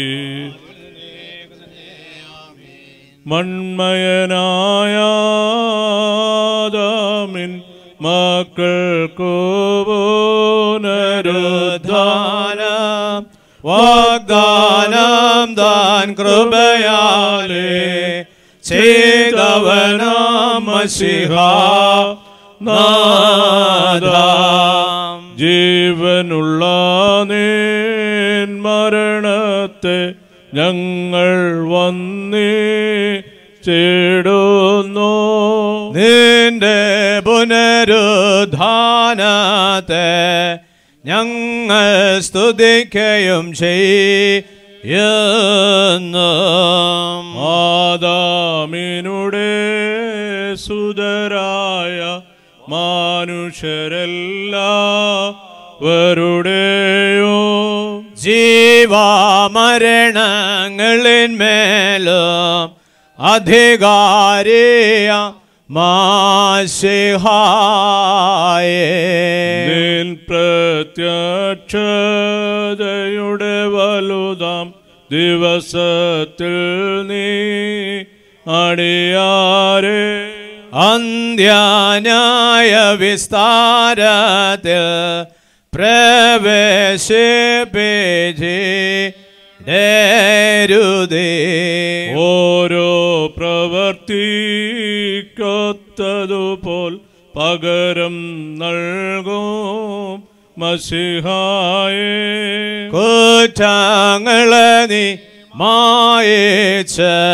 മൺമയനായാദാമിൻ മക്കൾക്കു പുനരുദ്ധാനം വാഗ്ദാനം താൻ കൃപയാലേ ചെയ്തവനാം മസിഹ നാദാം ജീവനുള്ള നീൻ മരണത്തെ ഞങ്ങൾ വന്നേ ചേടുന്നു നിന്റെ പുനരുദ്ധാനത്തെ ഞങ്ങൾ സ്തുതിക്കുകയും ചെയ്യുന്നു ആദാമിനുടെ സുതരായ മനുഷ്യരെല്ലാവരുടെയോ ജീവാമരണങ്ങളിന്മേലും അധികാരിയ മാസിഹായേ നിൻ പ്രത്യക്ഷതയുടെ വലുതാം ദിവസത്തിൽ നീ അടിയാരെ അന്ത്യാനായ വിസ്താരത്തിൽ പ്രവേശിപ്പിച്ചേ ഓരോ പ്രവർത്തിക്കൊത്തതുപോൽ പകരം നൽകും മസിഹായേ കുറ്റങ്ങളെ നീ മായിച്ച്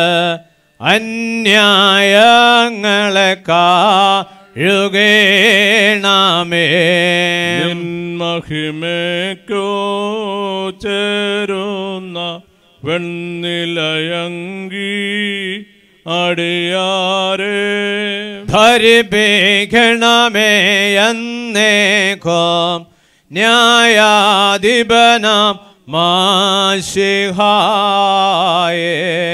അന്യായങ്ങളെ കാഴുകേണമേ നിൻ മഹിമയ്ക്കോ ചേരുന്ന വെണ്ണിലയങ്കി അടിയാരെ ധരിപ്പിക്കണമേ എന്നേക്കും ന്യായാധിപനാം മാഷിഹായേ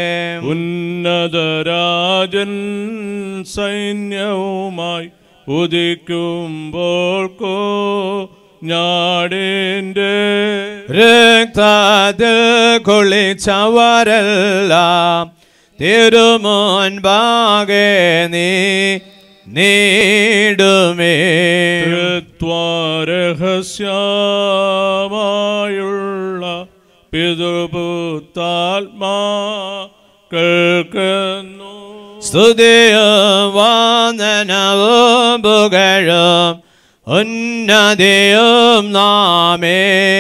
ഉന്നതരാജൻ സൈന്യവുമായി ഉദിക്കുമ്പോൾ കോ ഞാടിൻ്റെ രക്തത്തിൽ കുളിച്ചവരെല്ലാം തിരുമുൻപാകെ നീ നീടുമേ രഹസ്യമായുള്ള പിതൃപുത്താത്മാ കേൾക്കുന്നു സ്തുതിയും വന്ദനവും പുകഴും ഉന്നതിയും നാമേ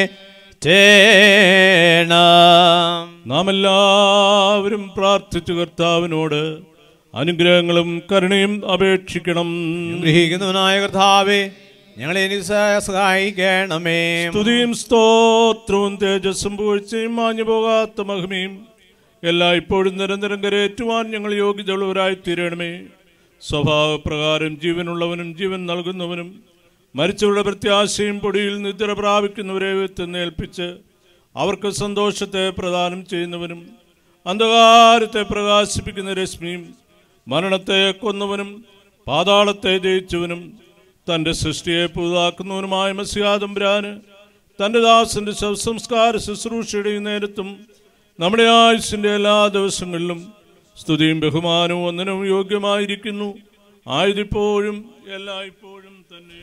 തേണം നാം എല്ലാവരും പ്രാർത്ഥിച്ചു കർത്താവിനോട് അനുഗ്രഹങ്ങളും കരുണയും അപേക്ഷിക്കണം ഗ്രഹിക്കുന്നവനായ കർത്താവേ ഞങ്ങളെ ഇനി സഹാ- സഹായിക്കണമേ സ്തുതിയും സ്തോത്രവും തേജസ്സും പൂഴ്ചയും മാഞ്ഞു പോകാത്ത മഹിമയും എല്ലാ ഇപ്പോഴും നിരന്തരം കരയേറ്റുവാൻ ഞങ്ങൾ യോഗ്യതയുള്ളവരായി തീരണമേ സ്വഭാവപ്രകാരം ജീവനുള്ളവനും ജീവൻ നൽകുന്നവനും മരിച്ചവരുടെ പ്രത്യാശയും പൊടിയിൽ നിദ്ര പ്രാപിക്കുന്നവരെ തിന്നേൽപ്പിച്ച് അവർക്ക് സന്തോഷത്തെ പ്രദാനം ചെയ്യുന്നവനും അന്ധകാരത്തെ പ്രകാശിപ്പിക്കുന്ന രശ്മിയും മരണത്തെ കൊന്നവനും പാതാളത്തെ ജയിച്ചവനും തൻ്റെ സൃഷ്ടിയെ പുതുതാക്കുന്നവനുമായ മസിയാതമ്പുരാന് തൻ്റെ ദാസന്റെ ശവസംസ്കാര ശുശ്രൂഷയുടെ ഈ നേരത്തും നമ്മുടെ ആയുസിൻ്റെ എല്ലാ ദിവസങ്ങളിലും സ്തുതിയും ബഹുമാനവും ഒന്നിനും യോഗ്യമായിരിക്കുന്നു ആയതിപ്പോഴും എല്ലായ്പ്പോഴും തന്നെ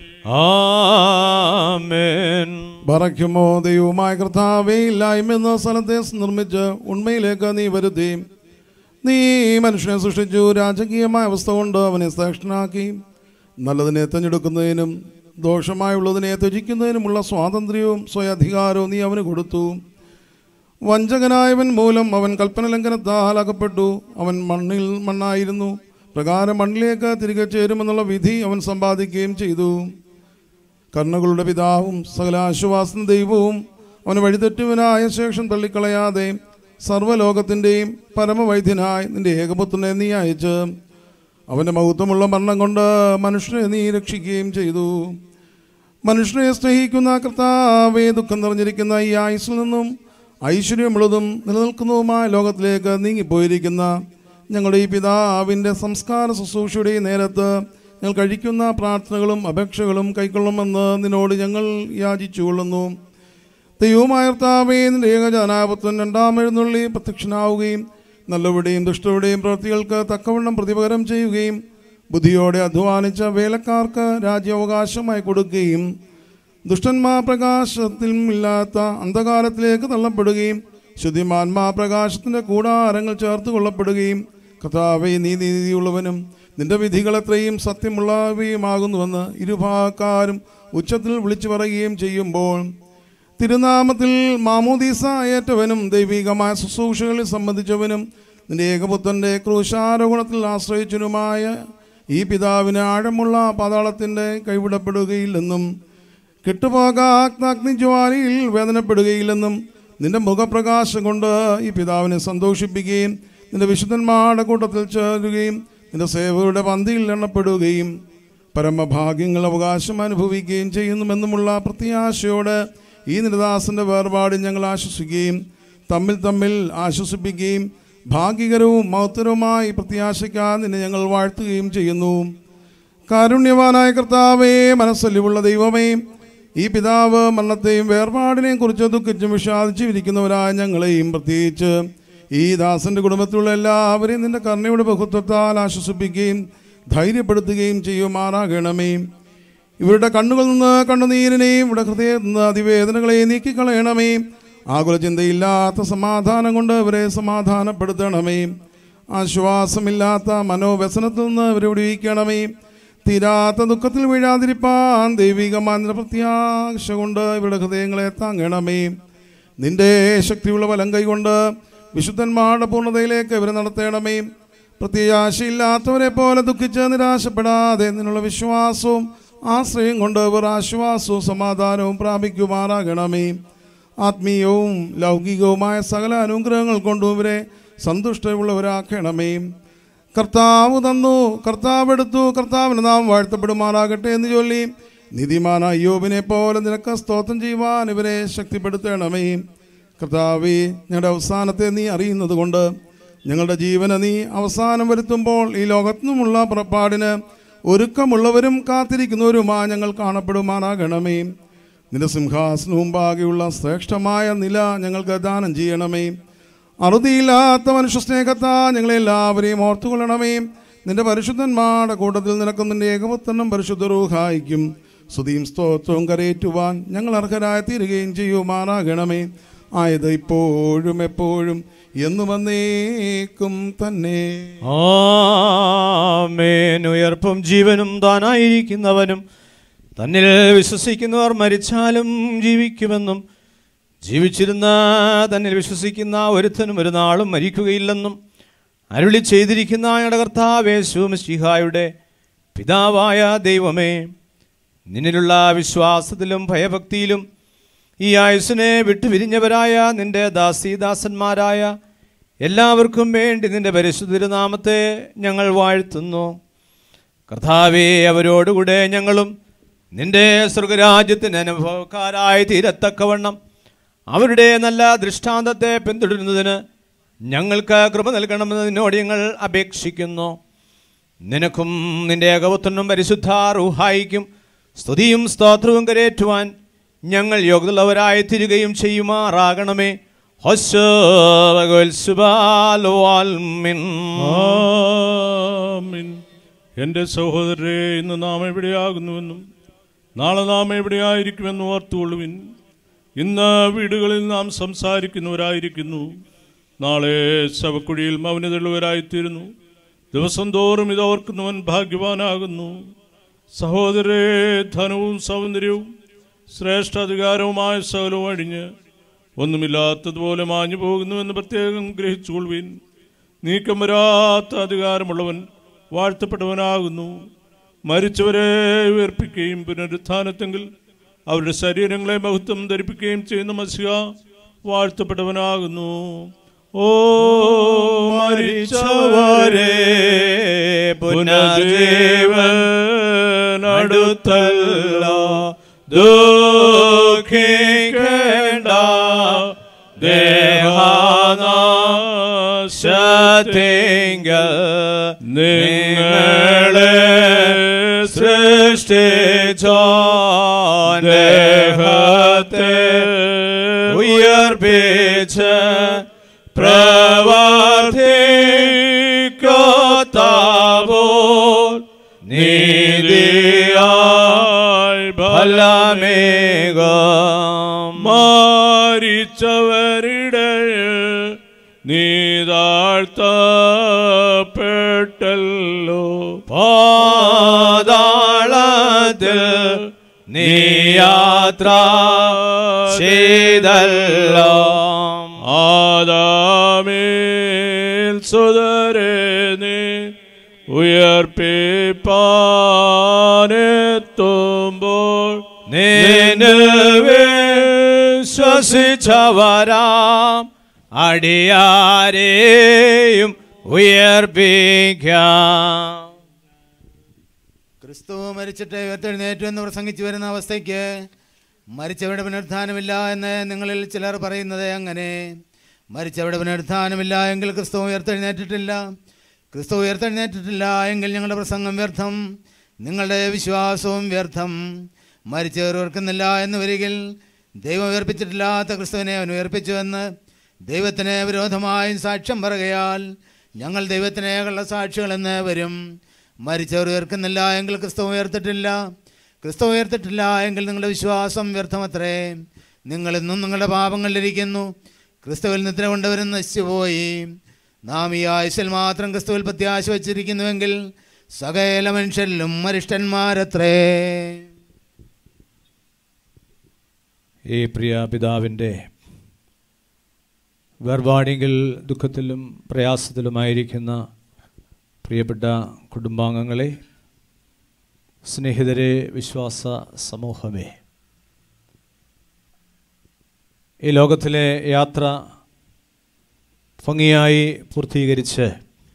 ആമേൻ ബറയ്ക്കുമോ ദൈവമായ കർത്താവേ ഇല്ലായ്മ എന്ന സ്ഥലത്തെ നിർമ്മിച്ച് ഉണ്മയിലേക്ക് നീ വരുത്തി നീ മനുഷ്യനെ സൃഷ്ടിച്ചു രാജകീയമായ അവസ്ഥ കൊണ്ട് അവനെ ശ്രേഷ്ഠനാക്കി നല്ലതിനെ തിരഞ്ഞെടുക്കുന്നതിനും ദോഷമായുള്ളതിനെ ത്യജിക്കുന്നതിനുമുള്ള സ്വാതന്ത്ര്യവും സ്വയധികാരവും നീ അവന് കൊടുത്തു വഞ്ചകനായവൻ മൂലം അവൻ കൽപ്പന ലംഘനത്താൽ അകപ്പെട്ടു അവൻ മണ്ണിൽ മണ്ണായിരുന്നു പ്രകാരം മണ്ണിലേക്ക് തിരികെ ചേരുമെന്നുള്ള വിധി അവൻ സമ്പാദിക്കുകയും ചെയ്തു കർണകളുടെ പിതാവും സകല ആശ്വാസം ദൈവവും അവന് വഴിതെറ്റുവനായ ശേഷം തള്ളിക്കളയാതെ സർവ്വലോകത്തിൻ്റെയും പരമവൈദ്യനായി നിന്റെ ഏകപുത്രനെ നീ അയച്ച് അവൻ്റെ മഹത്വമുള്ള മരണം കൊണ്ട് മനുഷ്യനെ നീ രക്ഷിക്കുകയും ചെയ്തു മനുഷ്യനെ സ്നേഹിക്കുന്ന കർത്താവേ ദുഃഖം നിറഞ്ഞിരിക്കുന്ന ഈ ആയുസ്സിൽ നിന്നും ഐശ്വര്യമുള്ളതും നിലനിൽക്കുന്നതുമായ ലോകത്തിലേക്ക് നീങ്ങിപ്പോയിരിക്കുന്ന ഞങ്ങളുടെ ഈ പിതാവിൻ്റെ സംസ്കാര ശുശ്രൂഷയുടെ ഈ നേരത്ത് ഞങ്ങൾ കഴിക്കുന്ന പ്രാർത്ഥനകളും അപേക്ഷകളും കൈക്കൊള്ളുമെന്ന് നിന്നോട് ഞങ്ങൾ യാചിച്ചുകൊള്ളുന്നു ദൈവമായ കർത്താവേ നിന്റെ ഏകജാനാപുത്രൻ രണ്ടാം എഴുന്നള്ളി പ്രത്യക്ഷനാവുകയും നല്ലവരുടെയും ദുഷ്ടരുടെയും പ്രവൃത്തികൾക്ക് തക്കവണ്ണം പ്രതിപകരം ചെയ്യുകയും ബുദ്ധിയോടെ അധ്വാനിച്ച വേലക്കാർക്ക് രാജ്യാവകാശമായി കൊടുക്കുകയും ദുഷ്ടന്മാർ പ്രകാശത്തിൽ ഇല്ലാത്ത അന്ധകാരത്തിലേക്ക് തള്ളപ്പെടുകയും ശുദ്ധിമാന്മാ പ്രകാശത്തിൻ്റെ കൂടാരങ്ങൾ ചേർത്ത് കൊള്ളപ്പെടുകയും കർത്താവെ നീ നീതിയുള്ളവനും നിന്റെ വിധികൾ എത്രയും സത്യമുള്ളവയുമാകുന്നുവെന്ന് ഇരുഭാഗക്കാരും ഉച്ചത്തിൽ വിളിച്ചു പറയുകയും ചെയ്യുമ്പോൾ തിരുനാമത്തിൽ മാമോദീസ ഏറ്റവനും ദൈവികമായ ശുശ്രൂഷകളിൽ സംബന്ധിച്ചവനും നിന്റെ ഏകപുത്രൻ്റെ ക്രൂശാരോഹണത്തിൽ ആശ്രയിച്ചവനുമായ ഈ പിതാവിന് ആഴമുള്ള പാതാളത്തിൻ്റെ കൈവിടപ്പെടുകയില്ലെന്നും കിട്ടുപോകാഗ്നിജ്വാലയിൽ വേദനപ്പെടുകയില്ലെന്നും നിന്റെ മുഖപ്രകാശം കൊണ്ട് ഈ പിതാവിനെ സന്തോഷിപ്പിക്കുകയും നിന്റെ വിശുദ്ധന്മാരുടെ കൂട്ടത്തിൽ ചേരുകയും നിന്റെ സേവകരുടെ പന്തിയിൽ എണ്ണപ്പെടുകയും പരമഭാഗ്യങ്ങൾ അവകാശം അനുഭവിക്കുകയും ചെയ്യുന്നുമെന്നുമുള്ള പ്രത്യാശയോടെ ഈ നിരദാസന്റെ വേർപാടിൽ ഞങ്ങൾ ആശ്വസിക്കുകയും തമ്മിൽ തമ്മിൽ ആശ്വസിപ്പിക്കുകയും ഭാഗ്യകരവും മഹത്തരവുമായി പ്രത്യാശയ്ക്കാൻ നിന്നെ ഞങ്ങൾ വാഴ്ത്തുകയും ചെയ്യുന്നു കാരുണ്യവാനായ കർത്താവേ മനസ്സല്ലിവുള്ള ദൈവമേ ഈ പിതാവ് മരണത്തെയും വേർപാടിനെയും കുറിച്ച് ദുഃഖിച്ചും വിഷാദിച്ചും ഇരിക്കുന്നവരായ ഞങ്ങളെയും പ്രത്യേകിച്ച് ഈ ദാസന്റെ കുടുംബത്തിലുള്ള എല്ലാവരെയും നിന്റെ കരുണയുടെ ബഹുത്വത്താൽ ആശ്വസിപ്പിക്കുകയും ധൈര്യപ്പെടുത്തുകയും ചെയ്യുമാറാകണമേ ഇവരുടെ കണ്ണുകളിൽ നിന്ന് കണ്ണുനീരിനെയും ഇവിടെ ഹൃദയത്തിൽ നിന്ന് അതിവേദനകളെയും നീക്കിക്കളയണമേ ആകുല ചിന്തയില്ലാത്ത സമാധാനം കൊണ്ട് ഇവരെ സമാധാനപ്പെടുത്തണമേ ആശ്വാസമില്ലാത്ത മനോവ്യസനത്തിൽ നിന്ന് ഇവരെ വിടുവിക്കണമേ തീരാത്ത ദുഃഖത്തിൽ വീഴാതിരിപ്പാൻ ദൈവികമായ പ്രത്യാശ കൊണ്ട് ഇവരുടെ ഹൃദയങ്ങളെ താങ്ങണമേ നിന്റെ ശക്തിയുള്ള വലം കൈകൊണ്ട് വിശുദ്ധന്മാരുടെ പൂർണ്ണതയിലേക്ക് ഇവരെ നടത്തണമേ പ്രത്യാശയില്ലാത്തവരെ പോലെ ദുഃഖിച്ച് നിരാശപ്പെടാതെ നിന്നുള്ള വിശ്വാസവും ആശ്രയം കൊണ്ട് ഇവർ ആശ്വാസവും സമാധാനവും പ്രാപിക്കുമാറാകണമേ ആത്മീയവും ലൗകികവുമായ സകല അനുഗ്രഹങ്ങൾ കൊണ്ടും ഇവരെ സന്തുഷ്ടമുള്ളവരാക്കണമേ കർത്താവ് തന്നു കർത്താവ് എടുത്തു കർത്താവിന് നാം വാഴ്ത്തപ്പെടുമാറാകട്ടെ എന്ന് ചൊല്ലി നിധിമാന അയ്യോബിനെ പോലെ നിനക്ക് സ്തോത്രം ചെയ്യുവാൻ ഇവരെ ശക്തിപ്പെടുത്തണമേ കർത്താവേ ഞങ്ങളുടെ അവസാനത്തെ നീ അറിയുന്നത് കൊണ്ട് ഞങ്ങളുടെ ജീവനെ നീ അവസാനം വരുത്തുമ്പോൾ ഈ ലോകത്തുനിന്നുമുള്ള പുറപ്പാടിന് ഒരുക്കമുള്ളവരും കാത്തിരിക്കുന്നവരുമാ ഞങ്ങൾ കാണപ്പെടുമാറാകണമേ നിന്റെ സിംഹാസനവും ബാകിയുള്ള ശ്രേഷ്ഠമായ നില ഞങ്ങൾക്ക് ദാനം ചെയ്യണമേ അറുതിയില്ലാത്ത മനുഷ്യ സ്നേഹത്താ ഞങ്ങളെല്ലാവരെയും ഓർത്തുകൊള്ളണമേ നിന്റെ പരിശുദ്ധന്മാരുടെ കൂട്ടത്തിൽ നിനക്കും നിന്റെ ഏകപുത്രനും പരിശുദ്ധ റൂഹായിക്കും സ്തുതിയും സ്തോത്രവും കരയേറ്റുവാൻ ഞങ്ങൾ അർഹരായി തീരുകയും ചെയ്യുമാറാകണമേ ആയത് ഇപ്പോഴും എപ്പോഴും എന്നു വന്നേക്കും തന്നെ ആമേൻ ഉയർപ്പും ജീവനും താനായിരിക്കുന്നവനും തന്നിൽ വിശ്വസിക്കുന്നവർ മരിച്ചാലും ജീവിക്കുമെന്നും ജീവിച്ചിരുന്ന തന്നിൽ വിശ്വസിക്കുന്ന ഒരുത്തനും ഒരു നാളും മരിക്കുകയില്ലെന്നും അരുളി ചെയ്തിരിക്കുന്ന ഞങ്ങളുടെ കർത്താവേശുമിഷിഹായുടെ പിതാവായ ദൈവമേ നിന്നിലുള്ള വിശ്വാസത്തിലും ഭയഭക്തിയിലും ഈ ആയുസ്സിനെ വിട്ടുപിരിഞ്ഞവരായ നിന്റെ ദാസീദാസന്മാരായ എല്ലാവർക്കും വേണ്ടി നിന്റെ പരിശുദ്ധ തിരുനാമത്തെ ഞങ്ങൾ വാഴ്ത്തുന്നു കർത്താവേ അവരോടുകൂടെ ഞങ്ങളും നിന്റെ സ്വർഗരാജ്യത്തിന് അനുഭവക്കാരായി തീരത്തക്കവണ്ണം അവരുടെ നല്ല ദൃഷ്ടാന്തത്തെ പിന്തുടരുന്നതിന് ഞങ്ങൾക്ക് കൃപ നൽകണമെന്ന് നിന്നോട് ഞങ്ങൾ അപേക്ഷിക്കുന്നു നിനക്കും നിന്റെ ഏകപുത്രനും പരിശുദ്ധ റൂഹായിക്കും സ്തുതിയും സ്തോത്രവും കരേറ്റുവാൻ ഞങ്ങൾ യോഗ്യതയുള്ളവരായി തീരുകയും ചെയ്യുമാറാകണമേ ആമീൻ. എൻ്റെ സഹോദരരെ ഇന്ന് നാം എവിടെയാകുന്നുവെന്നും നാളെ നാം എവിടെയായിരിക്കുമെന്നും ഓർത്തുകൊള്ളുവിൻ ഇന്ന് വീടുകളിൽ നാം സംസാരിക്കുന്നവരായിരിക്കുന്നു നാളെ ശവക്കുഴിയിൽ മൗനതയുള്ളവരായിത്തീരുന്നു ദിവസം തോറും ഇത് ഓർക്കുന്നവൻ ഭാഗ്യവാനാകുന്നു സഹോദരരെ ധനവും സൗന്ദര്യവും ശ്രേഷ്ഠ അധികാരവുമായ സകലവും അഴിഞ്ഞ് ഒന്നുമില്ലാത്തതുപോലെ മാഞ്ഞു പോകുന്നുവെന്ന് പ്രത്യേകം ഗ്രഹിച്ചുകൊള്ളുവിൻ നീക്കം വരാത്ത അധികാരമുള്ളവൻ വാഴ്ത്തപ്പെട്ടവനാകുന്നു മരിച്ചവരെ ഉയർപ്പിക്കുകയും പുനരുത്ഥാനത്തെങ്കിൽ അവരുടെ ശരീരങ്ങളെ മഹത്വം ധരിപ്പിക്കുകയും ചെയ്യുന്ന മസിക വാഴ്ത്തപ്പെട്ടവനാകുന്നു ഓ മരിച്ചവരെ പുനർജീവൻ അടുത്തല്ലോ ദുഃഖിക്കേണ്ട ദേഹാനാശത്തിങ്കൽ നിങ്ങളെ സൃഷ്ടിച്ചോ ദേഹത്തെ ഉയർപ്പിച്ച് പ്രവർത്തിക്കോത്താവോൾ നീതിയായി ഫലമേകം മാരിച്ചവരുടെ നീതാഴ്ത്തപ്പെട്ടല്ലോ പാതാളത്തിൽ നീ യാത്ര ചെയ്തല്ലോ ആദാമേൽ സുതരെ നീ ഉയർപ്പിപ്പാനെത്തുമ്പോൾ നിന്നിൽ വിശ്വസിച്ചവരാം അടിയാരെയും ഉയർപ്പിക്കാം ക്രിസ്തു മരിച്ചിട്ട് ഉയർത്തെഴുന്നേറ്റു എന്ന് പ്രസംഗിച്ചു വരുന്ന അവസ്ഥയ്ക്ക് മരിച്ചവരുടെ പുനരുത്ഥാനമില്ല എന്ന് നിങ്ങളിൽ ചിലർ പറയുന്നത് അങ്ങനെ മരിച്ചവരുടെ പുനരുത്ഥാനമില്ല എങ്കിൽ ക്രിസ്തു ഉയർത്തെഴുന്നേറ്റിട്ടില്ല ക്രിസ്തു ഉയർത്തെഴുന്നേറ്റിട്ടില്ല എങ്കിൽ ഞങ്ങളുടെ പ്രസംഗം വ്യർത്ഥം നിങ്ങളുടെ വിശ്വാസവും വ്യർത്ഥം മരിച്ചവർ ഉയർക്കുന്നില്ല എന്ന് വരികിൽ ദൈവം ഉയർപ്പിച്ചിട്ടില്ലാത്ത ക്രിസ്തുവിനെ അവൻ ഉയർപ്പിച്ചുവെന്ന് ദൈവത്തിന് വിരോധമായും സാക്ഷ്യം പറയുകയാൽ ഞങ്ങൾ ദൈവത്തിനെ കള്ളസാക്ഷികളെന്ന് വരും മരിച്ചവർ ഉയർക്കുന്നില്ല എങ്കിൽ ക്രിസ്തു ഉയർത്തിട്ടില്ല ക്രിസ്തു ഉയർത്തിട്ടില്ല എങ്കിൽ നിങ്ങളുടെ വിശ്വാസം വ്യർത്ഥമത്രേ നിങ്ങൾ ഇന്നും നിങ്ങളുടെ പാപങ്ങളിലിരിക്കുന്നു ക്രിസ്തുവിൽ നിദ്ര കൊണ്ടവരും നശിച്ചുപോയി നാം ഈ ആയുസിൽ മാത്രം ക്രിസ്തുവിൽ പ്രത്യാശ വച്ചിരിക്കുന്നുവെങ്കിൽ സകല മനുഷ്യരിലും അരിഷ്ടന്മാരത്രേ ഈ പ്രിയ പിതാവിൻ്റെ വേർപാടിങ്കിൽ ദുഃഖത്തിലും പ്രയാസത്തിലുമായിരിക്കുന്ന പ്രിയപ്പെട്ട കുടുംബാംഗങ്ങളെ സ്നേഹിതരെ വിശ്വാസ സമൂഹമേ ഈ ലോകത്തിലെ യാത്ര ഭംഗിയായി പൂർത്തീകരിച്ച്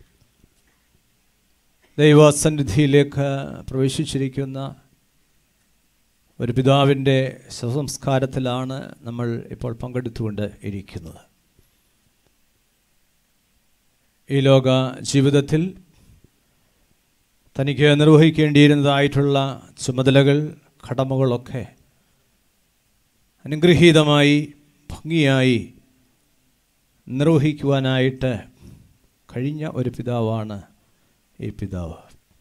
ദൈവസന്നിധിയിലേക്ക് പ്രവേശിച്ചിരിക്കുന്ന ഒരു പിതാവിൻ്റെ ശവസംസ്കാരത്തിലാണ് നമ്മൾ ഇപ്പോൾ പങ്കെടുത്തുകൊണ്ട് ഇരിക്കുന്നത് ഈ ലോക ജീവിതത്തിൽ തനിക്ക് നിർവഹിക്കേണ്ടിയിരുന്നതായിട്ടുള്ള ചുമതലകൾ കടമകളൊക്കെ അനുഗ്രഹീതമായി ഭംഗിയായി നിർവഹിക്കുവാനായിട്ട് കഴിഞ്ഞ ഒരു പിതാവാണ് ഈ പിതാവ്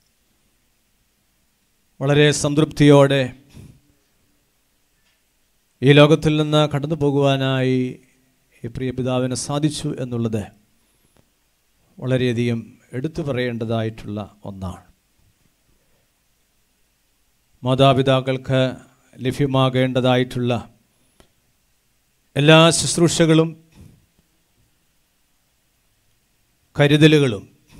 വളരെ സംതൃപ്തിയോടെ ഈ ലോകത്തിൽ നിന്ന് കടന്നു പോകുവാനായി ഈ പ്രിയ പിതാവിന് സാധിച്ചു എന്നുള്ളത് വളരെയധികം എടുത്തു പറയേണ്ടതായിട്ടുള്ള ഒന്നാണ് മാതാപിതാക്കൾക്ക് ലഭ്യമാകേണ്ടതായിട്ടുള്ള എല്ലാ ശുശ്രൂഷകളും കരുതലുകളും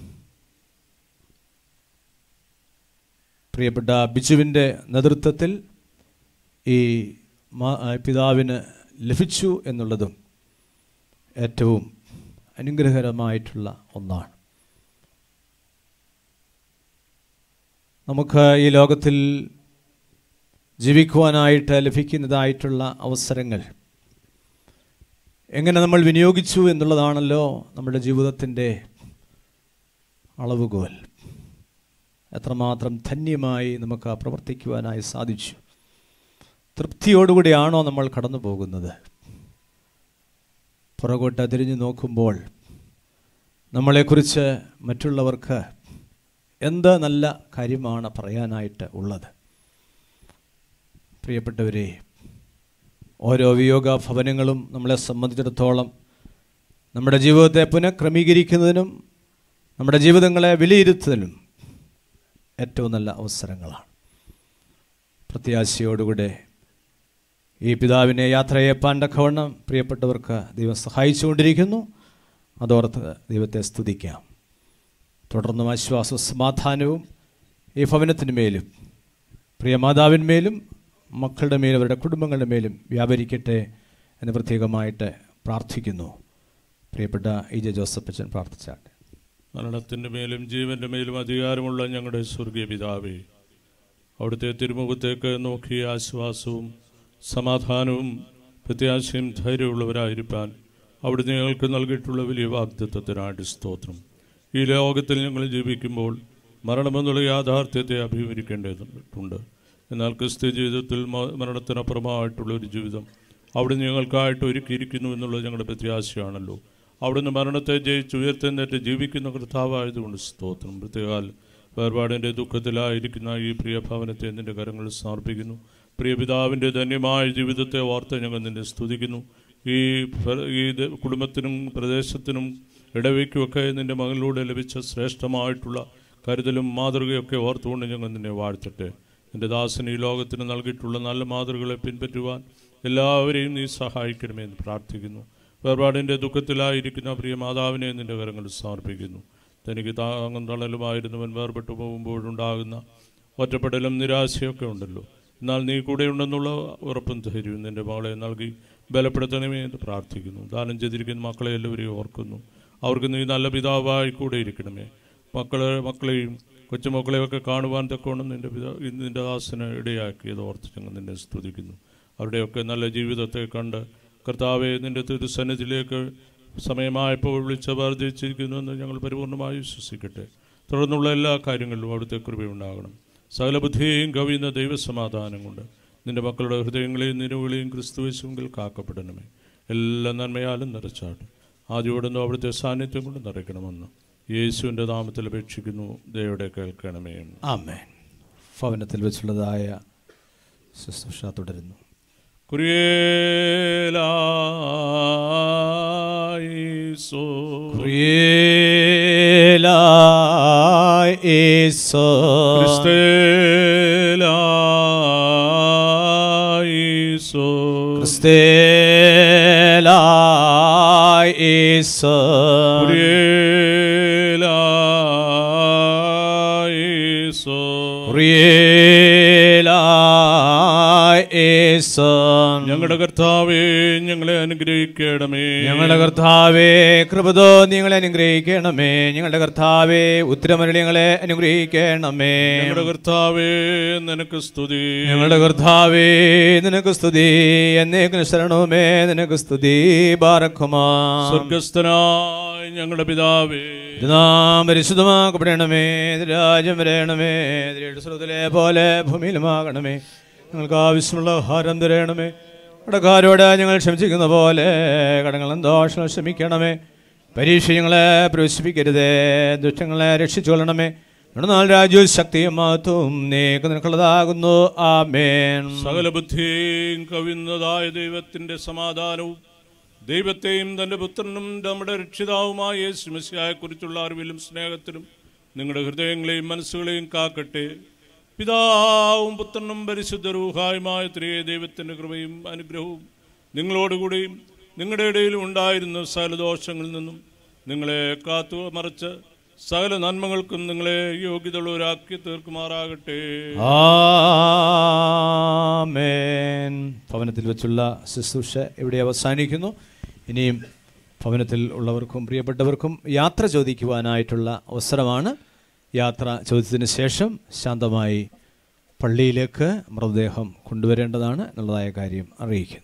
പ്രിയപ്പെട്ട ബിജുവിൻ്റെ നേതൃത്വത്തിൽ ഈ മാ- പിതാവിന് ലഭിച്ചു എന്നുള്ളതും ഏറ്റവും അനുഗ്രഹകരമായിട്ടുള്ള ഒന്നാണ് നമുക്ക് ഈ ലോകത്തിൽ ജീവിക്കുവാനായിട്ട് ലഭിക്കുന്നതായിട്ടുള്ള അവസരങ്ങൾ എങ്ങനെ നമ്മൾ വിനിയോഗിച്ചു എന്നുള്ളതാണല്ലോ നമ്മുടെ ജീവിതത്തിൻ്റെ അളവുകോൽ എത്രമാത്രം ധന്യമായി നമുക്ക് പ്രവർത്തിക്കുവാനായി സാധിച്ചു തൃപ്തിയോടുകൂടിയാണോ നമ്മൾ കടന്നു പോകുന്നത് പുറകോട്ട് തിരിഞ്ഞു നോക്കുമ്പോൾ നമ്മളെക്കുറിച്ച് മറ്റുള്ളവർക്ക് എന്ത് നല്ല കാര്യമാണ് പറയാനായിട്ട് ഉള്ളത് പ്രിയപ്പെട്ടവരെ ഓരോ വിയോഗ ഭവനങ്ങളും നമ്മളെ സംബന്ധിച്ചിടത്തോളം നമ്മുടെ ജീവിതത്തെ പുനഃക്രമീകരിക്കുന്നതിനും നമ്മുടെ ജീവിതങ്ങളെ വിലയിരുത്തുന്നതിനും ഏറ്റവും നല്ല അവസരങ്ങളാണ് പ്രത്യാശയോടുകൂടെ ഈ പിതാവിനെ യാത്രയപ്പാൻ തക്കവണ്ണം പ്രിയപ്പെട്ടവർക്ക് ദൈവം സഹായിച്ചുകൊണ്ടിരിക്കുന്നു അതോർത്ത് ദൈവത്തെ സ്തുതിക്കാം തുടർന്നും ആശ്വാസവും സമാധാനവും ഈ ഭവനത്തിന് മേലും പ്രിയ മാതാവിന്മേലും മക്കളുടെ മേലും അവരുടെ കുടുംബങ്ങളുടെ മേലും വ്യാപരിക്കട്ടെ എന്ന് പ്രത്യേകമായിട്ട് പ്രാർത്ഥിക്കുന്നു പ്രിയപ്പെട്ട ഇ ജെ ജോസഫ് അച്ഛൻ പ്രാർത്ഥിച്ചാട്ടെ മരണത്തിൻ്റെ മേലും ജീവൻ്റെ മേലും അധികാരമുള്ള ഞങ്ങളുടെ സ്വർഗീയ പിതാവേ അവിടുത്തെ തിരുമുഖത്തേക്ക് നോക്കി ആശ്വാസവും സമാധാനവും പ്രത്യാശയും ധൈര്യമുള്ളവരായിരിക്കാൻ അവിടുന്ന് ഞങ്ങൾക്ക് നൽകിയിട്ടുള്ള വലിയ വാഗ്ദത്വത്തിനായിട്ട് സ്തോത്രം ഈ ലോകത്തിൽ ഞങ്ങൾ ജീവിക്കുമ്പോൾ മരണമെന്നുള്ള യാഥാർത്ഥ്യത്തെ അഭിമുഖീകരിക്കേണ്ടതുണ്ട് എന്നാൽ ക്രിസ്ത്യ ജീവിതത്തിൽ മ- മരണത്തിനപ്പുറമായിട്ടുള്ള ഒരു ജീവിതം അവിടുന്ന് ഞങ്ങൾക്കായിട്ട് ഒരുക്കിയിരിക്കുന്നു എന്നുള്ളത് ഞങ്ങളുടെ പ്രത്യാശയാണല്ലോ അവിടുന്ന് മരണത്തെ ജയിച്ച് ഉയർത്തെന്നേറ്റ് ജീവിക്കുന്ന കർത്താവായതുകൊണ്ട് സ്തോത്രം പ്രത്യേകാൽ വേർപാടിൻ്റെ ദുഃഖത്തിലായിരിക്കുന്ന ഈ പ്രിയ ഭവനത്തെ നിന്റെ കരങ്ങളിൽ സമർപ്പിക്കുന്നു പ്രിയ പിതാവിൻ്റെ ധന്യമായ ജീവിതത്തെ ഓർത്ത് ഞങ്ങൾ നിന്നെ സ്തുതിക്കുന്നു ഈ ഫ- ഈ ദ- കുടുംബത്തിനും പ്രദേശത്തിനും ഇടവയ്ക്കുമൊക്കെ നിന്റെ മകളിലൂടെ ലഭിച്ച ശ്രേഷ്ഠമായിട്ടുള്ള കരുതലും മാതൃകയൊക്കെ ഓർത്തുകൊണ്ട് ഞങ്ങൾ നിന്നെ വാഴ്ത്തട്ടെ നിന്റെ ദാസന് ഈ ലോകത്തിന് നൽകിയിട്ടുള്ള നല്ല മാതൃകകളെ പിൻപറ്റുവാൻ എല്ലാവരെയും നീ സഹായിക്കണമേ എന്ന് പ്രാർത്ഥിക്കുന്നു വേർപാടിൻ്റെ ദുഃഖത്തിലായിരിക്കുന്ന പ്രിയ മാതാവിനെ നിന്റെ കരങ്ങളിൽ സമർപ്പിക്കുന്നു തനിക്ക് താങ്ങും തളലുമായിരുന്നവൻ വേർപെട്ടു പോകുമ്പോഴുണ്ടാകുന്ന ഒറ്റപ്പെടലും നിരാശയൊക്കെ ഉണ്ടല്ലോ എന്നാൽ നീ കൂടെയുണ്ടെന്നുള്ള ഉറപ്പും ധൈര്യവും നിന്റെ മകളെ നൽകി ബലപ്പെടുത്തണമേ എന്ന് പ്രാർത്ഥിക്കുന്നു ദാനം ചെയ്തിരിക്കുന്ന മക്കളെ എല്ലാവരെയും ഓർക്കുന്നു അവർക്ക് നീ നല്ല പിതാവായി കൂടെ ഇരിക്കണമേ മക്കളെ മക്കളെയും കൊച്ചുമക്കളെയും ഒക്കെ കാണുവാൻ തക്കോണം നിന്റെ പിതാ നിന്റെ ദാസന് ഇടയാക്കിയത് ഓർത്ത് ഞങ്ങൾ നിന്നെ സ്തുതിക്കുന്നു അവരുടെയൊക്കെ നല്ല ജീവിതത്തെ കണ്ട് കർത്താവെ നിന്റെ തിരുസന്നിധിയിലേക്ക് സമയമായപ്പോൾ വിളിച്ച് വർദ്ധിച്ചിരിക്കുന്നു എന്ന് ഞങ്ങൾ പരിപൂർണമായി വിശ്വസിക്കട്ടെ തുടർന്നുള്ള എല്ലാ കാര്യങ്ങളിലും അവിടുത്തെ കൃപയുണ്ടാകണം സകല ബുദ്ധിയെയും കവിയുന്ന ദൈവസമാധാനം കൊണ്ട് നിന്റെ മക്കളുടെ ഹൃദയങ്ങളെയും നിലവുകളെയും ക്രിസ്തുവേശുവിൽ കാക്കപ്പെടണമേ എല്ലാ നന്മയാലും നിറച്ചാട്ട് ആദ്യോടൊന്നും അവിടുത്തെ സാന്നിധ്യം കൊണ്ട് നിറയ്ക്കണമെന്ന് യേശുവിൻ്റെ നാമത്തിൽ അപേക്ഷിക്കുന്നു ദയോടെ കേൾക്കണമേ ആമേൻ ഭവനത്തിൽ വെച്ചുള്ളതായ ശുശ്രൂഷ തുടരുന്നു കുറിയേലായിസോ ക്രിയേലായിസോ ക്രിസ്തേലായിസോ ക്രിസ്തേലായിസോ കുറിയേലായിസോ ക്രിയേലായിസോ ഞങ്ങളുടെ കർത്താവേ ഞങ്ങളെ അനുഗ്രഹിക്കണമേ ഞങ്ങളുടെ കർത്താവേ കൃപതോ നിങ്ങളെ അനുഗ്രഹിക്കണമേ ഞങ്ങളുടെ കർത്താവേ ഉത്തരമരളി ഞങ്ങളെ അനുഗ്രഹിക്കണമേ ഞങ്ങളുടെ കർത്താവേ നിനക്ക് സ്തുതി ഞങ്ങളുടെ കർത്താവേ നിനക്ക് സ്തുതി എന്നേക്കും ശരണവുമേ നിനക്ക് സ്തുതി ബാറക്കുമാ സ്വർഗസ്ഥനായ ഞങ്ങളുടെ പിതാവേ നാം പരിശുദ്ധമാക്കപ്പെടണമേ രാജ്യം വരയണമേ സ്രോതലെ പോലെ ഭൂമിയിലുമാകണമേ ഞങ്ങൾക്ക് ആവശ്യമുള്ള ആഹാരം തരണമേ കടക്കാരോട് ഞങ്ങൾ ക്ഷമിച്ചിരിക്കുന്ന പോലെ കടങ്ങളും ദോഷങ്ങൾ ക്ഷമിക്കണമേ പരീക്ഷ ഞങ്ങളെ പ്രവേശിപ്പിക്കരുതേ ദുഷ്ടങ്ങളെ രക്ഷിച്ചു കൊള്ളണമേ നാൾ രാജ്യവും ശക്തിയും മഹത്വവും നീക്ക് നിനക്കുള്ളതാകുന്നു ആമേൻ സകല ബുദ്ധിയും കവിയുന്നതായ ദൈവത്തിന്റെ സമാധാനവും ദൈവത്തെയും തൻ്റെ പുത്രനും നമ്മുടെ രക്ഷിതാവുമായ യേശു മെസ്സിയായെക്കുറിച്ചുള്ള അറിവിലും സ്നേഹത്തിലും നിങ്ങളുടെ ഹൃദയങ്ങളെയും മനസ്സുകളെയും കാക്കട്ടെ പിതാവും പുത്രനും പരിശുദ്ധ രൂഹായുമായ ത്രിയേ ദൈവത്തിൻ്റെ കൃപയും അനുഗ്രഹവും നിങ്ങളോടുകൂടിയും നിങ്ങളുടെ ഇടയിലും ഉണ്ടായിരുന്ന സകല ദോഷങ്ങളിൽ നിന്നും നിങ്ങളെ കാത്തു മറച്ച് സകല നന്മകൾക്കും നിങ്ങളെ യോഗ്യതയുള്ളവരാക്കി തീർക്കുമാറാകട്ടെ ആമേൻ ഭവനത്തിൽ വെച്ചുള്ള ശുശ്രൂഷ ഇവിടെ അവസാനിക്കുന്നു ഇനിയും ഭവനത്തിൽ ഉള്ളവർക്കും പ്രിയപ്പെട്ടവർക്കും യാത്ര ചോദിക്കുവാനായിട്ടുള്ള അവസരമാണ് യാത്ര ചോദിച്ചതിന് ശേഷം ശാന്തമായി പള്ളിയിലേക്ക് മൃതദേഹം കൊണ്ടുവരേണ്ടതാണ് എന്നുള്ളതായ കാര്യം അറിയിക്കുന്നു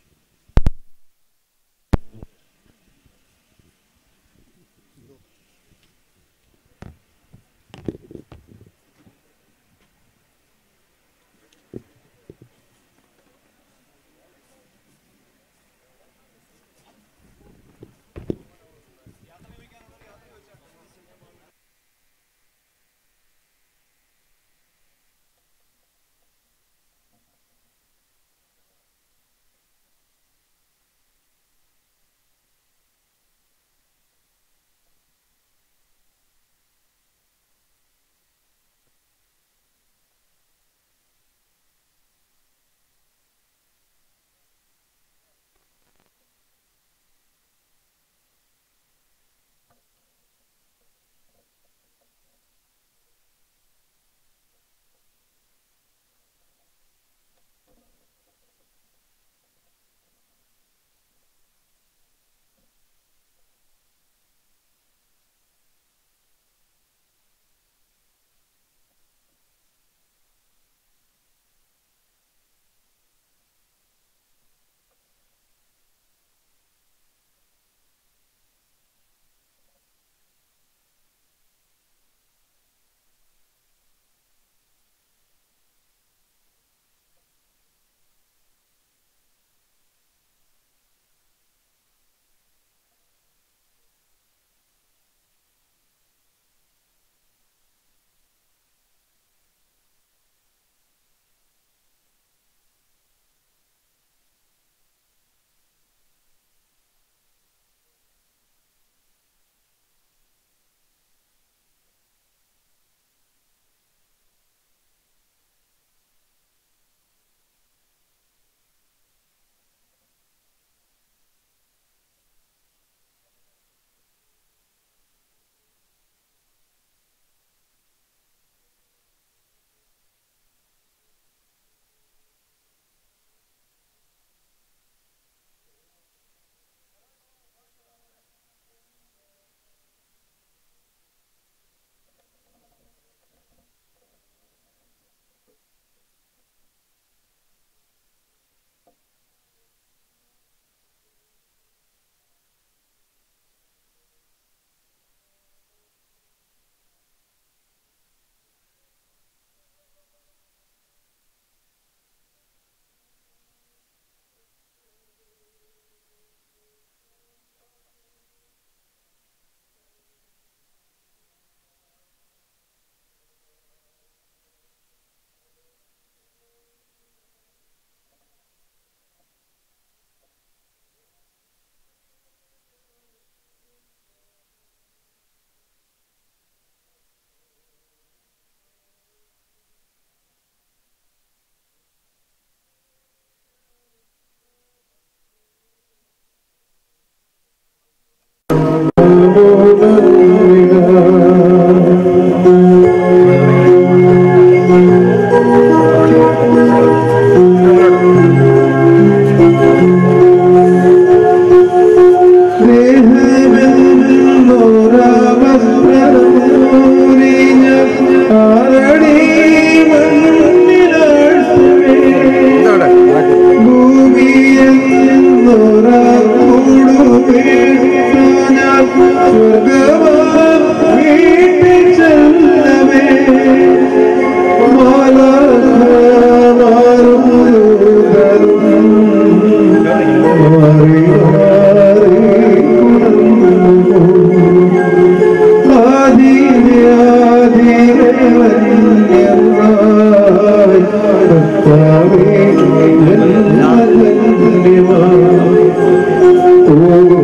Oh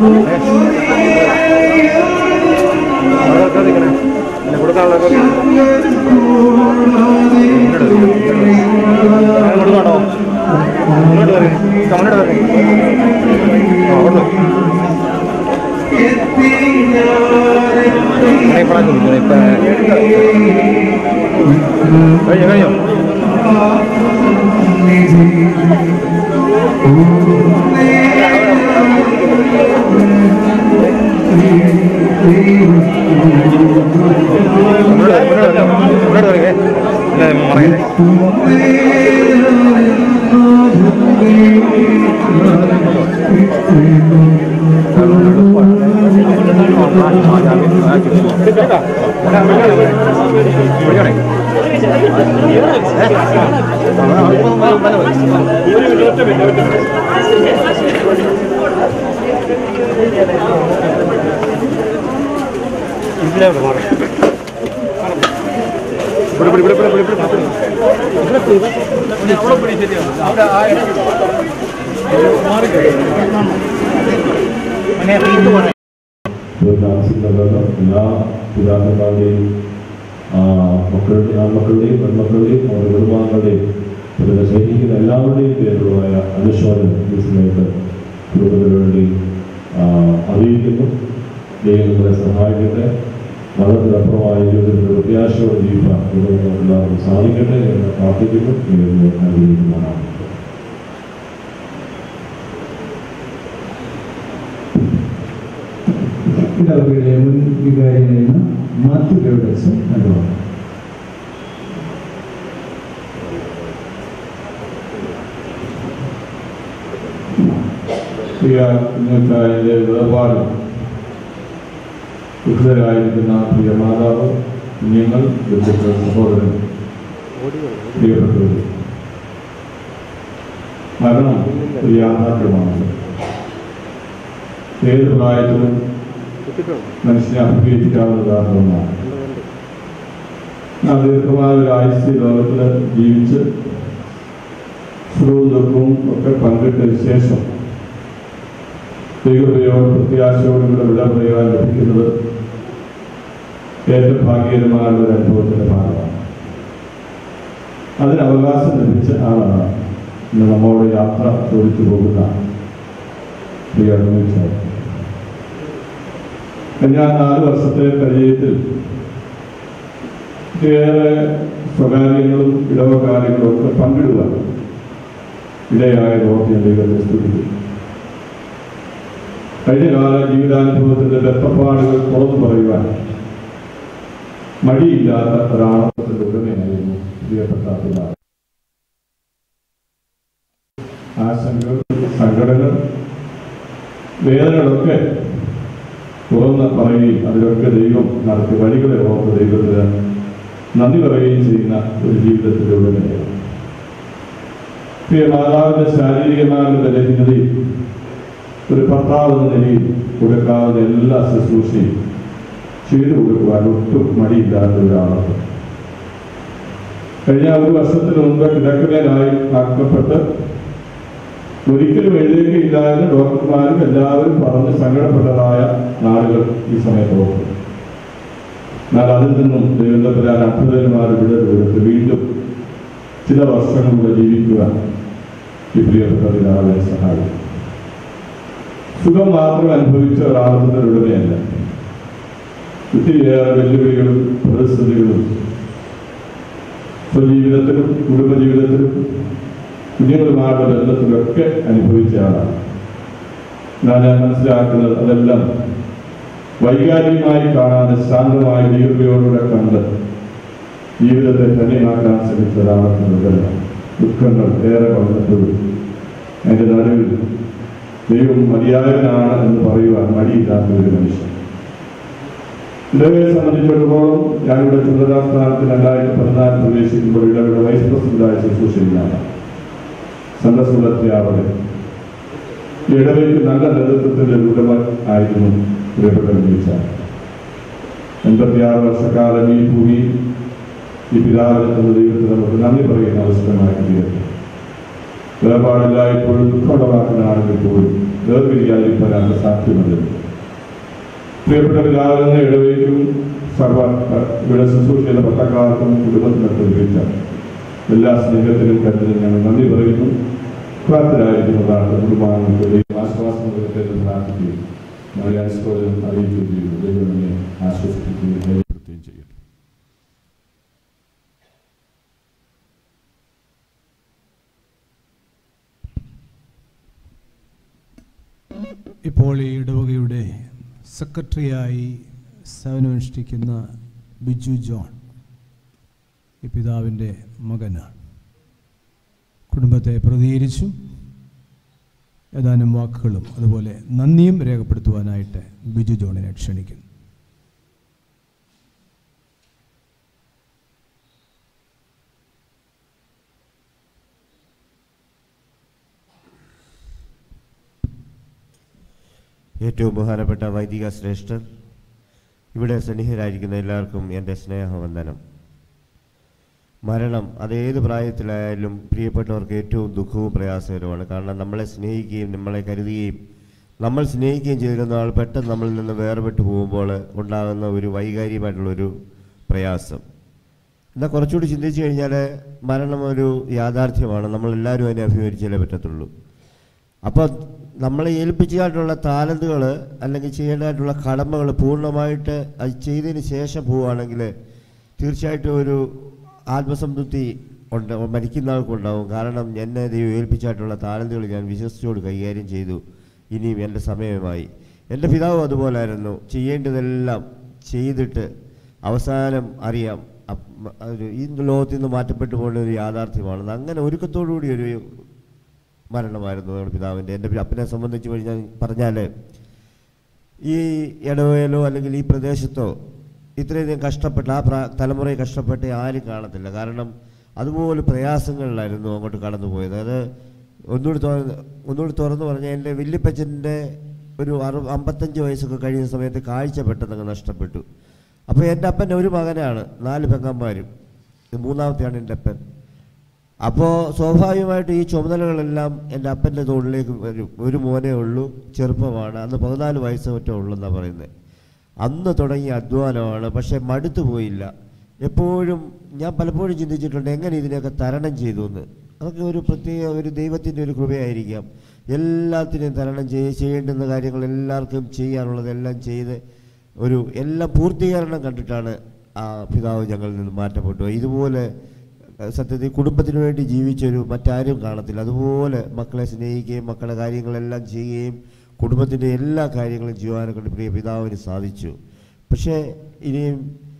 കഴിഞ്ഞോ കഴിഞ്ഞോ താമസിക്കുന്നവരുടെ എല്ലാ പിതാക്കന്മാരുടെയും മക്കളുടെ ആൺമക്കളുടെയും പെൺമക്കളുടെയും അവരുടെ കുടുംബാംഗങ്ങളുടെയും അവരുടെ സ്നേഹിക്കുന്ന എല്ലാവരുടെയും പേരുള്ളതായ അനുശോചനം ഈ സമയത്ത് കുടുംബത്തിന് വേണ്ടി ആ, അറിയിക്കുന്നു ദൈവം നമ്മളെ സഹായിക്കട്ടെ മതത്തിനപ്പുറമായ ജീവിതത്തിൽ പ്രത്യാശയോടെ ജീവിക്കാൻ ദൈവം നമുക്ക് എല്ലാവർക്കും സാധിക്കട്ടെ എന്ന് പ്രാർത്ഥിക്കുന്നു ദൈവം അനുഗ്രഹിക്കുന്നതാണ് ഇടവകയിലെ മുൻ വികാരിയായിരുന്ന മാത്യു ഗൗഡസ് അനുഭവം പ്രിയ കുഞ്ഞുക്കായൻ്റെ വേർപാട് ദുഃഖിതരായിരിക്കുന്ന പ്രിയ മാതാവ് കുഞ്ഞുങ്ങൾ ബന്ധുക്കൾ സഹോദരൻ പ്രിയപ്പെട്ടവർ മരണം ഒരു യാഥാർത്ഥ്യമാണ് ഏത് പ്രായത്തിലും മനുഷ്യനെ അഭിമുഖീകരിക്കാവുന്ന കാരണമാണ് ആ ദീർഘമായ ഒരു ആയുസ് ലോകത്തിൽ ജീവിച്ച് സുഖവും ദുഃഖവും ഒക്കെ പങ്കിട്ടതിന് ശേഷം ദൈവപ്രയോഗ പ്രത്യാശയോടുകൂടെ വിട പറയുവാൻ ലഭിക്കുന്നത് ഏറ്റവും ഭാഗ്യകരമായ ഒരു അനുഭവത്തിന്റെ ഭാഗമാണ് അതിന് അവകാശം ലഭിച്ച ആളാണ് ഇന്ന് നമ്മോട് യാത്ര ചോദിച്ചു പോകുന്ന പ്രിയ അനുഭവിച്ചത് ഞാൻ നാല് വർഷത്തെ പരിചയത്തിൽ ഏറെ സ്വകാര്യങ്ങളും ഇടവകാര്യങ്ങളും ഒക്കെ പങ്കിടുവാൻ ഇടയായ ഓർത്ത് ഞാൻ ദൈവത്തെ സ്തുതിക്കുന്നു കഴിഞ്ഞ കാല ജീവിതാനുഭവത്തിന്റെ വെത്തപ്പാടുകൾ തുറന്നു പറയുവാൻ മടിയില്ലാത്ത ഒരാളത്തിന്റെ ഉടമയായിരുന്നു പ്രിയപ്പെട്ട പിതാവ് ആശങ്കകൾ സങ്കടങ്ങൾ വേദനകളൊക്കെ തുറന്ന് പറയുകയും അതിലൊക്കെ ദൈവം നടത്തിയ വഴികളെ ഓർത്ത് ദൈവത്തിന് നന്ദി പറയുകയും ചെയ്യുന്ന ഒരു ജീവിതത്തിന്റെ ഉടമയാണ് പ്രിയ മാതാവിന്റെ ശാരീരികമായ ബലഹീനതയും ഒരു ഭർത്താവ് എന്ന നിലയിൽ കൊടുക്കാവുന്ന എല്ലാ ശുശ്രൂഷയും ചെയ്തു കൊടുക്കുവാൻ ഒട്ടും മടിയില്ലാത്ത ഒരാളാണ് കഴിഞ്ഞ ഒരു വർഷത്തിന് മുമ്പ് കിടക്കലായി ആക്കപ്പെട്ട് ഒരിക്കലും എഴുതുകയില്ല എന്ന് ഡോക്ടർമാരും എല്ലാവരും പറഞ്ഞ് സങ്കടപ്പെട്ടതായ നാളുകൾ ഈ സമയത്ത് ഓർക്കും എന്നാൽ അതിൽ നിന്നും ദൈവത്തപ്പരാൻ അത്ഭുതന്മാർ ഇവിടെ കൊടുത്ത് വീണ്ടും ചില വർഷങ്ങൾ കൂടെ ജീവിക്കുവാൻ ഈ പ്രിയപ്പെട്ട പിതാവിനെ സഹായിക്കും സുഖം മാത്രം അനുഭവിച്ച ഒരാളത്തിന്റെ ഉടമയല്ല ഒത്തിരിയേറെ വെല്ലുവിളികളും പ്രതിസന്ധികളും സ്വജീവിതത്തിലും കുടുംബജീവിതത്തിലും കുഞ്ഞുങ്ങളുമായുള്ള ബന്ധത്തിലൊക്കെ അനുഭവിച്ച ആളാണ് എന്നാൽ ഞാൻ മനസ്സിലാക്കുന്നത് അതെല്ലാം വൈകാരികമായി കാണാതെ ശാന്തമായ ദീർഘയോടുകൂടെ കണ്ട് ജീവിതത്തെ ധന്യമാക്കാൻ ശ്രമിച്ച ഒരാളത്തിനുണ്ടല്ല ദുഃഖങ്ങൾ ഏറെ വന്നപ്പോഴും അതിൻ്റെ നടുവിൽ ദൈവം മതിയായവനാണ് എന്ന് പറയുവാൻ മടിയില്ലാത്ത ഒരു മനുഷ്യൻ ഇടവയെ സംബന്ധിച്ചിടത്തോളം ഞാനിവിടെ ചുമതലാസ്ഥാനത്ത് രണ്ടായിരത്തി പതിനാല് പ്രവേശിക്കുമ്പോൾ ഇടവയുടെ വൈസ് പ്രസിഡന്റായ ശുശ്രൂഷയിലാണ് സന്ദർശനത്തിയാവട്ടെ ഇടവയ്ക്ക് നല്ല നേതൃത്വത്തിന്റെ ഉടമ ആയിരുന്നു പ്രിയപ്പെട്ട വിളിച്ച എൺപത്തിയാറ് വർഷക്കാലം ഈ ഭൂമി ഈ പിതാവിനെ തന്ന ദൈവത്തിന് നമുക്ക് നന്ദി പറയുന്ന അവസരമാക്കി തീരട്ടെ വേർപാടില്ലായ്പ്പോഴും ദുഃഖമുള്ളവാക്കനാണെങ്കിൽ പോലും വേർപിരിയാതിരിക്കാനാണ് സാധ്യമല്ല പ്രിയപ്പെട്ട പിതാവെന്ന ഇടവേക്കും സർവ ഇവിടെ ശുശ്രൂഷ ചെയ്ത പത്രക്കാർക്കും കുടുംബത്തിനൊക്കെ ലഭിച്ച എല്ലാ സ്നേഹത്തിനും കരുതലും ഞങ്ങൾ നന്ദി പറയുന്നു പ്രാപ്തരായിരിക്കുന്നതാണ് കുടുംബാംഗങ്ങൾക്ക് ദൈവം ആശ്വാസം നൽകട്ടെ എന്ന് പ്രാർത്ഥിക്കുകയും മലയാളിസ്തോലം അറിയിക്കുകയും ചെയ്യുന്നു ദൈവം എന്നെ ആശ്വസിപ്പിക്കുകയും ധൈര്യപ്പെടുത്തുകയും ചെയ്യും ഇപ്പോൾ ഈ ഇടവകയുടെ സെക്രട്ടറിയായി സേവനമനുഷ്ഠിക്കുന്ന ബിജു ജോൺ ഈ പിതാവിൻ്റെ മകനാണ് കുടുംബത്തെ പ്രതികരിച്ചു ഏതാനും വാക്കുകളും അതുപോലെ നന്ദിയും രേഖപ്പെടുത്തുവാനായിട്ട് ബിജു ജോണിനെ ക്ഷണിക്കുന്നു ഏറ്റവും ബഹുമാനപ്പെട്ട വൈദിക ശ്രേഷ്ഠർ ഇവിടെ സന്നിഹിതരായിരിക്കുന്ന എല്ലാവർക്കും എൻ്റെ സ്നേഹവന്ദനം മരണം അത് ഏത് പ്രായത്തിലായാലും പ്രിയപ്പെട്ടവർക്ക് ഏറ്റവും ദുഃഖവും പ്രയാസകരമാണ് കാരണം നമ്മളെ സ്നേഹിക്കുകയും നമ്മളെ കരുതുകയും നമ്മൾ സ്നേഹിക്കുകയും ചെയ്തിരുന്ന ആൾ പെട്ടെന്ന് നമ്മളിൽ നിന്ന് വേർപെട്ട് പോകുമ്പോൾ ഉണ്ടാകുന്ന ഒരു വൈകാരികമായിട്ടുള്ളൊരു പ്രയാസം എന്നാൽ കുറച്ചുകൂടി ചിന്തിച്ചു കഴിഞ്ഞാൽ മരണം ഒരു യാഥാർത്ഥ്യമാണ് നമ്മളെല്ലാവരും അതിനെ അഭിമുഖീകരിച്ചാലേ പറ്റത്തുള്ളൂ അപ്പോൾ നമ്മളെ ഏൽപ്പിച്ചതായിട്ടുള്ള താലന്തുകൾ അല്ലെങ്കിൽ ചെയ്യേണ്ടതായിട്ടുള്ള കടമകൾ പൂർണ്ണമായിട്ട് അത് ചെയ്തതിന് ശേഷം പോവുകയാണെങ്കിൽ തീർച്ചയായിട്ടും ഒരു ആത്മസംതൃപ്തി ഉണ്ട് മരിക്കുന്ന ആൾക്കുണ്ടാവും കാരണം എന്നെ ദൈവം ഏൽപ്പിച്ചായിട്ടുള്ള താലന്തുകൾ ഞാൻ വിശ്വസിച്ചോട് കൈകാര്യം ചെയ്തു ഇനിയും എൻ്റെ സമയമായി എൻ്റെ പിതാവ് അതുപോലായിരുന്നു ചെയ്യേണ്ടതെല്ലാം ചെയ്തിട്ട് അവസാനം അറിയാം അപ്പ് ഒരു ഈ ലോകത്തിൽ നിന്ന് മാറ്റപ്പെട്ടു പോകുന്ന ഒരു യാഥാർത്ഥ്യമാണ് അങ്ങനെ ഒരുക്കത്തോടുകൂടി ഒരു മരണമായിരുന്നു നമ്മുടെ പിതാവിൻ്റെ എൻ്റെ അപ്പനെ സംബന്ധിച്ച് കഴിഞ്ഞാൽ പറഞ്ഞാൽ ഈ ഇടവയിലോ അല്ലെങ്കിൽ ഈ പ്രദേശത്തോ ഇത്രയധികം കഷ്ടപ്പെട്ട ആ പ്രാ തലമുറയെ കഷ്ടപ്പെട്ട് ആരും കാണത്തില്ല കാരണം അതുപോലെ പ്രയാസങ്ങളിലായിരുന്നു അങ്ങോട്ട് കടന്നു പോയത് അത് ഒന്നുകൂടി തുറന്ന് ഒന്നുകൂടി തുറന്നു പറഞ്ഞാൽ എൻ്റെ വല്യപ്പച്ചൻ്റെ ഒരു അറു അമ്പത്തഞ്ച് വയസ്സൊക്കെ കഴിയുന്ന സമയത്ത് കാഴ്ച പെട്ടെന്ന് നഷ്ടപ്പെട്ടു അപ്പോൾ എൻ്റെ അപ്പൻ്റെ ഒരു മകനാണ് നാല് പെങ്ങന്മാരും ഇത് മൂന്നാമത്തെയാണ് എൻ്റെ അപ്പൻ അപ്പോൾ സ്വാഭാവികമായിട്ട് ഈ ചുമതലകളെല്ലാം എൻ്റെ അപ്പൻ്റെ തോളിലേക്ക് വരും ഒരു മോനേ ഉള്ളൂ ചെറുപ്പമാണ് അന്ന് പതിനാല് വയസ്സ് ഒറ്റേ ഉള്ളെന്നാണ് പറയുന്നത് അന്ന് തുടങ്ങിയ അധ്വാനമാണ് പക്ഷേ മടുത്തു പോയില്ല എപ്പോഴും ഞാൻ പലപ്പോഴും ചിന്തിച്ചിട്ടുണ്ട് എങ്ങനെ ഇതിനെയൊക്കെ തരണം ചെയ്തു എന്ന് അതൊക്കെ ഒരു പ്രത്യേക ഒരു ദൈവത്തിൻ്റെ ഒരു കൃപയായിരിക്കാം എല്ലാത്തിനെയും തരണം ചെയ്ത് ചെയ്യേണ്ടുന്ന കാര്യങ്ങൾ എല്ലാവർക്കും ചെയ്യാനുള്ളതെല്ലാം ചെയ്ത് ഒരു എല്ലാം പൂർത്തീകരണം കണ്ടിട്ടാണ് ആ പിതാവ് ഞങ്ങളിൽ നിന്ന് മാറ്റപ്പെട്ടു ഇതുപോലെ സത്യത്തിൽ കുടുംബത്തിന് വേണ്ടി ജീവിച്ചൊരു മറ്റാരും കാണത്തില്ല അതുപോലെ മക്കളെ സ്നേഹിക്കുകയും മക്കളുടെ കാര്യങ്ങളെല്ലാം ചെയ്യുകയും കുടുംബത്തിൻ്റെ എല്ലാ കാര്യങ്ങളും ചെയ്യുവാനെ കൊണ്ട് പ്രിയ പിതാവിന് സാധിച്ചു പക്ഷേ ഇനിയും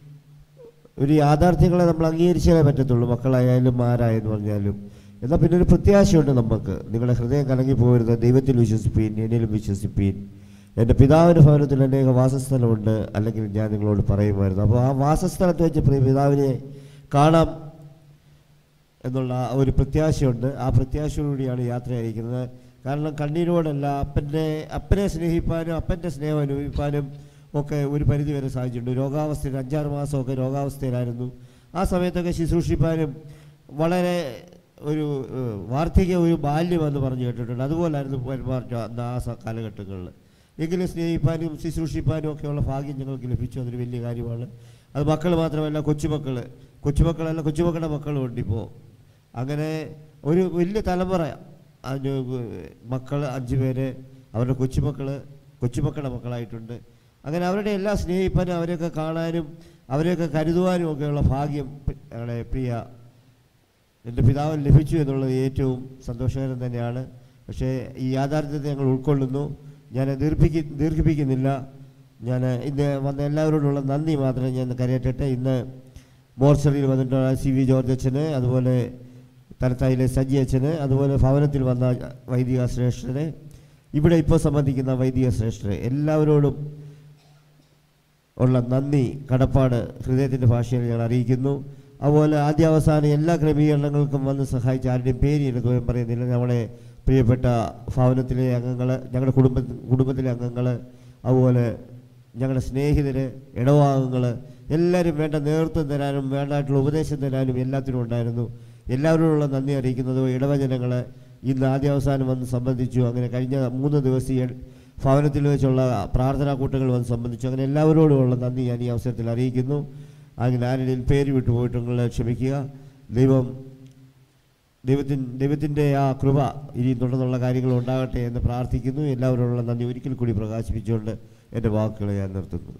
ഒരു യാഥാർത്ഥ്യങ്ങളെ നമ്മൾ അംഗീകരിച്ചാലേ പറ്റത്തുള്ളൂ മക്കളായാലും ആരായെന്ന് പറഞ്ഞാലും എന്നാൽ പിന്നെ ഒരു പ്രത്യാശയുണ്ട് നമുക്ക് നിങ്ങളുടെ ഹൃദയം കലങ്ങി പോകരുത് ദൈവത്തിൽ വിശ്വസിപ്പീൻ എന്നിലും വിശ്വസിപ്പീൻ എൻ്റെ പിതാവിൻ്റെ ഭവനത്തിൽ അനേക വാസസ്ഥലമുണ്ട് അല്ലെങ്കിൽ ഞാൻ നിങ്ങളോട് പറയുമായിരുന്നു അപ്പോൾ ആ വാസസ്ഥലത്ത് വെച്ച് പ്രിയ പിതാവിനെ കാണാം എന്നുള്ള ആ ഒരു പ്രത്യാശയുണ്ട് ആ പ്രത്യാശയോടുകൂടിയാണ് യാത്ര അയക്കുന്നത് കാരണം കണ്ണീരോടല്ല അപ്പൻ്റെ അപ്പനെ സ്നേഹിപ്പാനും അപ്പൻ്റെ സ്നേഹം അനുഭവിപ്പാനും ഒക്കെ ഒരു പരിധി വരെ സാധിച്ചിട്ടുണ്ട് രോഗാവസ്ഥയിൽ അഞ്ചാറ് മാസമൊക്കെ രോഗാവസ്ഥയിലായിരുന്നു ആ സമയത്തൊക്കെ ശുശ്രൂഷിപ്പാനും വളരെ ഒരു ഏഹ്, വാർദ്ധക്യ ഒരു ബാല്യം എന്ന് പറഞ്ഞു കേട്ടിട്ടുണ്ട് അതുപോലായിരുന്നു പെരുമാറ്റം അന്ന് ആ സ- കാലഘട്ടങ്ങളിൽ എങ്കിലും സ്നേഹിപ്പാനും ശുശ്രൂഷിപ്പാനും ഒക്കെയുള്ള ഭാഗ്യം ഞങ്ങൾക്ക് ലഭിച്ചു അതൊരു വലിയ കാര്യമാണ് അത് മക്കൾ മാത്രമല്ല കൊച്ചുമക്കൾ കൊച്ചുമക്കളല്ല കൊച്ചുമക്കളുടെ മക്കളും ഉണ്ട് ഇപ്പോൾ അങ്ങനെ ഒരു വലിയ തലമുറ അതിന് മക്കൾ അഞ്ച് പേര് അവരുടെ കൊച്ചുമക്കൾ കൊച്ചുമക്കളുടെ മക്കളായിട്ടുണ്ട് അങ്ങനെ അവരുടെ എല്ലാം സ്നേഹിപ്പാനും അവരെയൊക്കെ കാണാനും അവരെയൊക്കെ കരുതുവാനും ഒക്കെയുള്ള ഭാഗ്യം പി- ഞങ്ങളുടെ പ്രിയ എൻ്റെ പിതാവിന് ലഭിച്ചു എന്നുള്ളത് ഏറ്റവും സന്തോഷകരം തന്നെയാണ് പക്ഷേ ഈ യാഥാർത്ഥ്യത്തെ ഞങ്ങൾ ഉൾക്കൊള്ളുന്നു ഞാൻ ദീർഘിപ്പി ദീർഘിപ്പിക്കുന്നില്ല ഞാൻ ഇന്ന് വന്ന എല്ലാവരോടുള്ള നന്ദി മാത്രമേ ഞാൻ കരയറ്റട്ടെ ഇന്ന് മോർച്ചറിയിൽ വന്നിട്ടുള്ള സി വി ജോർജ് അച്ഛന് അതുപോലെ തലത്തായിലെ സജി അച്ഛന് അതുപോലെ ഭവനത്തിൽ വന്ന വൈദിക ശ്രേഷ്ഠരെ ഇവിടെ ഇപ്പോൾ സംബന്ധിക്കുന്ന വൈദിക ശ്രേഷ്ഠരെ എല്ലാവരോടും ഉള്ള നന്ദി കടപ്പാട് ഹൃദയത്തിൻ്റെ ഭാഷയിൽ ഞാൻ അറിയിക്കുന്നു അതുപോലെ ആദ്യാവസാനം എല്ലാ ക്രമീകരണങ്ങൾക്കും വന്ന് സഹായിച്ച ആരുടെയും പേര് എനിക്ക് പറയുന്നില്ല നമ്മുടെ പ്രിയപ്പെട്ട ഭവനത്തിലെ അംഗങ്ങൾ ഞങ്ങളുടെ കുടുംബ കുടുംബത്തിലെ അംഗങ്ങൾ അതുപോലെ ഞങ്ങളുടെ സ്നേഹിതർ ഇടവാംഗങ്ങൾ എല്ലാവരും വേണ്ട നേതൃത്വം തരാനും വേണ്ടതായിട്ടുള്ള ഉപദേശം തരാനും എല്ലാത്തിനും ഉണ്ടായിരുന്നു എല്ലാവരോടുള്ള നന്ദി അറിയിക്കുന്നത് ഇടവജനങ്ങൾ ഇന്ന് ആദ്യ അവസാനം വന്ന് സംബന്ധിച്ചു അങ്ങനെ കഴിഞ്ഞ മൂന്ന് ദിവസം ഈ ഭവനത്തിൽ വെച്ചുള്ള പ്രാർത്ഥനാ കൂട്ടങ്ങൾ വന്ന് സംബന്ധിച്ചു അങ്ങനെ എല്ലാവരോടുമുള്ള നന്ദി ഞാൻ ഈ അവസരത്തിൽ അറിയിക്കുന്നു അങ്ങനെ ആരുടെയും പേര് വിട്ടുപോയിട്ടുങ്ങൾ ക്ഷമിക്കുക ദൈവം ദൈവത്തിൻ ദൈവത്തിൻ്റെ ആ കൃപ ഇനി തുടർന്നുള്ള കാര്യങ്ങൾ ഉണ്ടാകട്ടെ എന്ന് പ്രാർത്ഥിക്കുന്നു എല്ലാവരോടുള്ള നന്ദി ഒരിക്കൽ കൂടി പ്രകാശിപ്പിച്ചുകൊണ്ട് എൻ്റെ വാക്കുകളെ ഞാൻ നിർത്തുന്നു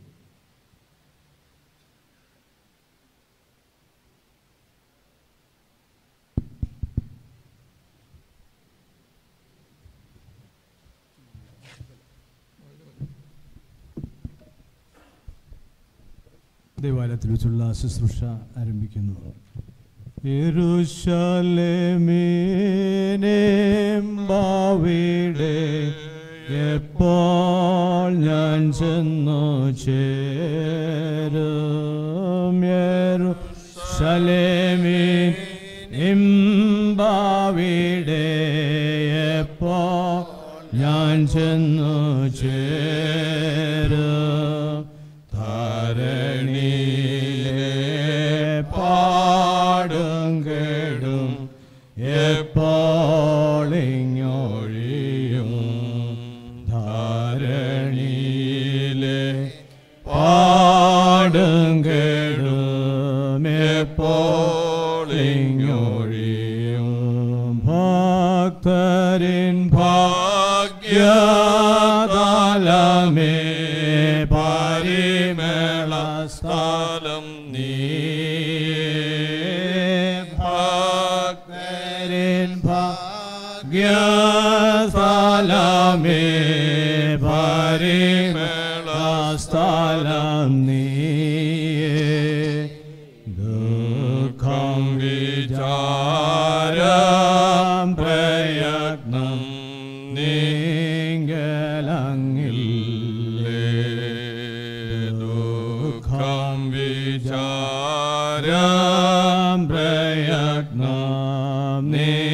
ദേവാലയത്തിൽ വെച്ചുള്ള ശുശ്രൂഷ ആരംഭിക്കുന്നു യെരൂശലേമേ എപ്പോൾ ഞാൻ ചെന്നു ചേരും യെരൂശലേമിൻ ഇമ്പാവിടെ എപ്പോ ഞാൻ ചെന്നു ചേരും ധരണിയിലെ പാടും കേടും എപ്പോളിങ്ങൊഴിയും ധാരണിയിലെ പാടും കേടും എപ്പോളിങ്ങൊഴിയും ഭക്തരിൻ ഭാഗ്യതാലമേ പരിമള സ്ഥലം നീ ഭക്തരിൻ ഭാഗ്യസ്ഥലമേ പരിമള സ്ഥലം നീ ദുഃഖം വിചാരം പ്രയത്നം നീങ്കലങ്ങില്ലേ ദുഃഖം വിചാരം പ്രയത്നം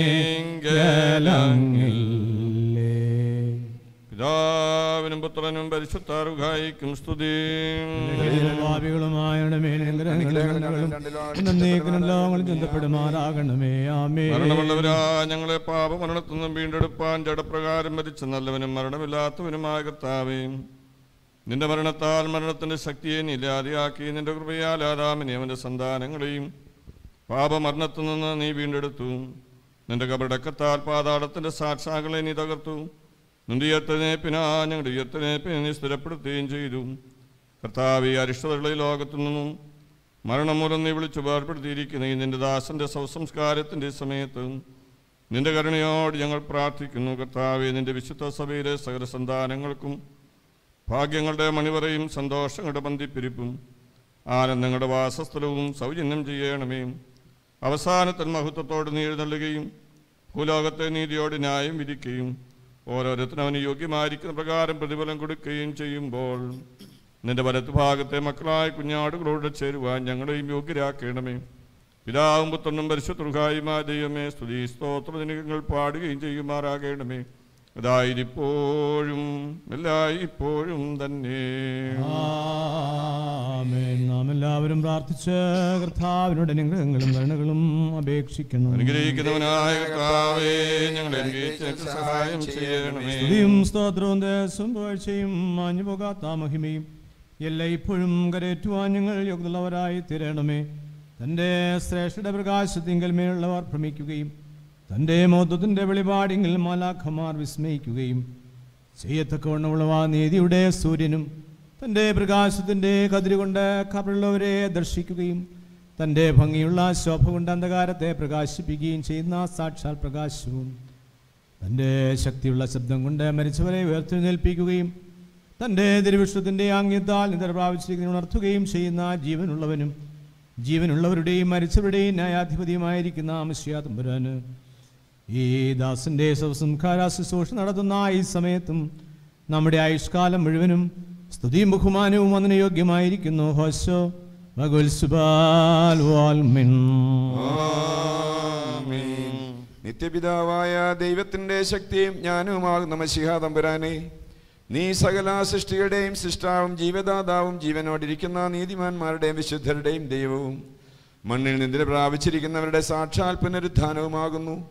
നീങ്കലങ്ങില്ലേ പിതാവിനും പുത്രനും പരിശുദ്ധാറുഹായിക്കും സ്തുതി ഭാവികളുമായുടെ മേലഗ്രഹങ്ങളും ലോകങ്ങളിൽ ചിന്തപ്പെടുമാറാകണമേ ആമേ മരണമുള്ളവരാ ഞങ്ങളെ പാപമരണത്തുനിന്നും വീണ്ടെടുപ്പാൻ ജഡപ്രകാരം മരിച്ച നല്ലവനും മരണമില്ലാത്തവനുമായ കർത്താവേ നിന്റെ മരണത്താൽ മരണത്തിന്റെ ശക്തിയെ നീ ഇല്ലാതെയാക്കി നിന്റെ കൃപയാൽ ആദാമിനെ അവന്റെ സന്താനങ്ങളെയും പാപമരണത്തിൽ നിന്ന് നീ വീണ്ടെടുത്തു നിന്റെ കബടക്കത്താൽ പാതാളത്തിന്റെ സാക്ഷാകളെ നീ തകർത്തു നിന്റെ ഉയർത്തനേപ്പിനാ ഞങ്ങളുടെ ഉയർത്തനേപ്പിനെ നീ സ്ഥിരപ്പെടുത്തുകയും ചെയ്തു കർത്താവെ അരിഷ്ടതകളെ ലോകത്തു നിന്നും മരണം മൂലം നീ വിളിച്ചു വേർപ്പെടുത്തിയിരിക്കുന്ന ഈ നിന്റെ ദാസന്റെ ശവസംസ്കാരത്തിന്റെ സമയത്ത് നിന്റെ കരുണയോട് ഞങ്ങൾ പ്രാർത്ഥിക്കുന്നു കർത്താവെ നിന്റെ വിശുദ്ധ സഭയിലെ സകല സന്താനങ്ങൾക്കും ഭാഗ്യങ്ങളുടെ മണിവറയും സന്തോഷങ്ങളുടെ പന്തിപ്പിരിപ്പും ആനന്ദങ്ങളുടെ വാസസ്ഥലവും സൗജന്യം ചെയ്യണമേ അവസാനത്തിൽ മഹത്വത്തോട് നീ എഴുന്നള്ളുകയും ഭൂലോകത്തെ നീതിയോട് ന്യായം വിധിക്കുകയും ഓരോരുത്തരും അവന് യോഗ്യമായിരിക്കുന്ന പ്രകാരം പ്രതിഫലം കൊടുക്കുകയും ചെയ്യുമ്പോൾ നിന്റെ വലത്ത് ഭാഗത്തെ മക്കളായ കുഞ്ഞാടുകളോട് ചേരുവാൻ ഞങ്ങളെയും യോഗ്യരാക്കണമേ പിതാവും പുത്രനും പരിശുദ്ധൃഹായുമാ ദൈവമേ സ്തുതി സ്തോത്രദിനങ്ങൾ പാടുകയും ചെയ്യുമാറാകണമേ അതായിരിപ്പോഴും എല്ലായ്പ്പോഴും തന്നെ ആമേൻ. നാം എല്ലാവരും പ്രാർത്ഥിച്ച് കർത്താവിനോട് അനുഗ്രഹങ്ങളും കരുണകളും അപേക്ഷിക്കുന്നു അനുഗ്രഹിക്കുന്നവനായ കർത്താവേ ഞങ്ങളെ അനുഗ്രഹിച്ച് സഹായം ചെയ്യണമേ സ്തുതിയും സ്തോത്രവും ദേശവും പുകഴ്ചയും മാഞ്ഞു പോകാത്ത മഹിമയും എല്ലായ്പ്പോഴും കരയേറ്റുവാൻ ഞങ്ങൾ യോഗ്യതയുള്ളവരായി തീരണമേ തൻ്റെ ശ്രേഷ്ഠയുടെ പ്രകാശത്തിങ്കൽ മേലുള്ളവർ ഭ്രമിക്കുകയും തൻ്റെ മൗത്വത്തിൻ്റെ വെളിപാടിങ്കിൽ മാലാഖമാർ വിസ്മയിക്കുകയും ചെയ്യത്തക്കവണ്ണമുള്ളവ നീതിയുടെ സൂര്യനും തൻ്റെ പ്രകാശത്തിൻ്റെ കതിരുകൊണ്ട് കബറുള്ളവരെ ദർശിക്കുകയും തൻ്റെ ഭംഗിയുള്ള ശോഭ കൊണ്ട് അന്ധകാരത്തെ പ്രകാശിപ്പിക്കുകയും ചെയ്യുന്ന സാക്ഷാൽ പ്രകാശവും തൻ്റെ ശക്തിയുള്ള ശബ്ദം കൊണ്ട് മരിച്ചവരെ ഉയർത്തെഴുന്നേൽപ്പിക്കുകയും തൻ്റെ തിരുവിഷ്ണത്തിൻ്റെ ആംഗ്യത്താൽ നിദ്ര പ്രാപിച്ചിരിക്കുന്ന ഉണർത്തുകയും ചെയ്യുന്ന ജീവനുള്ളവനും ജീവനുള്ളവരുടെയും മരിച്ചവരുടെയും ന്യായാധിപതിയുമായിരിക്കുന്ന ആമശ്യാതമ്പുരാന് ഈ ദാസന്റെ ശവസംഹാര ശുശ്രൂഷ നടത്തുന്ന ഈ സമയത്തും നമ്മുടെ ആയുഷ്കാലം മുഴുവനും സ്തുതിയും ബഹുമാനവും അതിന് യോഗ്യമായിരിക്കുന്നു ഹോശോ മകുൽസുബാൽ വാൽമിൻ നിത്യപിതാവായ ദൈവത്തിൻ്റെ ശക്തിയും ജ്ഞാനവുമാകുന്ന മഷിഹാ തമ്പുരാനെ നീ സകല സൃഷ്ടിയുടെയും സൃഷ്ടാവും ജീവദാതാവും ജീവനോടിരിക്കുന്ന നീതിമാന്മാരുടെയും വിശുദ്ധരുടെയും ദൈവവും മണ്ണിൽ നിന്നിൽ പ്രാപിച്ചിരിക്കുന്നവരുടെ സാക്ഷാൽ പുനരുദ്ധാനവുമാകുന്നു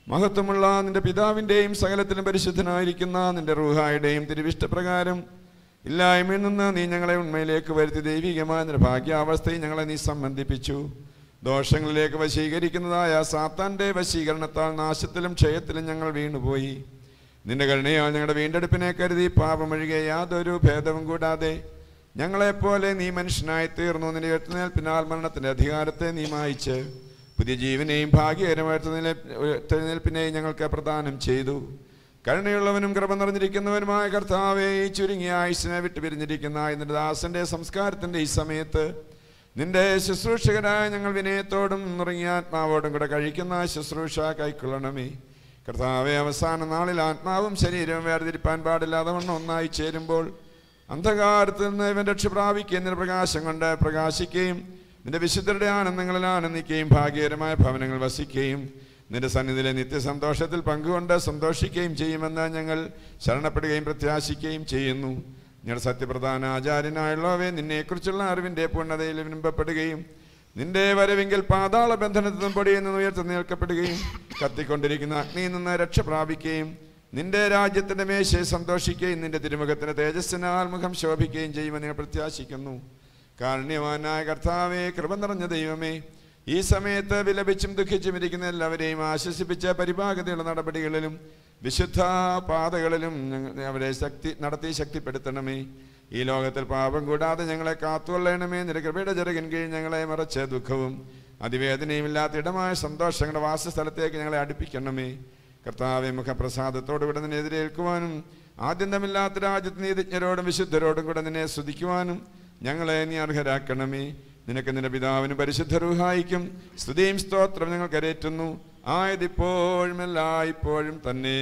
മഹത്വമുള്ള നിന്റെ പിതാവിൻ്റെയും സകലത്തിലും പരിശുദ്ധനായിരിക്കുന്ന നിന്റെ റൂഹായുടെയും തിരുവിഷ്ടപ്രകാരം ഇല്ലായ്മയിൽ നിന്ന് നീ ഞങ്ങളെ ഉണ്മയിലേക്ക് വരുത്തി ദൈവികമായ നിന്റെ ഭാഗ്യാവസ്ഥയിൽ ഞങ്ങളെ നീ സംബന്ധിപ്പിച്ചു ദോഷങ്ങളിലേക്ക് വശീകരിക്കുന്നതായ സാത്താൻ്റെ വശീകരണത്താൽ നാശത്തിലും ക്ഷയത്തിലും ഞങ്ങൾ വീണുപോയി നിന്റെ കരുണയാൽ ഞങ്ങളുടെ വീണ്ടെടുപ്പിനെ കരുതി പാപമൊഴികെ യാതൊരു ഭേദവും കൂടാതെ ഞങ്ങളെപ്പോലെ നീ മനുഷ്യനായി തീർന്നു നിന്റെ എഴുത്തുനേൽപ്പിനാൽ മരണത്തിൻ്റെ അധികാരത്തെ നീ മായിച്ച് പുതിയ ജീവനെയും ഭാഗ്യകരമായ എഴുത്തുനേൽപ്പിനെയും ഞങ്ങൾക്ക് പ്രദാനം ചെയ്തു കരുണയുള്ളവനും കൃപ നിറഞ്ഞിരിക്കുന്നവനുമായ കർത്താവെ ഈ ചുരുങ്ങിയ ആയുസിനെ വിട്ടുപിരിഞ്ഞിരിക്കുന്ന നിന്റെ ദാസന്റെ സംസ്കാരത്തിന്റെ ഈ സമയത്ത് നിന്റെ ശുശ്രൂഷകരായ ഞങ്ങൾ വിനയത്തോടും നിറങ്ങിയ ആത്മാവോടും കൂടെ കഴിക്കുന്ന ശുശ്രൂഷ കൈക്കൊള്ളണമേ കർത്താവെ അവസാന നാളിൽ ആത്മാവും ശരീരവും വേർതിരിപ്പാൻ പാടില്ലാതെ വണ്ണം ഒന്നായി ചേരുമ്പോൾ അന്ധകാരത്തിൽ നിന്ന് ഇവൻ രക്ഷ പ്രാപിക്കുകയും നിന്റെ പ്രകാശം കൊണ്ട് പ്രകാശിക്കുകയും നിന്റെ വിശുദ്ധരുടെ ആനന്ദങ്ങളിൽ ആനന്ദിക്കുകയും ഭാഗ്യകരമായ ഭവനങ്ങൾ വസിക്കുകയും നിന്റെ സന്നിധിയിലെ നിത്യസന്തോഷത്തിൽ പങ്കുകൊണ്ട് സന്തോഷിക്കുകയും ചെയ്യുമെന്ന് ഞങ്ങൾ ശരണപ്പെടുകയും പ്രത്യാശിക്കുകയും ചെയ്യുന്നു ഞങ്ങളുടെ സത്യപ്രധാന ആചാര്യനായുള്ളവയെ നിന്നെക്കുറിച്ചുള്ള അറിവിൻ്റെ പൂർണ്ണതയിൽ വിനമ്പപ്പെടുകയും നിന്റെ വരവെങ്കിൽ പാതാള ബന്ധനത്തിൽ നിന്നും പൊടിയിൽ നിന്ന് ഉയർത്തി നിൽക്കപ്പെടുകയും കത്തിക്കൊണ്ടിരിക്കുന്ന അഗ്നിയിൽ നിന്ന് രക്ഷ പ്രാപിക്കുകയും നിന്റെ രാജ്യത്തിന്റെ മേശയെ സന്തോഷിക്കുകയും നിന്റെ തിരുമുഖത്തിന്റെ തേജസ്സിനാൽ മുഖം ശോഭിക്കുകയും ചെയ്യുമെന്ന് ഞങ്ങൾ പ്രത്യാശിക്കുന്നു കാരുണ്യവാനായ കർത്താവേ കൃപ നിറഞ്ഞ ദൈവമേ ഈ സമയത്ത് വിലപിച്ചും ദുഃഖിച്ചും ഇരിക്കുന്ന എല്ലാവരെയും ആശ്വസിപ്പിച്ച പരിഭാഗതയുള്ള നടപടികളിലും വിശുദ്ധ പാതകളിലും ഞങ്ങ- അവരെ ശക്തി നടത്തി ശക്തിപ്പെടുത്തണമേ ഈ ലോകത്തിൽ പാപം കൂടാതെ ഞങ്ങളെ കാത്തുകൊള്ളണമേ നിന്റെ കൃപയുടെ ചെറുകിൻ കീഴിൽ ഞങ്ങളെ മറച്ച ദുഃഖവും അതിവേദനയും ഇല്ലാത്ത ഇടമായ സന്തോഷങ്ങളുടെ വാസസ്ഥലത്തേക്ക് ഞങ്ങളെ അടുപ്പിക്കണമേ കർത്താവെ മുഖപ്രസാദത്തോടുകൂടെ നിന്നെ എതിരേൽക്കുവാനും ആദ്യന്തമില്ലാത്ത രാജ്യത്ത് നീതിജ്ഞരോടും വിശുദ്ധരോടും കൂടെ നിന്നെ സ്തുതിക്കുവാനും ഞങ്ങളെ നീ അർഹരാക്കണമേ നിനക്ക് നിന്റെ പിതാവിനും പരിശുദ്ധ റൂഹായിക്കും സ്തുതിയും സ്തോത്രം ഞങ്ങൾ കരേറ്റുന്നു ആയതിപ്പോഴും എല്ലായ്പ്പോഴും തന്നെ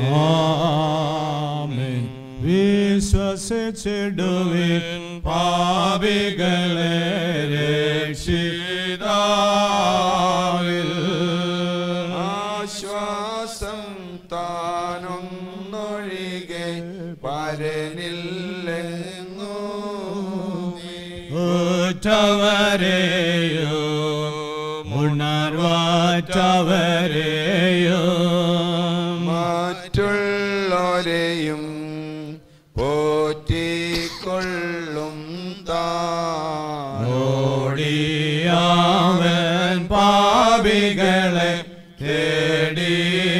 ആമേൻ. വിശ്വസിച്ചിടുവിൻ പാപികളെ രക്ഷിതാവിൽ ആശ്വാസം താനൊന്നൊഴികെ പരനില്ലെങ്ങോ ഉറ്റവരെയോ ഉണർവാറ്റവരെയോ മറ്റുള്ളവരെയും പോറ്റിക്കൊള്ളും ഓടിയാവൻ പാപികളെ തേടി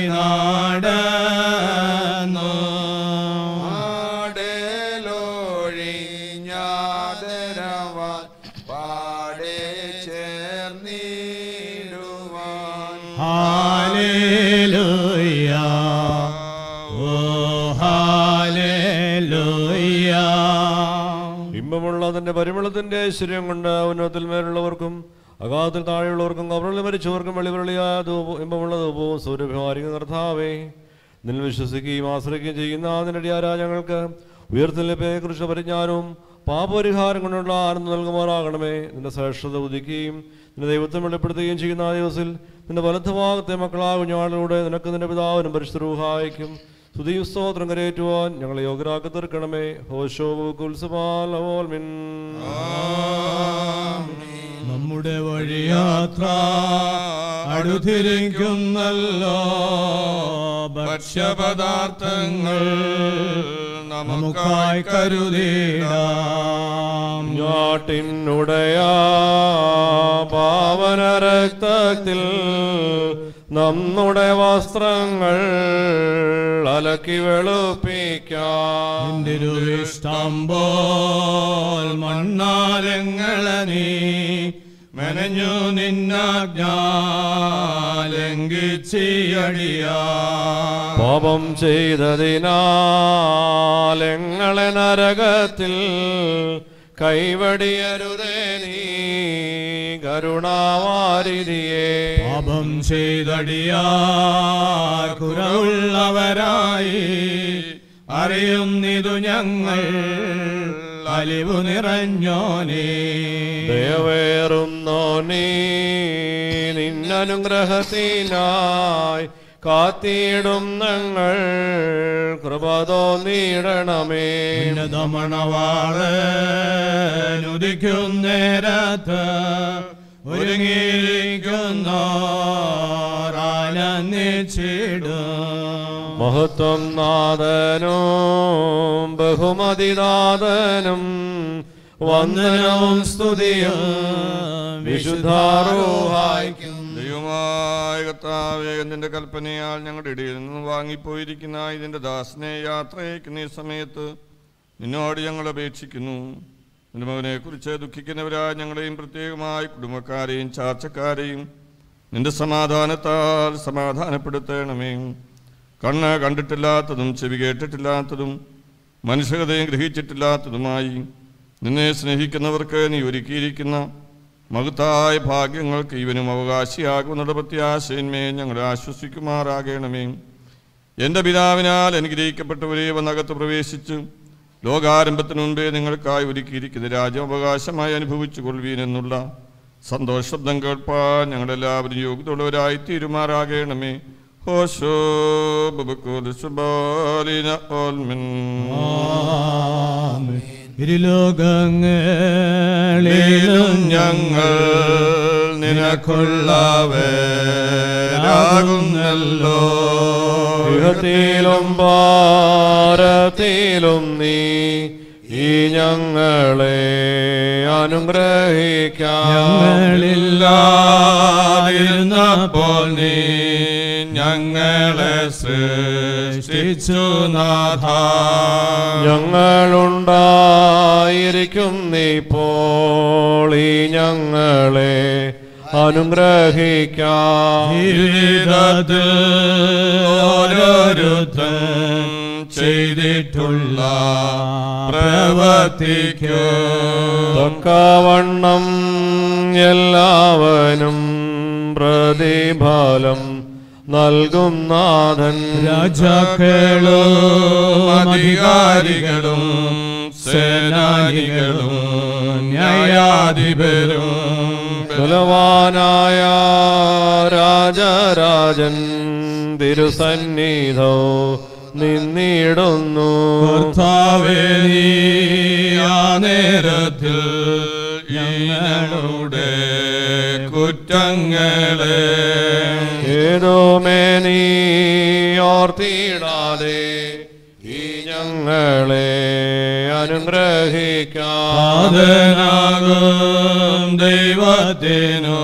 നാടന്നു ആടലോഴിഞ്ഞാദരവാൻ പാടെ ചേർന്നിടുവാൻ ഹാലേലൂയ ഓ ഹാലേലൂയ ഇമ്പമുള്ള തന്റെ പരിമളത്തിന്റെ ഐശ്വര്യം കൊണ്ട് ഉന്നതത്തിൽ മേലുള്ളവർക്കും അഗാധത്തിൽ താഴെയുള്ളവർക്കും കബറിൽ മരിച്ചവർക്കും വെളിവെളിയായ ധൂപം ഇമ്പമുള്ള ധൂപവും സൂര്യഭിമാരിക കർത്താവേ നിന്നിൽ വിശ്വസിക്കുകയും ആശ്രയിക്കുകയും ചെയ്യുന്ന അതിനടിയാരാ ഞങ്ങൾക്ക് ഉയർത്തലിനെ കുറിച്ച് പരിജ്ഞാനവും പാപപരിഹാരം കൊണ്ടുള്ള ആനന്ദം നൽകുമാറാകണമേ നിന്റെ ശ്രേഷ്ഠത ഉദിക്കുകയും നിന്റെ ദൈവത്തെ വെളിപ്പെടുത്തുകയും ചെയ്യുന്ന ആ ദിവസത്തിൽ നിന്റെ വലത്തുഭാഗത്തെ മക്കളാകും ഞാളിലൂടെ നിനക്ക് നിന്റെ പിതാവിനും പരിശുദ്ധരൂഹായിക്കും സ്തുതിയും സ്തോത്രം കരയേറ്റുവാൻ ഞങ്ങളെ യോഗ്യരാക്കി തീർക്കണമേ ഹോശോ കുൽസുമാലോൽമിൻ നമ്മുടെ വഴിയാത്ര അടുത്തിരിക്കുന്നല്ലോ ഭക്ഷ്യപദാർത്ഥങ്ങൾ നമുക്കായി കരുതിടാം ഞാട്ടിനുടയ പാവന രക്തത്തിൽ നമ്മുടെ വസ്ത്രങ്ങൾ അലക്കി വെളുപ്പിക്കാം ഇഷ്ടം പോൽ മണ്ണാലങ്ങളെ നീ മെനഞ്ഞു നിന്നാജ്ഞാലംഘിച്ചിയടിയാ പാപം ചെയ്തതിനാൽ എങ്ങളെ നരകത്തിൽ കൈവടിയരുതേ നീ കരുണാവാരിതിയെ പാപം ചെയ്തടിയാർ കുറവുള്ളവരായി അറിയുന്നിതു ഞങ്ങൾ അലിവു നിറഞ്ഞോനേ ദയവേറുന്നോ നീ നിന്നനുഗ്രഹത്തിനായി കാത്തിയിടും ഞങ്ങൾ കൃപ തോന്നിയിടണമേ ഉദിക്കുന്നേരത്ത് ഒരുങ്ങിയിരിക്കുന്നോരാന വന്നിച്ചിടും മഹത്വം നാഥനും ബഹുമതിനാഥനും വന്ദനവും സ്തുതിയും വിശുദ്ധാരോഹായിക്കും ദൈവമായ കർത്താവേ നിന്റെ കൽപ്പനയാൽ ഞങ്ങളുടെ ഇടയിൽ നിന്ന് വാങ്ങിപ്പോയിരിക്കുന്ന ഇതിന്റെ ദാസനെ യാത്രയ്ക്കുന്ന ഈ സമയത്ത് നിന്നോട് ഞങ്ങൾ അപേക്ഷിക്കുന്നു നിന്റെ മകനെ കുറിച്ച് ദുഃഖിക്കുന്നവരായ ഞങ്ങളെയും പ്രത്യേകമായി കുടുംബക്കാരെയും ചാർച്ചക്കാരെയും നിന്റെ സമാധാനത്താൽ സമാധാനപ്പെടുത്തണമേ കണ്ണ് കണ്ടിട്ടില്ലാത്തതും ചെവി കേട്ടിട്ടില്ലാത്തതും മനുഷ്യഹൃദയം ഗ്രഹിച്ചിട്ടില്ലാത്തതുമായി നിന്നെ സ്നേഹിക്കുന്നവർക്ക് നീ ഒരുക്കിയിരിക്കുന്ന മഹത്തായ ഭാഗ്യങ്ങൾക്ക് ഇവനും അവകാശിയാകുന്നത് പ്രത്യാശയന്മേ ഞങ്ങളെ ആശ്വസിക്കുമാറാകണമേ എൻ്റെ പിതാവിനാൽ അനുഗ്രഹിക്കപ്പെട്ടവരെ വന്നകത്ത് പ്രവേശിച്ച് ലോകാരംഭത്തിനു മുമ്പേ നിങ്ങൾക്കായി ഒരുക്കിയിരിക്കുന്ന രാജ്യം അവകാശമായി അനുഭവിച്ചു കൊള്ളുവീൻ എന്നുള്ള സന്തോഷബ്ദം കേൾപ്പാൻ ഞങ്ങളെല്ലാവരും യോഗ്യതയുള്ളവരായി തീരുമാറാകണമേ ഹോശോ ബബുക്കുൽ സുബാലിന ഓൽമിൻ ഇരുലോകങ്ങളിലും ഞങ്ങൾ നിനക്കുള്ളവരാകുന്നല്ലോ ഗൃഹത്തിലും ഭാരത്തിലും നീ ഈ ഞങ്ങളെ അനുഗ്രഹിക്കാം ഞങ്ങളില്ലാതിരുന്നപ്പോൾ നീ ഞങ്ങളെ സൃഷ്ടിച്ചു നാഥ ഞങ്ങളുണ്ടായിരിക്കും നീ ഇപ്പോൾ ഈ ഞങ്ങളെ അനുഗ്രഹിക്കാം ജീവിതത്തിൽ ഓരോരുത്തൻ ചെയ്തിട്ടുള്ള പ്രവർത്തിക്കോ തക്കവണ്ണം എല്ലാവനും പ്രതിഫലം നൽകും നാഥൻ രാജാക്കളും അധികാരികളും സേനാനികളും ന്യായാധിപരും ബലവാനായ രാജരാജൻ തിരുസന്നിധോ നിന്നിടുന്നു കർത്താവേ നീ ആ നേരത്തിൽ ഞങ്ങളുടെ കുറ്റങ്ങളെ ഏതോമേ നീ ഓർത്തിടാതെ ഈ ഞങ്ങളെ അനുഗ്രഹിക്കാം പാതനാകും ദൈവത്തിനു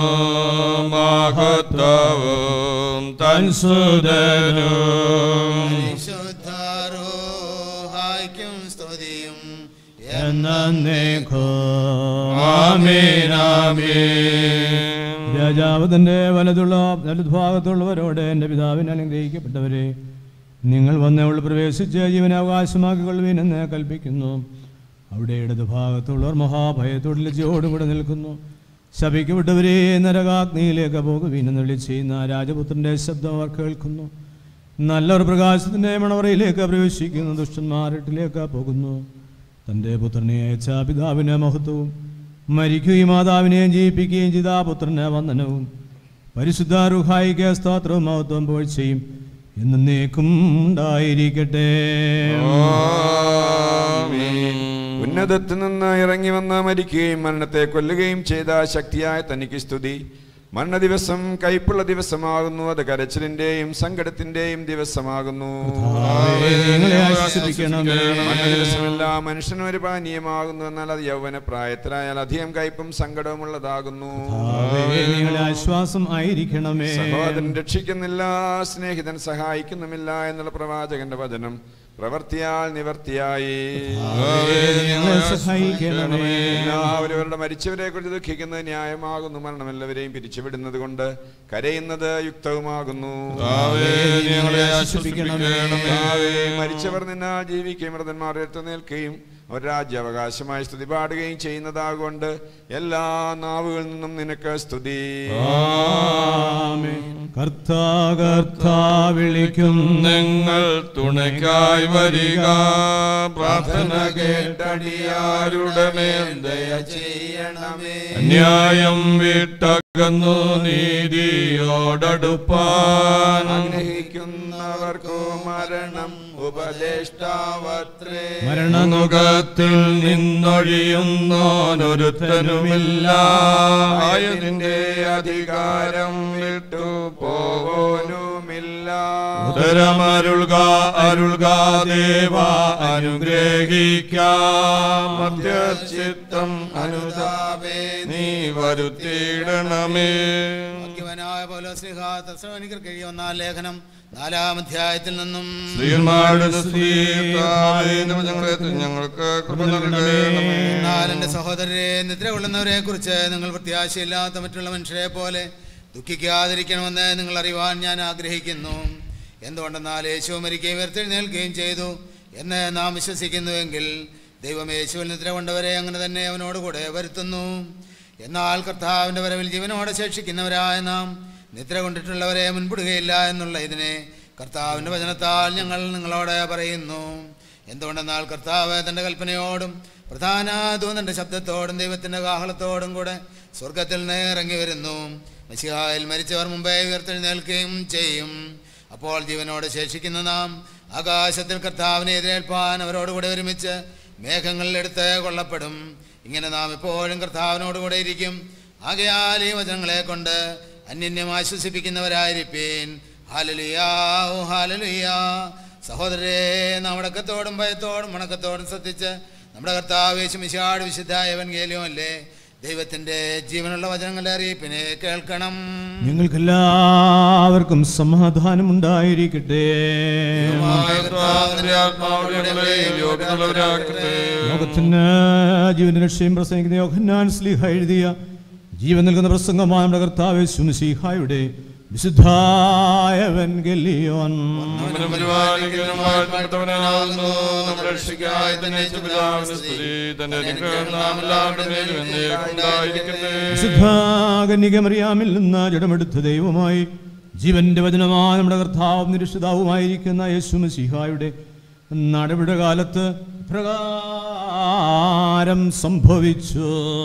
മഹത്വവും തൻ സുതനും വിശുദ്ധാരോഹായ്ക്കും സ്തുതിയും എന്നേക്കും ആമേൻ ആമേൻ രാജാവ് തന്റെ വലതുള്ള വലതുഭാഗത്തുള്ളവരോട് എൻ്റെ പിതാവിന് അനുഗ്രഹിക്കപ്പെട്ടവരെ നിങ്ങൾ വന്നവൾ പ്രവേശിച്ച് ജീവനാവകാശമാക്കിക്കൊള്ളുവീനെന്ന് കൽപ്പിക്കുന്നു അവിടെ ഇടതുഭാഗത്തുള്ളവർ മഹാഭയത്തോട് ലജ്ജയോടുകൂടെ നിൽക്കുന്നു ശപിക്കപ്പെട്ടവരെ നരകാഗ്നിയിലേക്ക് പോകുവീനെന്ന് വിളിച്ചെയ്യുന്ന രാജപുത്രന്റെ ശബ്ദം അവർ കേൾക്കുന്നു നല്ലൊരു പ്രകാശത്തിന്റെ മണവറയിലേക്ക് പ്രവേശിക്കുന്നു ദുഷ്ടന്മാരിട്ടിലേക്ക് പോകുന്നു തൻ്റെ പുത്രനെ അയച്ച പിതാവിന് മഹത്വവും മരിക്കുകയും മാതാവിനെ ജീവിപ്പിക്കുകയും ചെയ്ത ആ പുത്രന് വന്ദനവും പരിശുദ്ധ റുഹായിക്ക് സ്തോത്രവും മഹത്വം പോഴ്ചയും എന്നേക്കും ഉണ്ടായിരിക്കട്ടെ ഉന്നതത്തിൽ നിന്ന് ഇറങ്ങി വന്ന് മരിക്കുകയും മരണത്തെ കൊല്ലുകയും ചെയ്ത ശക്തിയായ തനിക്ക് സ്തുതി മരണ ദിവസം കൈപ്പുള്ള ദിവസമാകുന്നു അത് കരച്ചിലിന്റെയും സങ്കടത്തിന്റെയും ദിവസമാകുന്നു ഞങ്ങളെ ആശ്വസിപ്പിക്കണമേ. മരണ ദിവസമല്ല മനുഷ്യന് ഒരു പാനീയമാകുന്നു എന്നാൽ അത് യൗവന പ്രായത്തിലായാൽ അധികം കയ്പും സങ്കടവും ഉള്ളതാകുന്നു നിങ്ങളെ ആശ്വാസം ആയിരിക്കണമേ സഹോദരൻ രക്ഷിക്കുന്നില്ല സ്നേഹിതൻ സഹായിക്കുന്നുമില്ല എന്നുള്ള പ്രവാചകന്റെ വചനം പ്രവർത്തിയാൽ നിവർത്തിയായി ഞങ്ങളെ സഹായിക്കണമേ. എല്ലാവരും അവരുടെ മരിച്ചവരെ കുറിച്ച് ദുഃഖിക്കുന്നത് ന്യായമാകുന്നു മരണമെല്ലാവരെയും പിരിച്ചുവിടുന്നത് കൊണ്ട് കരയുന്നത് യുക്തവുമാകുന്നു ഞങ്ങളെ ആശ്വസിപ്പിക്കണമേ. കർത്താവേ, മരിച്ചവർ നിന്നാൽ ജീവിക്കുകയും മൃതന്മാർ എഴുത്തുനിൽക്കുകയും അവർ രാജ്യാവകാശമായി സ്തുതി പാടുകയും ചെയ്യുന്നതാകൊണ്ട് എല്ലാ നാവുകളിൽ നിന്നും നിനക്ക് സ്തുതി കർത്താ കർത്താ വിളിക്കും നിങ്ങൾ തുണയ്ക്കായി വരിക പ്രാർത്ഥന കേട്ടടിയാരുടെ മേൽ ദയ ചെയ്യണമേ ന്യായം വിട്ടകന്നു നീതിയോടടുപ്പാൻ ആഗ്രഹിക്കുന്നവർക്കു മരണം ഉപദേഷ്ടാവത്രേ മരണനുഖത്തിൽ നിന്നൊഴിയുന്നോനൊരുത്തനുമില്ല ആയതിന്റെ അധികാരം വിട്ടു പോകോനുമില്ല ഉത്തരമരുൾക അരുൾക ദേവ അനുഗ്രഹിക്കാം മധ്യചിത്തം അനുതാപേ നീ വരുത്തിയിടണമേ ഭാഗ്യവാനായ പൗലോസ്ലിഹ തെസ്സലോനിക്കർ കഴിയുന്ന ലേഖനം നാലാം അധ്യായത്തിൽ നിന്നും സ്ത്രീയന്മാരുടെ സ്ത്രീയെ ഞങ്ങളെ ഞങ്ങൾക്ക് കൃപ നൽകണമേ എന്നാൽ എൻ്റെ സഹോദരരെ നിദ്ര കൊള്ളുന്നവരെ കുറിച്ച് നിങ്ങൾ പ്രത്യാശയില്ലാത്ത മറ്റുള്ള മനുഷ്യരെ പോലെ ദുഃഖിക്കാതിരിക്കണമെന്ന് നിങ്ങൾ അറിയുവാൻ ഞാൻ ആഗ്രഹിക്കുന്നു എന്തുകൊണ്ടെന്നാൽ യേശു മരിക്കുകയും ഉയർത്തെഴുന്നേൽക്കുകയും ചെയ്തു എന്ന് നാം വിശ്വസിക്കുന്നുവെങ്കിൽ ദൈവം യേശുവിൽ നിദ്ര കൊണ്ടവരെ അങ്ങനെ തന്നെ അവനോടുകൂടെ വരുത്തുന്നു എന്നാൽ കർത്താവിൻ്റെ വരവിൽ ജീവനോടെ ശേഷിക്കുന്നവരായ നാം നിദ്ര കൊണ്ടിട്ടുള്ളവരെ മുൻപിടുകയില്ല എന്നുള്ള ഇതിനെ കർത്താവിൻ്റെ വചനത്താൽ ഞങ്ങൾ നിങ്ങളോട് പറയുന്നു എന്തുകൊണ്ടെന്നാൽ കർത്താവ് തൻ്റെ കൽപ്പനയോടും പ്രധാന ദൂതൻ്റെ ശബ്ദത്തോടും ദൈവത്തിൻ്റെ കാഹളത്തോടും കൂടെ സ്വർഗത്തിൽ നിന്ന് ഇറങ്ങി വരുന്നു മസിഹായിൽ മരിച്ചവർ മുമ്പേ ഉയർത്തെഴുന്നേൽക്കുകയും ചെയ്യും അപ്പോൾ ജീവനോട് ശേഷിക്കുന്ന നാം ആകാശത്തിൽ കർത്താവിനെ എതിരേൽപ്പാൻ അവരോടുകൂടെ ഒരുമിച്ച് മേഘങ്ങളിലെടുത്ത് കൊള്ളപ്പെടും ഇങ്ങനെ നാം എപ്പോഴും കർത്താവിനോടുകൂടെ ഇരിക്കും ആകയാൽ ഈ വചനങ്ങളെ കൊണ്ട് അന്യന്യം ആശ്വസിപ്പിക്കുന്നവരായിരിപ്പീൻ ഹാലലുയാ ഓ ഹാലലുയാ സഹോദരരെ നാം അടക്കത്തോടും ഭയത്തോടും വണക്കത്തോടും ശ്രദ്ധിച്ച് നമ്മുടെ കർത്താവ് യേശുമിശാട് വിശുദ്ധ എവൻഗേലിയോ അല്ലേ ദൈവത്തിന്റെ ജീവനുള്ള വചനങ്ങളുടെ അറിയിപ്പിനെ കേൾക്കണം ഞങ്ങൾക്കെല്ലാവർക്കും സമാധാനം ഉണ്ടായിരിക്കട്ടെ ലോകത്തിന് ജീവന്റെ ലക്ഷ്യം പ്രസംഗിക്കുന്ന യോഹന്നാൻ സ്ലീഹ എഴുതിയ ജീവൻ നൽകുന്ന പ്രസംഗമായ നമ്മുടെ കർത്താവ് സുമിസിഹായുടെ വിശുദ്ധായവൻ ഗല്ലിയോൻ വിശുദ്ധ കന്യകമറിയാമിൽ നിന്ന് ജഡമെടുത്ത ദൈവമായി ജീവന്റെ വചനമായ നമ്മുടെ കർത്താവും നിരക്ഷിതാവുമായിരിക്കുന്ന യേശു മസിഹായുടെ നടപടി കാലത്ത് പ്രകാരം സംഭവിച്ചു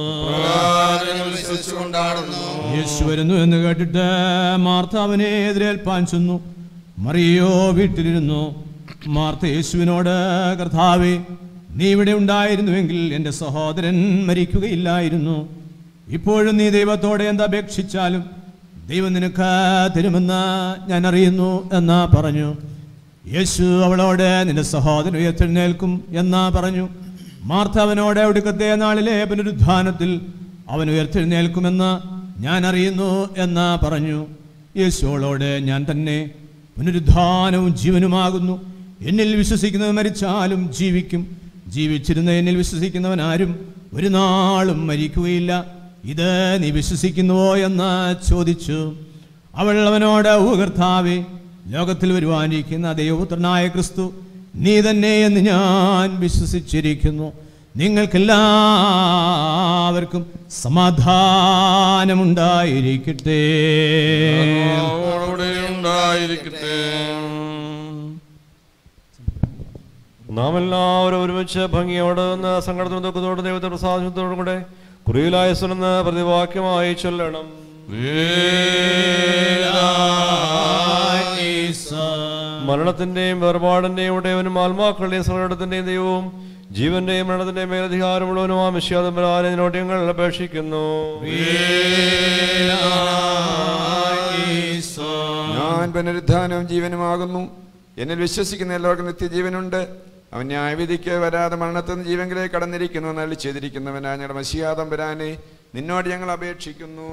യേശു വരുന്നു എന്ന് കേട്ടിട്ട് മാർത്ത അവനെ എതിരേൽപ്പാൻ ചെന്നു മറിയോ വീട്ടിലിരുന്നു മാർത്ത യേശുവിനോട് കർത്താവെ നീ ഇവിടെ ഉണ്ടായിരുന്നുവെങ്കിൽ എൻ്റെ സഹോദരൻ മരിക്കുകയില്ലായിരുന്നു ഇപ്പോഴും നീ ദൈവത്തോടെ എന്തപേക്ഷിച്ചാലും ദൈവം നിനക്ക് തരുമെന്ന് ഞാൻ അറിയുന്നു എന്ന് പറഞ്ഞു യേശു അവളോട് നിന്റെ സഹോദരൻ ഉയർത്തെഴുന്നേൽക്കും എന്ന് പറഞ്ഞു മാർത്ത അവനോട് ഒടുക്കത്തെ നാളിലെ പുനരുദ്ധാനത്തിൽ അവൻ ഉയർത്തെഴുന്നേൽക്കുമെന്ന് ഞാൻ അറിയുന്നു എന്ന് പറഞ്ഞു യേശുവളോട് ഞാൻ തന്നെ പുനരുദ്ധാനവും ജീവനുമാകുന്നു എന്നിൽ വിശ്വസിക്കുന്നവൻ മരിച്ചാലും ജീവിക്കും ജീവിച്ചിരുന്ന എന്നിൽ വിശ്വസിക്കുന്നവൻ ആരും ഒരു നാളും മരിക്കുകയില്ല ഇത് നീ വിശ്വസിക്കുന്നുവോ എന്ന് ചോദിച്ചു അവൾ അവനോട് "ഓ കർത്താവേ ലോകത്തിൽ വരുവാനിരിക്കുന്ന ദൈവപുത്രനായ ക്രിസ്തു നീ തന്നെ എന്ന് ഞാൻ വിശ്വസിച്ചിരിക്കുന്നു നിങ്ങൾക്കെല്ലാവർക്കും സമാധാനമുണ്ടായിരിക്കട്ടെ ഉണ്ടായിരിക്കട്ടെ നാം എല്ലാവരും ഒരുമിച്ച് ഭംഗിയോട് നിന്ന് സങ്കടത്തിനും ദുഃഖത്തോടും ദൈവത്തെ പ്രസാദത്തോടും കൂടെ കുറിയിലായസുനെന്ന് പ്രതിവാക്യമായി ചൊല്ലണം മരണത്തിന്റെയും വേർപാടിന്റെയും ഉടയവനും ആത്മാക്കളുടെയും സങ്കടത്തിന്റെയും ദൈവവും ജീവന്റെയും മരണത്തിന്റെയും മേലധികാരമുള്ളവനും ആ മിശ്യാതമ്പരാനോട് ഞങ്ങൾ അപേക്ഷിക്കുന്നു ഞാൻ പുനരുദ്ധാനവും ജീവനുമാകുന്നു എന്നിൽ വിശ്വസിക്കുന്ന എല്ലാവർക്കും നിത്യജീവനുണ്ട് അവൻ ന്യായവിധിക്ക് വരാതെ മരണത്തിൽ നിന്ന് ജീവങ്കിലേക്ക് കടന്നിരിക്കുന്നു എന്നല്ല ചെയ്തിരിക്കുന്നവനാ ഞങ്ങളുടെ മഷിയാതമ്പരാനെ നിന്നോട് ഞങ്ങൾ അപേക്ഷിക്കുന്നു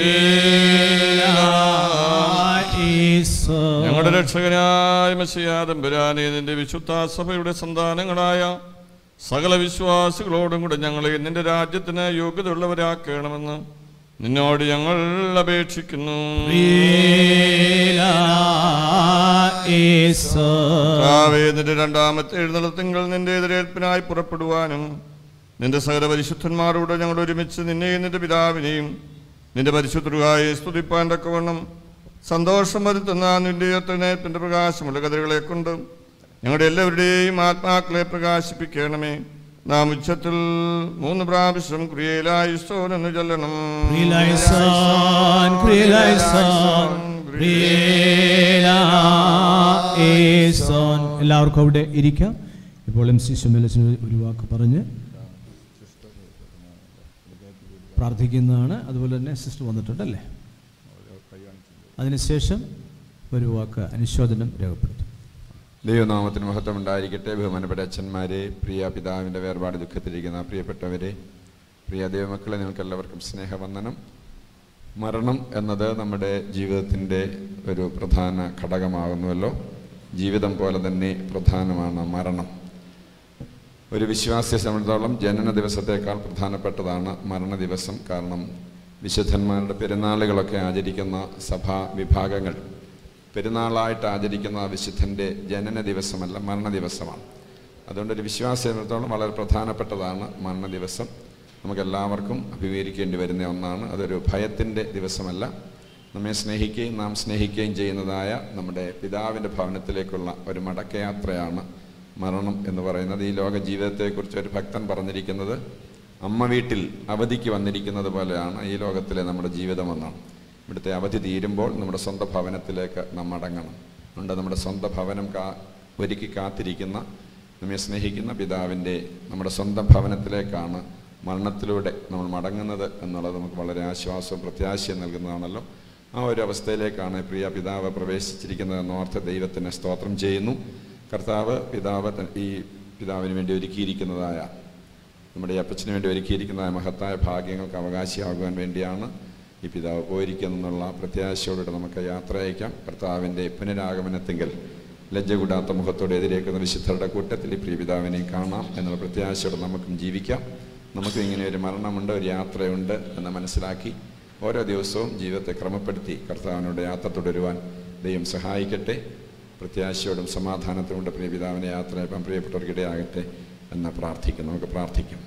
ഞങ്ങളുടെ രക്ഷകനായ മസിയാദംബരാനെ നിന്റെ വിശുദ്ധ സഭയുടെ സന്താനങ്ങളായ സകല വിശ്വാസികളോടും കൂടെ ഞങ്ങളെ നിന്റെ രാജ്യത്തിന് യോഗ്യതയുള്ളവരാക്കണമെന്ന് നിന്നോട് ഞങ്ങൾ അപേക്ഷിക്കുന്നു കർത്താവേ, നിന്റെ രണ്ടാമത്തെ എഴുന്നള്ളത്തിങ്കൾ നിന്റെ എതിരേൽപ്പിനായി പുറപ്പെടുവാനും നിന്റെ സകല പരിശുദ്ധന്മാരോട് ഞങ്ങൾ ഒരുമിച്ച് നിന്നെയും നിന്റെ പിതാവിനെയും നിന്റെ പരിശുദ്ധരുമായി സ്തുതിപ്പാൻ തക്കവണ്ണം സന്തോഷം വരുത്തുന്ന നിന്റെ ഉയർത്തെഴുന്നേൽപ്പിന്റെ പ്രകാശമുള്ള കഥകളെ കൊണ്ട് ഞങ്ങളുടെ എല്ലാവരുടെയും ആത്മാക്കളെ പ്രകാശിപ്പിക്കണമേ നാം ഉച്ചത്തിൽ മൂന്ന് പ്രാവശ്യം ക്രിയയിലായി എന്ന് ചൊല്ലണം ക്രിയലായിസോൻ, ക്രിയലായിസോൻ, ക്രിയലായിസോൻ. എല്ലാവർക്കും അവിടെ ഇരിക്കാം ഇപ്പോൾ എം സി സുമേലസിന് ഒരു വാക്ക് പറഞ്ഞ് പ്രാർത്ഥിക്കുന്നതാണ് അതുപോലെ തന്നെ സിസ്റ്റർ വന്നിട്ടുണ്ടല്ലേ അതിനുശേഷം ഒരു വാക്ക് അനുശോചനം രേഖപ്പെടുത്തും ദൈവനാമത്തിന് മഹത്വം ഉണ്ടായിരിക്കട്ടെ ബഹുമാനപ്പെട്ട അച്ഛന്മാരെ പ്രിയ പിതാവിൻ്റെ വേർപാട് ദുഃഖത്തിലിരിക്കുന്ന പ്രിയപ്പെട്ടവരെ പ്രിയ ദൈവമക്കളെ നിങ്ങൾക്ക് എല്ലാവർക്കും സ്നേഹവന്ദനം മരണം എന്നത് നമ്മുടെ ജീവിതത്തിൻ്റെ ഒരു പ്രധാന ഘടകമാകുന്നുവല്ലോ ജീവിതം പോലെ തന്നെ പ്രധാനമാണ് മരണം ഒരു വിശ്വാസിയെ സംബന്ധിച്ചിടത്തോളം ജനന ദിവസത്തേക്കാൾ പ്രധാനപ്പെട്ടതാണ് മരണ ദിവസം കാരണം വിശുദ്ധന്മാരുടെ പെരുന്നാളുകളൊക്കെ ആചരിക്കുന്ന സഭാ വിഭാഗങ്ങൾ പെരുന്നാളായിട്ട് ആചരിക്കുന്ന വിശുദ്ധൻ്റെ ജനന ദിവസമല്ല മരണ ദിവസമാണ് അതുകൊണ്ട് ഒരു വിശ്വാസിയെ സംബന്ധിച്ചിടത്തോളം വളരെ പ്രധാനപ്പെട്ടതാണ് മരണ ദിവസം നമുക്കെല്ലാവർക്കും അഭിമുഖീകരിക്കേണ്ടി വരുന്ന ഒന്നാണ് അതൊരു ഭയത്തിൻ്റെ ദിവസമല്ല നമ്മെ സ്നേഹിക്കുകയും നാം സ്നേഹിക്കുകയും ചെയ്യുന്നതായ നമ്മുടെ പിതാവിൻ്റെ ഭവനത്തിലേക്കുള്ള ഒരു മടക്കയാത്രയാണ് മരണം എന്ന് പറയുന്നത് ഈ ലോക ജീവിതത്തെക്കുറിച്ച് ഒരു ഭക്തൻ പറഞ്ഞിരിക്കുന്നത് അമ്മ വീട്ടിൽ അവധിക്ക് വന്നിരിക്കുന്നത് പോലെയാണ് ഈ ലോകത്തിലെ നമ്മുടെ ജീവിതമെന്നാണ് ഇവിടുത്തെ അവധി തീരുമ്പോൾ നമ്മുടെ സ്വന്തം ഭവനത്തിലേക്ക് നാം മടങ്ങണം അതുകൊണ്ട് നമ്മുടെ സ്വന്തം ഭവനം കാ ഒരുക്കി കാത്തിരിക്കുന്ന നമ്മെ സ്നേഹിക്കുന്ന പിതാവിൻ്റെ നമ്മുടെ സ്വന്തം ഭവനത്തിലേക്കാണ് മരണത്തിലൂടെ നമ്മൾ മടങ്ങുന്നത് എന്നുള്ളത് നമുക്ക് വളരെ ആശ്വാസവും പ്രത്യാശയും നൽകുന്നതാണല്ലോ ആ ഒരു അവസ്ഥയിലേക്കാണ് പ്രിയ പിതാവ് പ്രവേശിച്ചിരിക്കുന്നത് എന്നോർത്ത് ദൈവത്തിന് സ്തോത്രം ചെയ്യുന്നു കർത്താവ് പിതാവ് ത- ഈ പിതാവിന് വേണ്ടി ഒരുക്കിയിരിക്കുന്നതായ നമ്മുടെ ഈ അപ്പച്ചന് വേണ്ടി ഒരുക്കിയിരിക്കുന്നതായ മഹത്തായ ഭാഗ്യങ്ങൾക്ക് അവകാശിയാകുവാൻ വേണ്ടിയാണ് ഈ പിതാവ് പോയിരിക്കുന്നുള്ള പ്രത്യാശയോടെ നമുക്ക് യാത്ര അയക്കാം കർത്താവിൻ്റെ പുനരാഗമനത്തെങ്കിൽ ലജ്ജ കൂടാത്ത മുഖത്തോടെ എതിരേക്കുന്ന വിശുദ്ധരുടെ കൂട്ടത്തിൽ ഈ പ്രിയ പിതാവിനെ കാണാം എന്നുള്ള പ്രത്യാശയോടെ നമുക്കും ജീവിക്കാം നമുക്കും ഇങ്ങനെ ഒരു മരണമുണ്ട് ഒരു യാത്രയുണ്ട് എന്ന് മനസ്സിലാക്കി ഓരോ ദിവസവും ജീവിതത്തെ ക്രമപ്പെടുത്തി കർത്താവിനോട് യാത്ര തുടരുവാൻ ദൈവം സഹായിക്കട്ടെ പ്രത്യാശയോടും സമാധാനത്തോടും പ്രിയ പിതാവിനെ യാത്ര അയപ്പാൻ പ്രിയപ്പെട്ടവർക്കിടയാകട്ടെ എന്ന് പ്രാർത്ഥിക്കും നമുക്ക് പ്രാർത്ഥിക്കും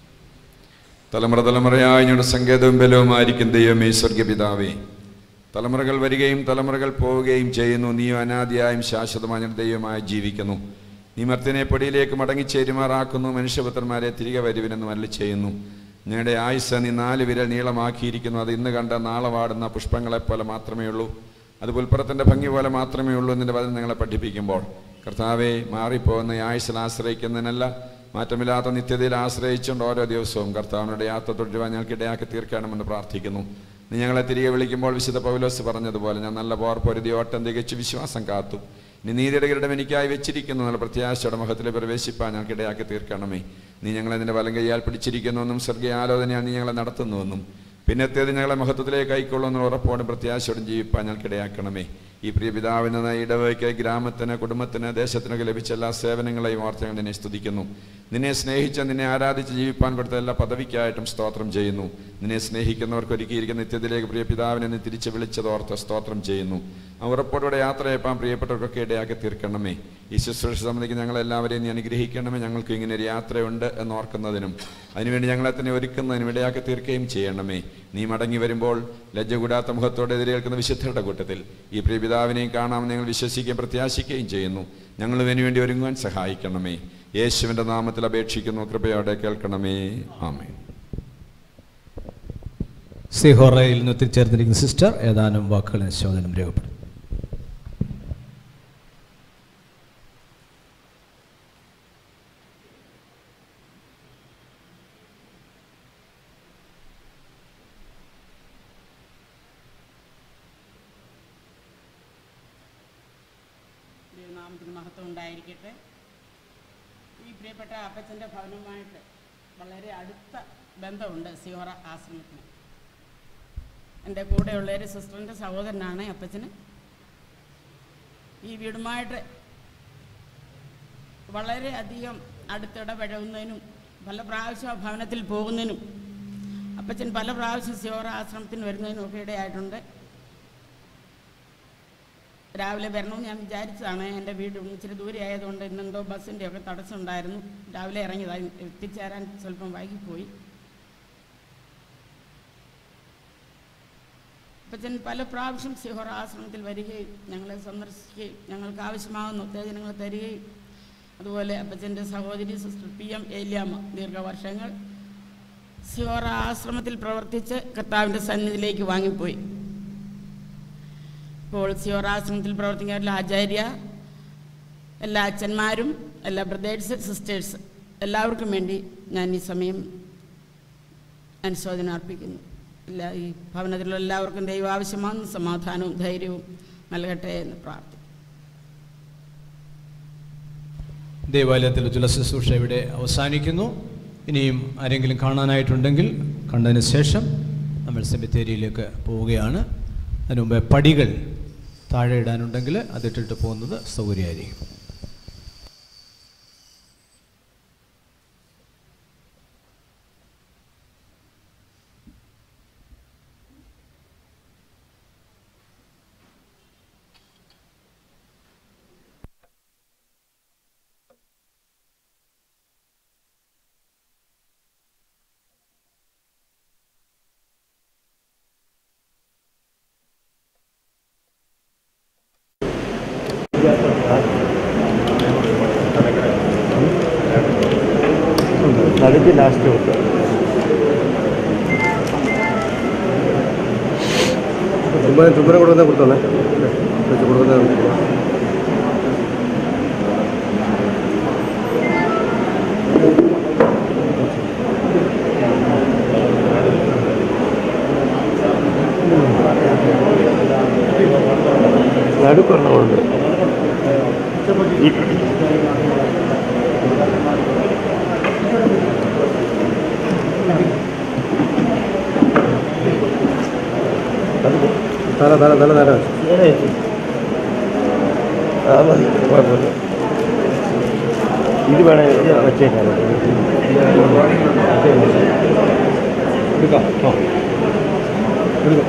തലമുറ തലമുറയായി ഞങ്ങളുടെ സങ്കേതവും ബലവുമായിരിക്കും ദൈവമേ സ്വർഗ പിതാവേ തലമുറകൾ വരികയും തലമുറകൾ പോവുകയും ചെയ്യുന്നു നീയും അനാദിയായും ശാശ്വതമായ ഞങ്ങളുടെ ദൈവമായി ജീവിക്കുന്നു നീ മർത്തിനെ പൊടിയിലേക്ക് മടങ്ങിച്ചേരുമാറാക്കുന്നു മനുഷ്യപുത്രന്മാരെ തിരികെ വരുവിനെന്ന് മല്ലി ചെയ്യുന്നു ഞങ്ങളുടെ ആയുസ് നീ നാല് വിരൽ നീളമാക്കിയിരിക്കുന്നു അത് ഇന്ന് കണ്ട നാളെ വാടുന്ന പുഷ്പങ്ങളെപ്പോലെ മാത്രമേ ഉള്ളൂ അത് പുൽപ്പുറത്തിൻ്റെ ഭംഗി പോലെ മാത്രമേ ഉള്ളൂ എന്നതിൻ്റെ വചനം നിങ്ങളെ പഠിപ്പിക്കുമ്പോൾ കർത്താവെ മാറിപ്പോകുന്ന ഈ ആയുസ്സിൽ ആശ്രയിക്കുന്നതിനല്ല മാറ്റമില്ലാത്ത നിത്യതയിൽ ആശ്രയിച്ചുകൊണ്ട് ഓരോ ദിവസവും കർത്താവിനുടെ യാത്ര തുടരുവാൻ ഞങ്ങൾക്ക് ഇടയാക്കി തീർക്കണമെന്ന് പ്രാർത്ഥിക്കുന്നു നീ ഞങ്ങളെ തിരികെ വിളിക്കുമ്പോൾ വിശുദ്ധ പൗലോസ് പറഞ്ഞതുപോലെ ഞാൻ നല്ല പോർ പൊരുതി ഓട്ടം തികച്ച് വിശ്വാസം കാത്തു നീ നീതിയുടെ കിരീടം എനിക്കായി വെച്ചിരിക്കുന്നു എന്നുള്ള പ്രത്യാശയുടെ മുഖത്തിൽ പ്രവേശിപ്പാൻ ഞങ്ങൾക്ക് ഇടയാക്കി തീർക്കണമേ നീ ഞങ്ങളെ നിന്റെ വലം കൈയാൽ പിടിച്ചിരിക്കുന്നുവെന്നും സ്വർഗീയ ആലോചനയാണ് നീ ഞങ്ങളെ നടത്തുന്നുവെന്നും പിന്നത്തേത് ഞങ്ങളെ മഹത്വത്തിലേക്ക് കൈക്കൊള്ളുന്ന ഉറപ്പോടും പ്രത്യാശയോടും ജീവിപ്പാൻ ഞങ്ങൾക്ക് ഇടയാക്കണമേ ഈ പ്രിയ പിതാവിന് ഇടവയ്ക്ക് ഗ്രാമത്തിന് കുടുംബത്തിന് ദേശത്തിനൊക്കെ ലഭിച്ച എല്ലാ സേവനങ്ങളെയും ഓർത്ത് ഞങ്ങൾ നിന്നെ സ്തുതിക്കുന്നു നിന്നെ സ്നേഹിച്ച് നിന്നെ ആരാധിച്ച് ജീവിപ്പാൻ കൊടുത്ത എല്ലാ പദവിക്കായിട്ടും സ്തോത്രം ചെയ്യുന്നു നിന്നെ സ്നേഹിക്കുന്നവർക്ക് ഒരുക്കിയിരിക്കുന്ന നിത്യത്തിലേക്ക് പ്രിയ പിതാവിനെ നീ തിരിച്ച് വിളിച്ചത് ഓർത്ത് സ്തോത്രം ചെയ്യുന്നു ആ ഉറപ്പോടെ യാത്ര ചെയ്യപ്പാൻ പ്രിയപ്പെട്ടവർക്കൊക്കെ ഇടയാക്കി തീർക്കണമേ ഈ ശുശ്രൂഷ സംബന്ധിക്കുന്ന ഞങ്ങളെല്ലാവരെയും നീ അനുഗ്രഹിക്കണമേ ഞങ്ങൾക്ക് ഇങ്ങനെ ഒരു യാത്രയുണ്ട് എന്ന് ഓർക്കുന്നതിനും അതിനുവേണ്ടി ഞങ്ങളെ തന്നെ ഒരുക്കുന്നതിനും ഇടയാക്കി തീർക്കുകയും ചെയ്യണമേ നീ മടങ്ങി വരുമ്പോൾ ലജ്ജ കൂടാത്ത മുഖത്തോടെ എതിരേൽക്കുന്ന വിശുദ്ധരുടെ കൂട്ടത്തിൽ ഈ പ്രിയ പിതാവിനെയും കാണാമെന്ന് ഞങ്ങൾ വിശ്വസിക്കുകയും പ്രത്യാശിക്കുകയും ചെയ്യുന്നു ഞങ്ങൾ ഇതിനു വേണ്ടി ഒരുങ്ങുവാൻ സഹായിക്കണമേ യേശുവിൻ്റെ നാമത്തിൽ അപേക്ഷിക്കുന്നു കൃപയോടെ കേൾക്കണമേ ആമേ സിഹോറയിൽ നിന്ന് എത്തിച്ചേർന്നിരിക്കുന്ന സിസ്റ്റർ ഏതാനും വാക്കുകൾ അനുശോചനം രേഖപ്പെടുത്തും ദൈവനാമത്തിന് മഹത്വം ഉണ്ടായിരിക്കട്ടെ ഈ പ്രിയപ്പെട്ട അപ്പച്ചൻ്റെ ഭവനവുമായിട്ട് വളരെ അടുത്ത ബന്ധമുണ്ട് സിയോറ ആശ്രമത്തിന് എൻ്റെ കൂടെയുള്ള ഒരു സിസ്റ്ററിൻ്റെ സഹോദരനാണ് അപ്പച്ചന് ഈ വീടുമായിട്ട് വളരെയധികം അടുത്തിടപഴകുന്നതിനും പല പ്രാവശ്യം ആ ഭവനത്തിൽ പോകുന്നതിനും അപ്പച്ചൻ പല പ്രാവശ്യം സിയോറ ആശ്രമത്തിന് വരുന്നതിനും ഒക്കെ ഇടയായിട്ടുണ്ട് രാവിലെ വരണമെന്ന് ഞാൻ വിചാരിച്ചതാണ് എൻ്റെ വീട് ഇച്ചിരി ദൂരെ ആയതുകൊണ്ട് ഇന്നെന്തോ ബസ്സിൻ്റെ ഒക്കെ തടസ്സം ഉണ്ടായിരുന്നു രാവിലെ ഇറങ്ങിയതായി എത്തിച്ചേരാൻ സ്വല്പം വൈകിപ്പോയി അപ്പച്ചൻ പല പ്രാവശ്യം സിഹോർ ആശ്രമത്തിൽ വരികയും ഞങ്ങളെ സന്ദർശിക്കുകയും ഞങ്ങൾക്ക് ആവശ്യമാകുന്ന ഉത്തേജനങ്ങൾ തരികയും അതുപോലെ അപ്പച്ചൻ്റെ സഹോദരി സിസ്റ്റർ പി എം ഏലിയാമ്മ ദീർഘവർഷങ്ങൾ സിഹോർ ആശ്രമത്തിൽ പ്രവർത്തിച്ച് കർത്താവിൻ്റെ സന്നിധിയിലേക്ക് വാങ്ങിപ്പോയി ഇപ്പോൾ സിയോറാശ്രമത്തിൽ പ്രവർത്തിക്കുന്ന എല്ലാ ആചാര്യ എല്ലാ അച്ഛന്മാരും എല്ലാ ബ്രദേഴ്സ് സിസ്റ്റേഴ്സ് എല്ലാവർക്കും വേണ്ടി ഞാൻ ഈ സമയം അനുശോചനം അർപ്പിക്കുന്നു എല്ലാ ഈ ഭവനത്തിലുള്ള എല്ലാവർക്കും ദൈവം ആവശ്യമാകുന്ന സമാധാനവും ധൈര്യവും നൽകട്ടെ എന്ന് പ്രാർത്ഥിക്കുന്നു ദേവാലയത്തിൽ ചില ശുശ്രൂഷ ഇവിടെ അവസാനിക്കുന്നു ഇനിയും ആരെങ്കിലും കാണാനായിട്ടുണ്ടെങ്കിൽ കണ്ടതിന് ശേഷം നമ്മൾ സെമിത്തേരിയിലേക്ക് പോവുകയാണ് അതിനു മുമ്പേ പടികൾ താഴെ ഇടാനുണ്ടെങ്കിൽ അതിട്ടിട്ട് പോകുന്നത് സൗകര്യമായിരിക്കും നടുക്ക് ലാസ്റ്റ് കൊടുത്തു ചുമര കൊടുക്കുന്ന കൊടുത്തോളെ കൊടുക്കുന്ന നടുക്കൊരെണ്ണമുണ്ട് തല തല തല തല ആ മതി കുഴപ്പമില്ല ഇത് വേണേ വെച്ചേക്കാം എടുക്കാം ആ എടുക്കാം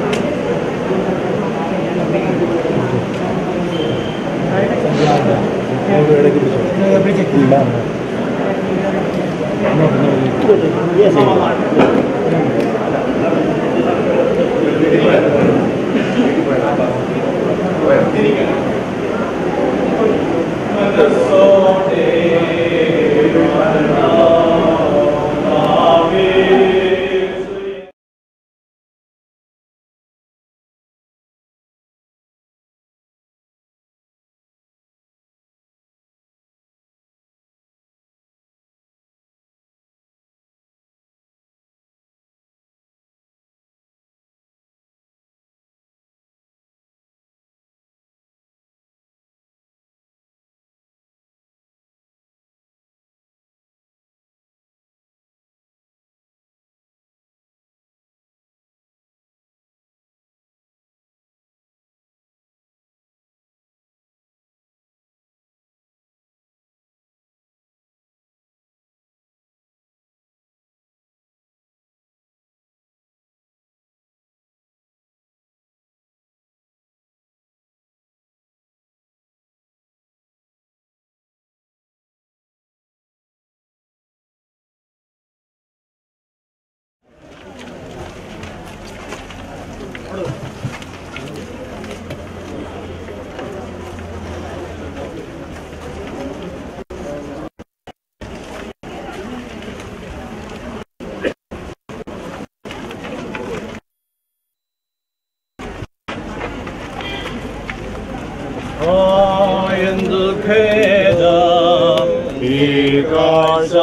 എന്തു ഖേദം ഈ കാഴ്ച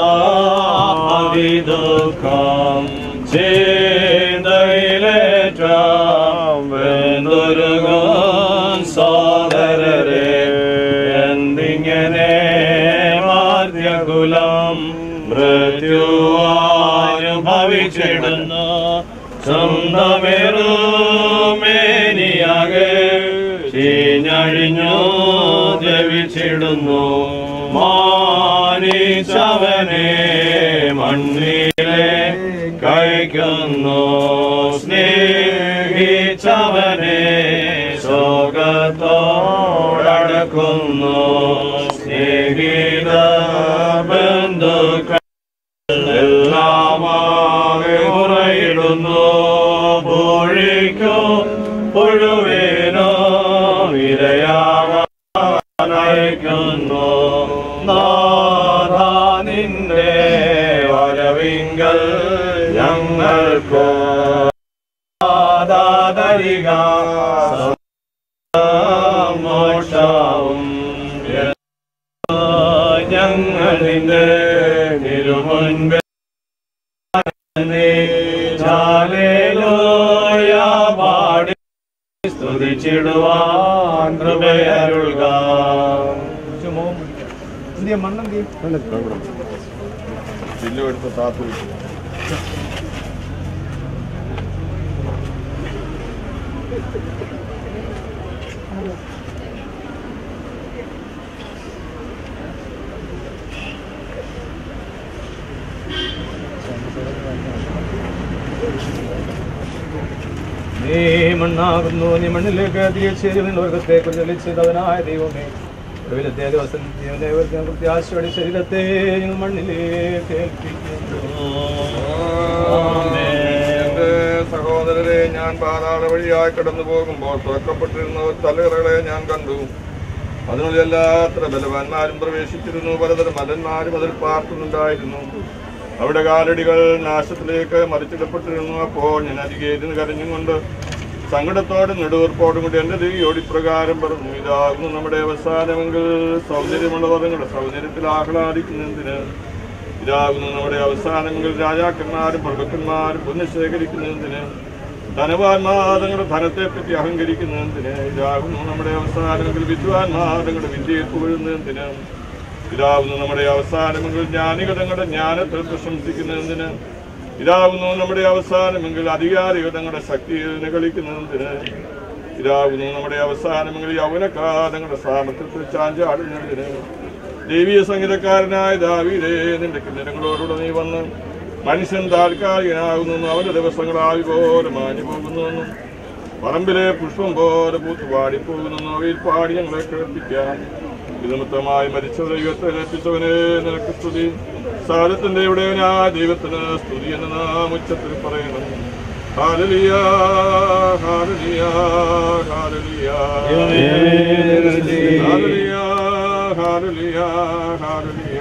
അതിദുഃഖം ചിന്തയിലേറ്റം വെന്തുരുകാൻ സോദരരെ എന്തിങ്ങനെ മാർദ്യകുലം മൃത്യുവാനുഭവിച്ചിടുന്നു സ്വന്തമേറുമേനിയാകെ ചീഞ്ഞഴിഞ്ഞു ജപിച്ചിടുന്നു മാനിച്ചവനെ മണ്ണിലെ കഴിക്കുന്നു സ്നേഹിച്ചവനെ ശോകത്തോടക്കുന്നു സ്നേഹിത ബന്ധുക്കൾ എല്ലാമാകെ മുറയിടുന്നു പൂഴിക്കോ പുഴുവേനോ ഇരയാവാനയക്കുന്നു നാഥ നിന്റെ വരവിങ്കൽ ഞങ്ങൾക്ക് ദാതരിക മോക്ഷവും ഞങ്ങളിന്റെ തിരുമുൻപ് പാടി സ്തുതിച്ചിടുന്നു ജീവിച്ചിടുവാൻ കൃപയരുൾക ചില്ലും എടുത്ത് താത്തു വെച്ചു നീ മണ്ണാകുന്നു നീ മണ്ണിലേക്ക് തിരികെ ചേരുവിൻ വർഗത്തേക്ക് ചലിച്ചതവനായ ദൈവമേ ഒടുവിലത്തെ ദിവസം ജീവനെ വർഗം പ്രത്യാശയുടെ ശരീരത്തെ ഞങ്ങൾ മണ്ണിലേക്ക് ഏൽപ്പിക്കുന്നു എന്റെ സഹോദരരെ ഞാൻ പാതാള വഴിയായി കടന്നു പോകുമ്പോൾ തുറക്കപ്പെട്ടിരുന്ന ഒരു തലകറകളെ ഞാൻ കണ്ടു അതിനുള്ളിൽ എല്ലാത്ര ബലവാന്മാരും പ്രവേശിച്ചിരുന്നു പലതരം മലന്മാരും അതിൽ പാർക്കുന്നുണ്ടായിരുന്നു അവിടെ കാലടികൾ നാശത്തിലേക്ക് മറിച്ചിടപ്പെട്ടിരുന്നു അപ്പോൾ ഞാൻ അരികേരുന്ന് കരഞ്ഞുകൊണ്ട് സങ്കടത്തോടും നെടുവീർപ്പോടും കൂടി എൻ്റെ ദൈവയോട് ഇപ്രകാരം പറഞ്ഞു ഇതാകുന്നു നമ്മുടെ അവസാനമെങ്കിൽ സൗന്ദര്യമുള്ളവർ നിങ്ങളുടെ സൗന്ദര്യത്തിൽ ആഹ്ലാദിക്കുന്നതിന് ഇതാകുന്നു നമ്മുടെ അവസാനമെങ്കിൽ രാജാക്കന്മാരും പ്രഭുക്കന്മാരും പുണ്യ ശേഖരിക്കുന്നതിന് ധനവാന്മാർ തങ്ങളുടെ ധനത്തെ പറ്റി അഹങ്കരിക്കുന്നതിന് ഇതാകുന്നു നമ്മുടെ അവസാനമെങ്കിൽ വിദ്വാൻമാർ തങ്ങളുടെ വിദ്യയെ പുകഴുന്നതിന് ഇതാകുന്നു നമ്മുടെ അവസാനമെങ്കിൽ ജ്ഞാനികൾ തങ്ങളുടെ ജ്ഞാനത്തിൽ പ്രശംസിക്കുന്നതിന് ഇതാകുന്നു നമ്മുടെ അവസാനമെങ്കിൽ അധികാരികൾ തങ്ങളുടെ ശക്തിയിൽ നിഗളിക്കുന്നതിന് ഇതാകുന്നു നമ്മുടെ അവസാനമെങ്കിൽ യൗവനക്കാർ തങ്ങളുടെ സാമർത്ഥ്യത്തിൽ ചാഞ്ചാടുന്നതിന് ദൈവീയ സംഗീതക്കാരനായ ദാവീദേ നിന്റെ കിന്നരങ്ങളോടുകൂടെ നീ വന്ന് മനുഷ്യൻ താൽക്കാലികനാകുന്നു അവന്റെ ദിവസങ്ങൾ ആവി പോലെ മാഞ്ഞു പോകുന്നുവെന്നും പറമ്പിലെ പുഷ്പം പോലെ പൂത്ത് പാടിപ്പോകുന്നു അവയിൽ പാടി ഞങ്ങളെ കേൾപ്പിക്കാം നിമിത്തമായി മരിച്ച ദൈവത്തെ ഏൽപ്പിച്ചവനെ നിനക്ക് സ്തുതി സാരത്തിന്റെ ഉടയവനായ ദൈവത്തിന് സ്തുതി എന്ന് നാം ഉച്ചത്തിൽ പറയണം ഹാലലിയ ഹാലലിയ ഹാലലിയ ഹാലലിയ ഹാലലിയ ഹാലലിയ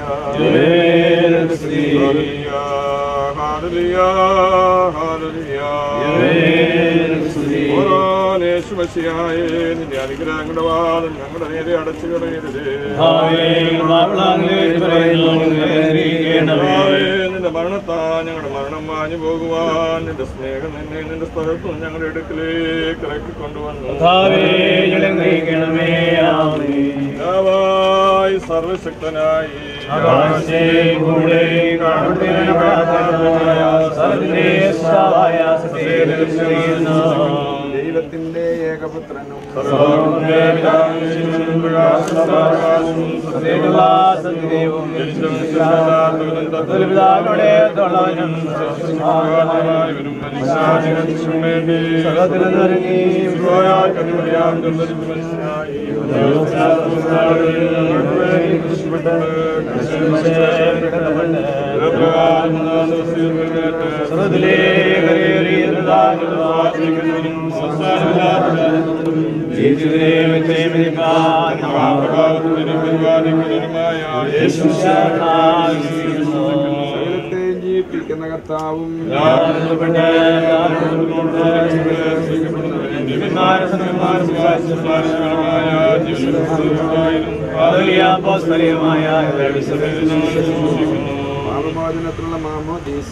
ഹാലലിയ ഹാലലിയ ഹാലലിയ യേശുമസിയായേ നിന്റെ അനുഗ്രഹങ്ങളുടെ വാദം ഞങ്ങളുടെ നേരെ അടച്ചു കളയരുതേ നിന്റെ മരണത്താ ഞങ്ങളുടെ മരണം മാഞ്ഞു പോകുവാൻ നിന്റെ സ്നേഹം നിന്നെ നിന്റെ സ്ഥലത്തും ഞങ്ങളുടെ അടുക്കിലേക്ക് ഇറക്കി കൊണ്ടുവന്നു പിതാവായി സർവശക്തനായി ദൈവത്തിന്റെ ഏകപുത്രനും സകലത്തെയും ജീവിപ്പിക്കുന്ന കർത്താവും പാപമോചനത്തിനുള്ള മാമോദീസ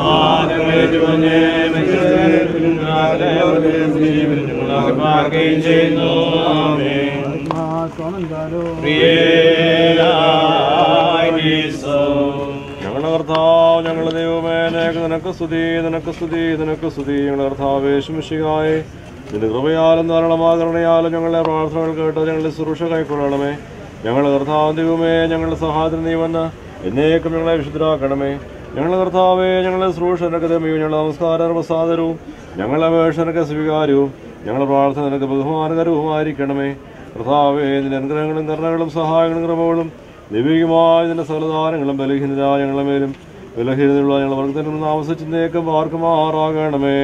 ഞങ്ങളുടെ കർത്താവ് ഞങ്ങളുടെ ദൈവമേ നിനക്ക് നിനക്ക് സ്തുതി നിനക്ക് സ്തുതി നിനക്ക് സ്തുതി ഞങ്ങളുടെ കർത്താവ് യേശുമിശിഹായി നിന്റെ കൃപയാലും ധാരാളമാകരണയാലും ഞങ്ങളുടെ പ്രാർത്ഥനകൾ കേട്ട് ഞങ്ങളുടെ ശുശ്രൂഷ കൈക്കൊള്ളണമേ ഞങ്ങളുടെ കർത്താവ് ദൈവമേ ഞങ്ങളുടെ സഹായത്തിന് നീ വന്ന് എന്നേക്കും ഞങ്ങളെ വിശുദ്ധരാക്കണമേ ഞങ്ങളുടെ കർത്താവേ ഞങ്ങളുടെ ശുശ്രൂഷ നിനക്ക് ദൈവമേ ഞങ്ങളുടെ നമസ്കാര പ്രസാദരവും ഞങ്ങളുടെ അപേക്ഷ നിനക്ക് സ്വീകാര്യവും ഞങ്ങളുടെ പ്രാർത്ഥന നിനക്ക് ബഹുമാനകരവുമായിരിക്കണമേ കർത്താവേ നിന്റെ അനുഗ്രഹങ്ങളും കരുണകളും സഹായങ്ങളും കൃപകളും ദൈവികമായ നിന്റെ സകലദാനങ്ങളും ബലഹീനരായ ഞങ്ങളുടെ മേലും ബലഹീനതയുള്ള ഞങ്ങളുടെ വർഗത്തിനും താമസിച്ചേക്കും പാർക്കുമാറാകണമേ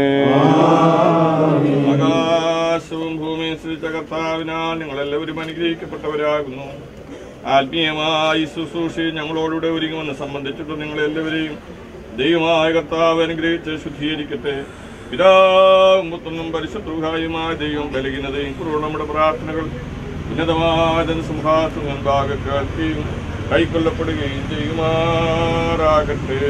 ആകാശവും ഭൂമിയും സൃഷ്ടിച്ച കർത്താവിനാൽ ഞങ്ങളെല്ലാവരും അനുഗ്രഹിക്കപ്പെട്ടവരാകുന്നു ആത്മീയമായി ശുശ്രൂഷി ഞങ്ങളോടുകൂടെ ഒരുങ്ങുമെന്ന് സംബന്ധിച്ചിട്ട് നിങ്ങളെല്ലാവരെയും ദൈവമായ കർത്താവ് അനുഗ്രഹിച്ച് ശുദ്ധീകരിക്കട്ടെ പിതാവും പുത്രനും പരിശുദ്ധവുമായ ദൈവം ബലഹീനതയും കുറവ് നമ്മുടെ പ്രാർത്ഥനകൾ ഉന്നതമായ സിംഹാസന മുൻപാകെ കേൾക്കുകയും കൈക്കൊള്ളപ്പെടുകയും ചെയ്യുമാറാകട്ടെ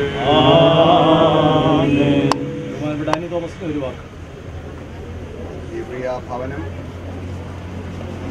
ഡാനി തോമസിന് ഒരു വാക്ക് ഈ പ്രിയ ഭവനം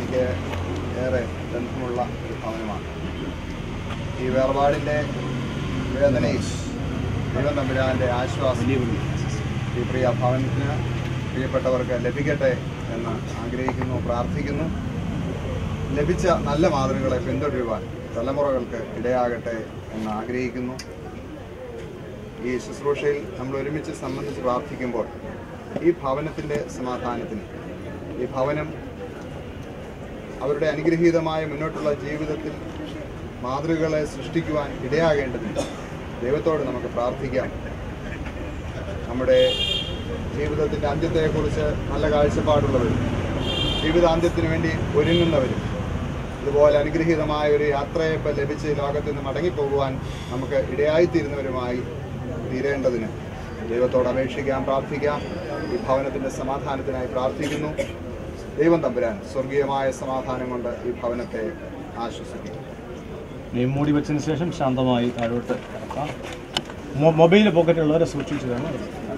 എനിക്ക് ഏറെ ബന്ധമുള്ള ഒരു ഭവനമാണ് ഈ വേർപാടിൻ്റെ വേദനയിൽ ദൈവം തമ്പുരാൻ്റെ ആശ്വാസം ഈ പ്രിയ ഭവനത്തിന് പ്രിയപ്പെട്ടവർക്ക് ലഭിക്കട്ടെ എന്ന് ആഗ്രഹിക്കുന്നു പ്രാർത്ഥിക്കുന്നു ലഭിച്ച നല്ല മാതൃകളെ പിന്തുടരുവാൻ തലമുറകൾക്ക് ഇടയാകട്ടെ എന്ന് ആഗ്രഹിക്കുന്നു ഈ ശുശ്രൂഷയിൽ നമ്മൾ ഒരുമിച്ച് സംബന്ധിച്ച് പ്രാർത്ഥിക്കുമ്പോൾ ഈ ഭവനത്തിൻ്റെ സമാധാനത്തിന് ഈ ഭവനം അവരുടെ അനുഗ്രഹീതമായ മുന്നോട്ടുള്ള ജീവിതത്തിൽ മാതൃകകളെ സൃഷ്ടിക്കുവാൻ ഇടയാകേണ്ടതില്ല ദൈവത്തോട് നമുക്ക് പ്രാർത്ഥിക്കാം നമ്മുടെ ജീവിതത്തിൻ്റെ അന്ത്യത്തെക്കുറിച്ച് നല്ല കാഴ്ചപ്പാടുള്ളവരും ജീവിതാന്ത്യത്തിന് വേണ്ടി ഒരുങ്ങുന്നവരും ഇതുപോലെ അനുഗ്രഹീതമായ ഒരു യാത്രയെ ഇപ്പം ലഭിച്ച് ലോകത്തിൽ നിന്ന് മടങ്ങിപ്പോകുവാൻ നമുക്ക് ഇടയായിത്തീരുന്നവരുമായി തീരേണ്ടതിന് ദൈവത്തോട് അപേക്ഷിക്കാം പ്രാർത്ഥിക്കാം ഈ ഭവനത്തിൻ്റെ സമാധാനത്തിനായി പ്രാർത്ഥിക്കുന്നു ദൈവം തമ്പുരാൻ സ്വർഗീയമായ സമാധാനം കൊണ്ട് ഈ ഭവനത്തെ ആശ്വസിപ്പിക്കും നീ മൂടി വെച്ചതിന് ശേഷം ശാന്തമായി താഴോട്ട് ഇറക്കാം മൊ- മൊബൈൽ പോക്കറ്റുള്ളവരെ സൂക്ഷിച്ചു വേണം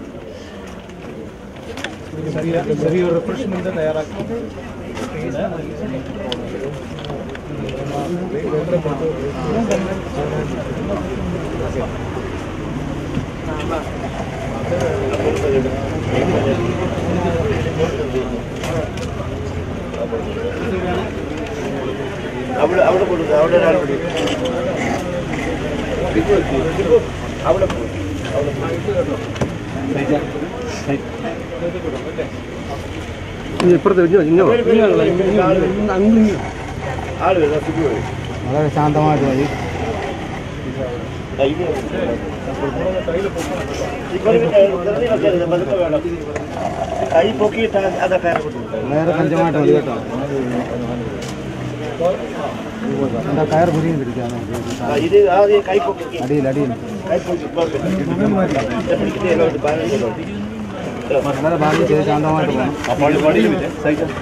ചെറിയ ചെറിയൊരു റിഫ്രഷ്മെന്റ് തയ്യാറാക്കി അവിടെ അവിടെ കൊടുക്കുക അവിടെ ഒരാൾ കൂടി അവിടെ പോയി അവിടെ ഇപ്പുറത്ത് ഇഞ്ഞോ ഇഞ്ഞോ ആള് വരുന്ന സുഖി വരും വളരെ ശാന്തമായിട്ട് മതി കൈ പൊക്കിയിട്ട് അതൊക്കെ വളരെ പഞ്ചമായിട്ട് മതി കേട്ടോ എന്താ കയർ പുരിയും പിടിക്കാൻ ഇത് ആദ്യം കൈ പൊക്കി അടിയിൽ അടിയിൽ കൈ പൊക്കി വളരെ ഭാഗ്യം ചെയ്ത് ശാന്തമായിട്ട് പോകണം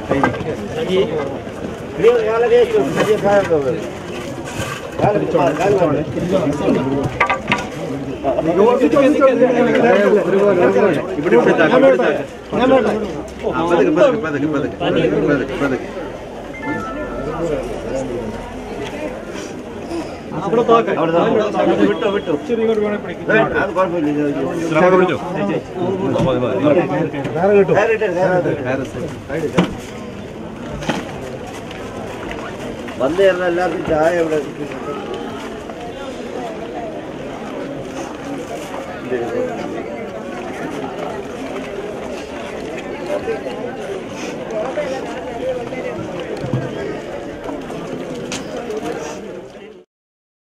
വിട്ടോ വിട്ടോ അത് കുഴപ്പമില്ല വന്നു ചേർന്ന എല്ലാവർക്കും ചായ ഇവിടെ